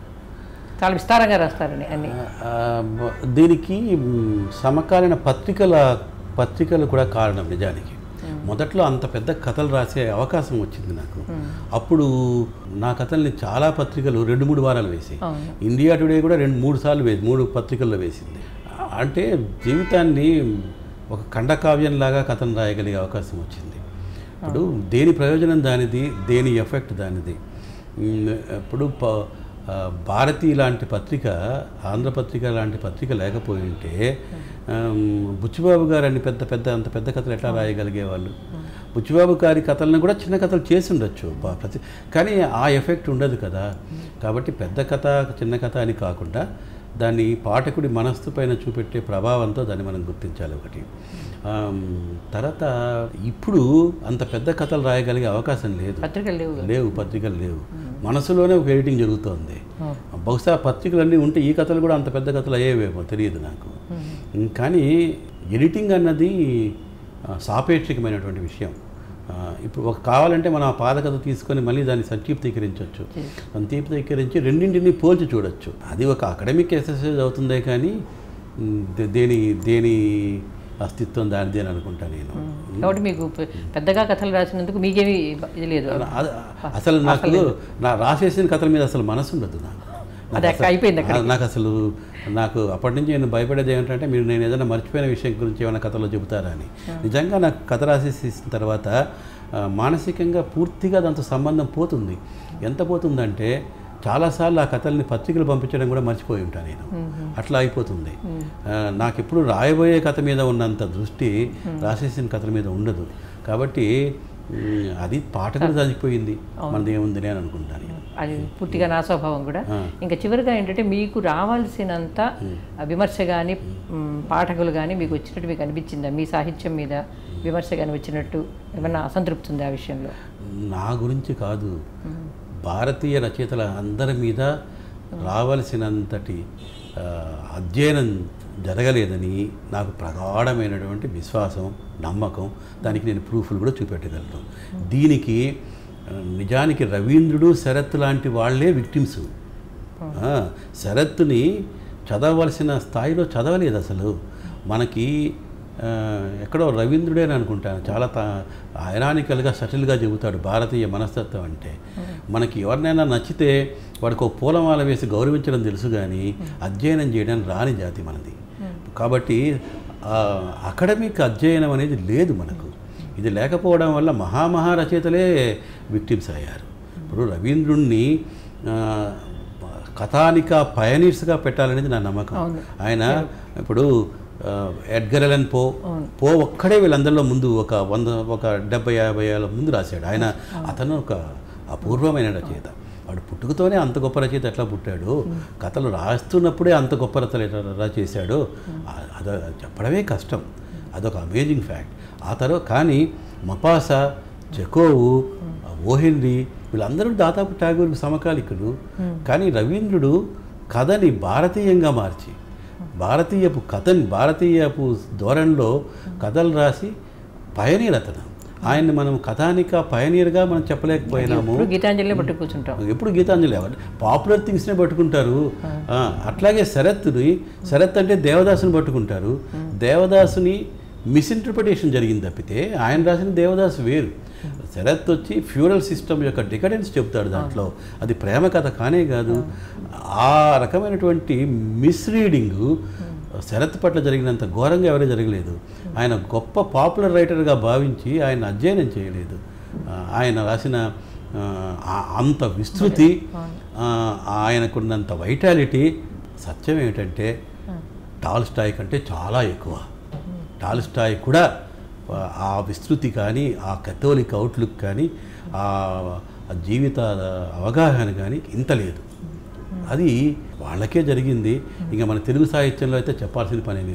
చాలా విస్తారంగా రాస్తారని అన్ని ఆ, బ- దీనికి మ్, సమకాలీన పత్రికల పత్రికలు కూడా కారణం నిజానికి మొదట్లో అంత పెద్ద కథలు రాసే అవకాశం వచ్చింది నాకు అప్పుడు నా కథల్ని చాలా పత్రికలు రెండు మూడు వారాలు వేసి అవును ఇండియా టుడే కూడా రెండు మూడు సార్లు వేసి మూడు పత్రికల్లో వేసింది అంటే జీవితాన్ని ఒక ఖండకావ్యంలాగా కథను రాయగలిగే అవకాశం వచ్చింది ఇప్పుడు దేని ప్రయోజనం దానిది దేని ఎఫెక్ట్ దానిది ఉమ్, ఇప్పుడు ప- ఆ, భారతి లాంటి పత్రిక ఆంధ్రపత్రిక లాంటి పత్రిక లేకపోయి ఉంటే ఆమ్, బుచ్చిబాబు గారు అన్ని పెద్ద పెద్ద అంత పెద్ద కథలు ఎట్లా రాయగలిగేవాళ్ళు బుచ్చిబాబు గారి కథలను కూడా చిన్న కథలు చేసి ఉండొచ్చు బా- ప్రతి కానీ ఆ ఎఫెక్ట్ ఉండదు కదా కాబట్టి పెద్ద కథ చిన్న కథ అని కాకుండా దాన్ని పాఠకుడి మనస్సు పైన చూపెట్టే ప్రభావంతో దాన్ని మనం గుర్తించాలి ఒకటి ఆమ్, తర్వాత ఇప్పుడు అంత పెద్ద కథలు రాయగలిగే అవకాశం లేదు పత్రికలు లేవు కదా. లేవు పత్రికలు లేవు మనసులోనే ఒక ఎడిటింగ్ జరుగుతోంది ఆ. బహుశా పత్రికలన్నీ ఉంటే ఈ కథలు కూడా అంత పెద్ద కథలు అయ్యేవేమో తెలియదు నాకు కానీ ఎడిటింగ్ అన్నది ఆ, సాపేక్షికమైనటువంటి విషయం ఆ, ఇప్పుడు ఒక కావాలంటే మనం ఆ పాత కథ తీసుకొని మళ్ళీ దాన్ని సంక్షిప్తీకరించవచ్చు సంక్షిప్తీకరించి రెండింటిని పోల్చి చూడొచ్చు అది ఒక అకాడమిక్ ఎక్సర్సైజ్ అవుతుందే కానీ ఉమ్, దే- దేని దేని అస్తిత్వం దానిదే అని అనుకుంటా నేను కాబట్టి మీకు పె- పెద్దగా కథలు రాసినందుకు మీకేమీ ఇది లేదు అద- అసలు నాకు నా రాసేసిన కథల మీద అసలు మనసు ఉండదు నాకు నాకు అది అక్కడ అసలు- అయిపోయింది అక్కడ. ఆ, నాకు అసలు నాకు అప్పటి నుంచి నేను భయపడేది ఏమిటంటే మీరు నేను ఏదైనా మర్చిపోయిన విషయం గురించి ఏమైనా కథలో చెబుతారా అని నిజంగా నాకు కథ రాసేసిన తర్వాత ఆ, మానసికంగా పూర్తిగా దాంతో సంబంధం పోతుంది ఎంత పోతుందంటే చాలాసార్లు ఆ కథల్ని పత్రికలు పంపించడం కూడా మర్చిపోయి ఉంటాను నేను అట్లా అయిపోతుంది ఆ, నాకు ఎప్పుడు రాయబోయే కథ మీద ఉన్నంత దృష్టి రాసేసిన కథల మీద ఉండదు కాబట్టి ఉమ్, అది పాఠకుడు చనిపోయింది మనది ఏముందిలే అని అనుకుంటాను నేను. అది పూర్తిగా నా స్వభావం కూడా ఆ. ఇంకా చివరిగా ఏంటంటే మీకు రావాల్సినంత విమర్శ కానీ పాఠకులు కానీ మీకు వచ్చినట్టు మీకు అనిపించిందా మీ సాహిత్యం మీద విమర్శ కానీ వచ్చినట్టు ఏమన్నా అసంతృప్తి ఉంది ఆ విషయంలో నా గురించి కాదు భారతీయ రచయితల అందరి మీద రావలసినంతటి ఆ, అధ్యయనం జరగలేదని నాకు ప్రగాఢమైనటువంటి విశ్వాసం నమ్మకం దానికి నేను ప్రూఫ్లు కూడా చూపెట్టగలను దీనికి ఆ, నిజానికి రవీంద్రుడు శరత్ లాంటి వాళ్ళే విక్టిమ్స్ శరత్తుని చదవలసిన స్థాయిలో చదవలేదు అసలు మనకి ఆ, ఎక్కడో రవీంద్రుడే అని అనుకుంటాను చాలా ఐరానికల్గా సటిల్గా చెబుతాడు భారతీయ మనస్తత్వం అంటే మనకి ఎవరినైనా నచ్చితే వాడికి ఒక పూలమాల వేసి గౌరవించడం తెలుసు కానీ అధ్యయనం చేయడానికి రాని జాతి మనది కాబట్టి ఆ, అకాడమిక్ అధ్యయనం అనేది లేదు మనకు ఇది లేకపోవడం వల్ల మహామహా రచయితలే విక్టిమ్స్ అయ్యారు ఇప్పుడు రవీంద్రుణ్ణి ఆ, కథానిక పయనీర్స్గా పెట్టాలనేది నా నమ్మకం అవును. ఆయన ఇప్పుడు ఆ, ఎడ్గర్ ఎలన్ పో పో ఒక్కడే వీళ్ళందరిలో ముందు ఒక వంద ఒక డెబ్బై యాభై ఏళ్ళ ముందు రాశాడు ఆయన అతను ఒక అపూర్వమైన రచయిత వాడు పుట్టుకతోనే అంత గొప్ప రచయిత ఎట్లా పుట్టాడు కథలు రాస్తున్నప్పుడే అంత గొప్ప రచన ఎట్లా రా చేశాడు ఆ- అది చెప్పడమే కష్టం అదొక అమేజింగ్ ఫ్యాక్ట్ ఆ తర్వాత కానీ మపాసా చెకోవు ఓహెన్రీ వీళ్ళందరూ దాదాపు ఠాగూర్ సమకాలికులు కానీ రవీంద్రుడు కథని భారతీయంగా మార్చి భారతీయపు కథని భారతీయపు ధోరణిలో కథలు రాసి పయనీర్ అతను ఆయన్ని మనం కథానిక పయనీర్గా మనం చెప్పలేకపోయినాము ఇప్పుడు గీతాంజలిని పట్టు కూర్చుంటాం ఎప్పుడు గీతాంజలి ఎవరు పాపులర్ థింగ్స్నే పట్టుకుంటారు ఆ, అట్లాగే శరత్తుని శరత్ అంటే దేవదాసుని పట్టుకుంటారు దేవదాసుని మిస్ఇంటర్ప్రిటేషన్ జరిగింది తప్పితే ఆయన రాసిన దేవదాసు వేరు శరత్ వచ్చి ఫ్యూరల్ సిస్టమ్ యొక్క డికడెన్స్ చెప్తాడు దాంట్లో అది ప్రేమ కథ కానే కాదు ఆ రకమైనటువంటి మిస్రీడింగ్ శరత్ పట్ల జరిగినంత ఘోరంగా ఎవరే జరగలేదు ఆయన గొప్ప పాపులర్ రైటర్గా భావించి ఆయన అధ్యయనం చేయలేదు ఆ, ఆయన రాసిన ఆ, ఆ- అంత విస్తృతి ఆ, ఆయనకున్నంత వైటాలిటీ సత్యం ఏమిటంటే టాల్ స్టాయ్ కంటే చాలా ఎక్కువ టాల్ స్టాయ్ కూడా ఆ- ఆ విస్తృతి కానీ ఆ కథోలిక్ అవుట్లుక్ కానీ ఆ ఆ జీవిత అవగాహన కానీ ఇంత లేదు అది వాళ్ళకే జరిగింది ఇంకా మన తెలుగు సాహిత్యంలో అయితే చెప్పాల్సిన పని లేదు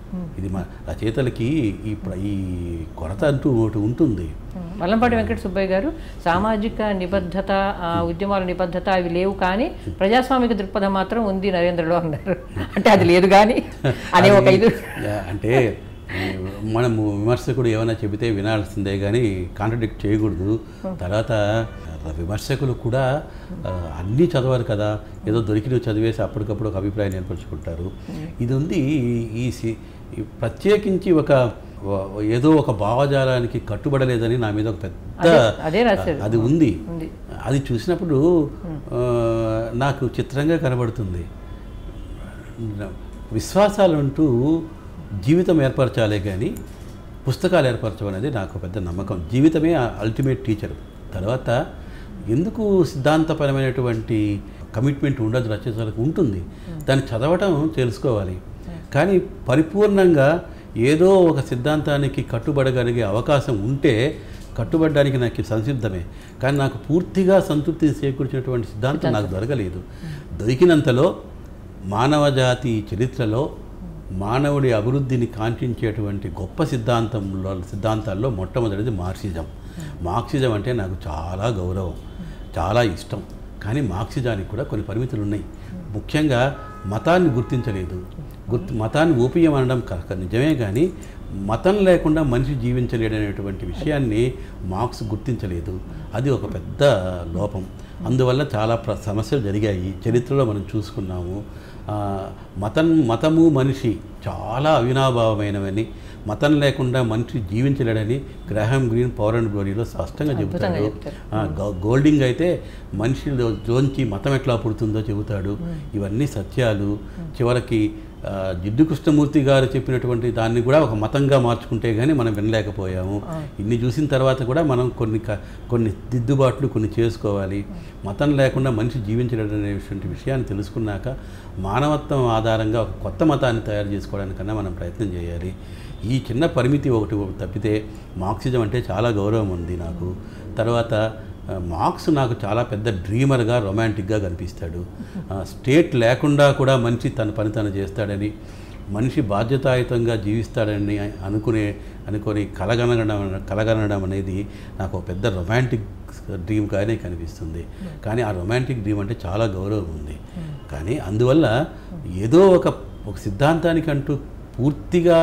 ఇది మా రచయితలకి ఈ ప్ర- ఈ కొరత అంటూ ఒకటి ఉంటుంది వల్లంపాటి వెంకట సుబ్బయ్య గారు సామాజిక నిబద్ధత ఆ, ఉద్యమాల నిబద్ధత అవి లేవు కానీ ప్రజాస్వామిక దృక్పథం మాత్రం ఉంది నరేంద్రలో అన్నారు అంటే అది లేదు కానీ అనే ఒక ఇది యా, అంటే ఈ మనము విమర్శకుడు ఏమైనా చెబితే వినాల్సిందే కానీ కాంట్రడిక్ట్ చేయకూడదు తర్వాత విమర్శకులు కూడా ఆ, అన్నీ చదవరు కదా ఏదో దొరికినవి చదివేసి అప్పటికప్పుడు ఒక అభిప్రాయం ఏర్పరచుకుంటారు ఇది ఉంది ఈ- ఈ సి- ఈ ప్రత్యేకించి ఒక వ- ఏదో ఒక భావజాలానికి కట్టుబడలేదని నా మీద ఒక పెద్ద అదే రాశారు అది ఉంది ఉంది అది చూసినప్పుడు ఆ, నాకు చిత్రంగా కనబడుతుంది విశ్వాసాలంటూ జీవితం ఏర్పరచాలే కానీ పుస్తకాలు ఏర్పరచడం అనేది నాకు పెద్ద నమ్మకం జీవితమే అల్టిమేట్ టీచర్ తర్వాత ఎందుకు సిద్ధాంతపరమైనటువంటి కమిట్మెంట్ ఉండదు రచయితలకు ఉంటుంది దాన్ని చదవటం తెలుసుకోవాలి కానీ పరిపూర్ణంగా ఏదో ఒక సిద్ధాంతానికి కట్టుబడగలిగే అవకాశం ఉంటే కట్టుబడడానికి నాకు సంసిద్ధమే కానీ నాకు పూర్తిగా సంతృప్తి చేకూర్చినటువంటి సిద్ధాంతం నాకు దొరకలేదు దొరికినంతలో మానవ జాతి చరిత్రలో మానవుడి అభివృద్ధిని కాంక్షించేటువంటి గొప్ప సిద్ధాంతంలో సిద్ధాంతాల్లో మొట్టమొదటిది మార్క్సిజం మార్క్సిజం అంటే నాకు చాలా గౌరవం చాలా ఇష్టం కానీ మార్క్సిజానికి కూడా కొన్ని పరిమితులు ఉన్నాయి ముఖ్యంగా మతాన్ని గుర్తించలేదు గుర్తు మతాన్ని ఊపియం అనడం కరెక్ట్ నిజమే కానీ మతం లేకుండా మనిషి జీవించలేడనేటువంటి విషయాన్ని మార్క్స్ గుర్తించలేదు అది ఒక పెద్ద లోపం అందువల్ల చాలా ప్ర సమస్యలు జరిగాయి చరిత్రలో మనం చూసుకున్నాము ఆ, మతం మతము మనిషి చాలా అవినాభావమైనవని మతం లేకుండా మనిషి జీవించలేడని గ్రహం గ్రీన్ పవర్ అండ్ గ్లోరీలో స్పష్టంగా చెబుతాడు చెప్తారు. ఆ, గో- గోల్డింగ్ అయితే మనిషిలో జోన్కి మతం ఎట్లా పుడుతుందో చెబుతాడు ఇవన్నీ సత్యాలు చివరికి ఆ, జిడ్డు కృష్ణమూర్తి గారు చెప్పినటువంటి దాన్ని కూడా ఒక మతంగా మార్చుకుంటే కానీ మనం వినలేకపోయాము ఇన్ని చూసిన తర్వాత కూడా మనం కొన్ని క- కొన్ని దిద్దుబాట్లు కొన్ని చేసుకోవాలి మతం లేకుండా మనిషి జీవించడం అనేటువంటి విషయాన్ని తెలుసుకున్నాక మానవత్వం ఆధారంగా ఒక కొత్త మతాన్ని తయారు చేసుకోవడానికన్నా మనం ప్రయత్నం చేయాలి ఈ చిన్న పరిమితి ఒకటి తప్పితే మార్క్సిజం అంటే చాలా గౌరవం ఉంది నాకు తర్వాత ఆ, మార్క్స్ నాకు చాలా పెద్ద డ్రీమర్గా రొమాంటిక్గా కనిపిస్తాడు ఆ, స్టేట్ లేకుండా కూడా మనిషి తన పని తను చేస్తాడని మనిషి బాధ్యతాయుతంగా జీవిస్తాడని అనుకునే అనుకొని కలగనడం కలగనడం అనేది నాకు ఒక పెద్ద రొమాంటిక్ డ్రీమ్గానే కనిపిస్తుంది కానీ ఆ రొమాంటిక్ డ్రీమ్ అంటే చాలా గౌరవం ఉంది కానీ అందువల్ల ఏదో ఒక ఒక సిద్ధాంతానికంటూ పూర్తిగా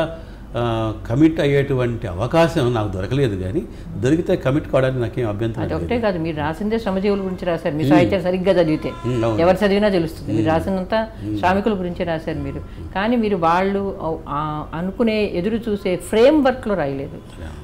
కమిట్ అయ్యేటువంటి అవకాశం నాకు దొరకలేదు కానీ దొరికితే కమిట్ కావడానికి నాకేం అభ్యంతరం అది లేదు. ఒకటే కాదు మీరు రాసిందే శ్రమజీవుల గురించి రాశారు మీ సాహిత్యం సరిగ్గా చదివితే ఉమ్, అవును. ఎవరు చదివినా తెలుస్తుంది మీరు రాసినంత శ్రామికుల గురించి రాశారు మీరు కానీ మీరు వాళ్ళు ఆ- ఆ అనుకునే ఎదురు చూసే ఫ్రేమ్ వర్క్లో రాయలేదు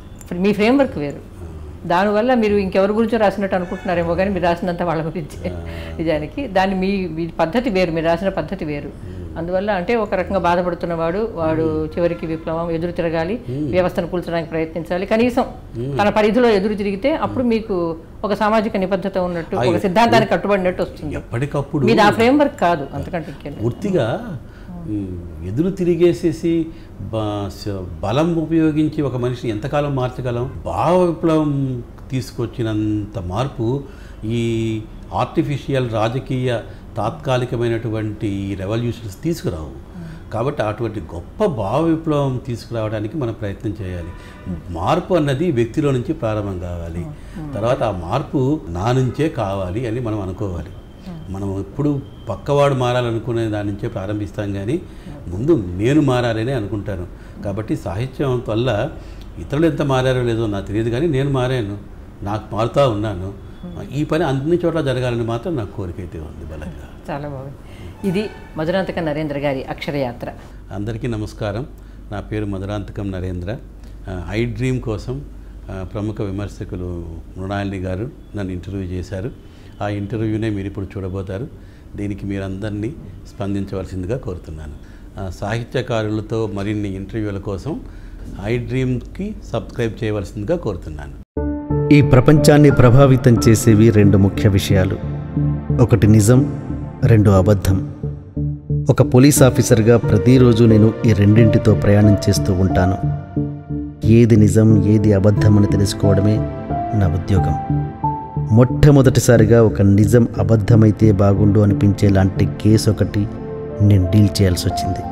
మీ ఫ్రేమ్ వర్క్ వేరు దానివల్ల మీరు ఇంకెవరి గురించో రాసినట్టు అనుకుంటున్నారేమో కానీ మీరు రాసినంత వాళ్ళ గురించి నిజానికి దాన్ని మీ మీ పద్ధతి వేరు మీరు రాసిన పద్ధతి వేరు అందువల్ల అంటే ఒక రకంగా బాధపడుతున్నవాడు వాడు చివరికి విప్లవం ఎదురు తిరగాలి వ్యవస్థను కూల్చడానికి ప్రయత్నించాలి కనీసం తన పరిధిలో ఎదురు తిరిగితే అప్పుడు మీకు ఒక సామాజిక నిబద్ధత ఉన్నట్టు ఒక సిద్ధాంతానికి కట్టుబడినట్టు వస్తుంది ఎప్పటికప్పుడు మీది ఆ ఫ్రేమ్ వర్క్ కాదు అంతకంటే ఇంకేం లేదు. పూర్తిగా ఈ ఎదురు తిరిగేసేసి బ- స- బలం ఉపయోగించి ఒక మనిషిని ఎంతకాలం మార్చగలం భావ విప్లవం తీసుకొచ్చినంత మార్పు ఈ ఆర్టిఫిషియల్ రాజకీయ తాత్కాలికమైనటువంటి రెవల్యూషన్స్ తీసుకురావు కాబట్టి అటువంటి గొప్ప భావ విప్లవం తీసుకురావడానికి మనం ప్రయత్నం చేయాలి మార్పు అన్నది వ్యక్తిలో నుంచి ప్రారంభం కావాలి తర్వాత ఆ మార్పు నా నుంచే కావాలి అని మనం అనుకోవాలి మనం ఎప్పుడు పక్కవాడు మారాలనుకునే దాని నుంచే ప్రారంభిస్తాం కానీ ముందు నేను మారాలని అనుకుంటాను కాబట్టి సాహిత్యం వల్ల ఇతరులు ఎంత మారారో లేదో నాకు తెలియదు కానీ నేను మారాను నాకు మారుతూ ఉన్నాను ఈ పని అన్ని చోట్ల జరగాలని మాత్రం నాకు కోరిక అయితే ఉంది బలంగా చాలా బాగుంది ఇది మధురాంతక నరేంద్ర గారి అక్షరయాత్ర అందరికీ నమస్కారం నా పేరు మధురాంతకం నరేంద్ర ఆ, ఐ డ్రీమ్ కోసం ఆ, ప్రముఖ విమర్శకులు మృణాలిని గారు నన్ను ఇంటర్వ్యూ చేశారు ఆ ఇంటర్వ్యూనే మీరు ఇప్పుడు చూడబోతారు దీనికి మీరందరినీ స్పందించవలసిందిగా కోరుతున్నాను ఆ, సాహిత్యకారులతో మరిన్ని ఇంటర్వ్యూల కోసం ఐ డ్రీమ్కి సబ్స్క్రైబ్ చేయవలసిందిగా కోరుతున్నాను ఈ ప్రపంచాన్ని ప్రభావితం చేసేవి రెండు ముఖ్య విషయాలు ఒకటి నిజం రెండు అబద్ధం ఒక పోలీస్ ఆఫీసర్గా ప్రతిరోజు నేను ఈ రెండింటితో ప్రయాణం చేస్తూ ఉంటాను ఏది నిజం ఏది అబద్ధం అని తెలుసుకోవడమే నా ఉద్యోగం మొట్టమొదటిసారిగా ఒక నిజం అబద్ధమైతే బాగుండు అనిపించేలాంటి కేసు ఒకటి నేను డీల్ చేయాల్సి వచ్చింది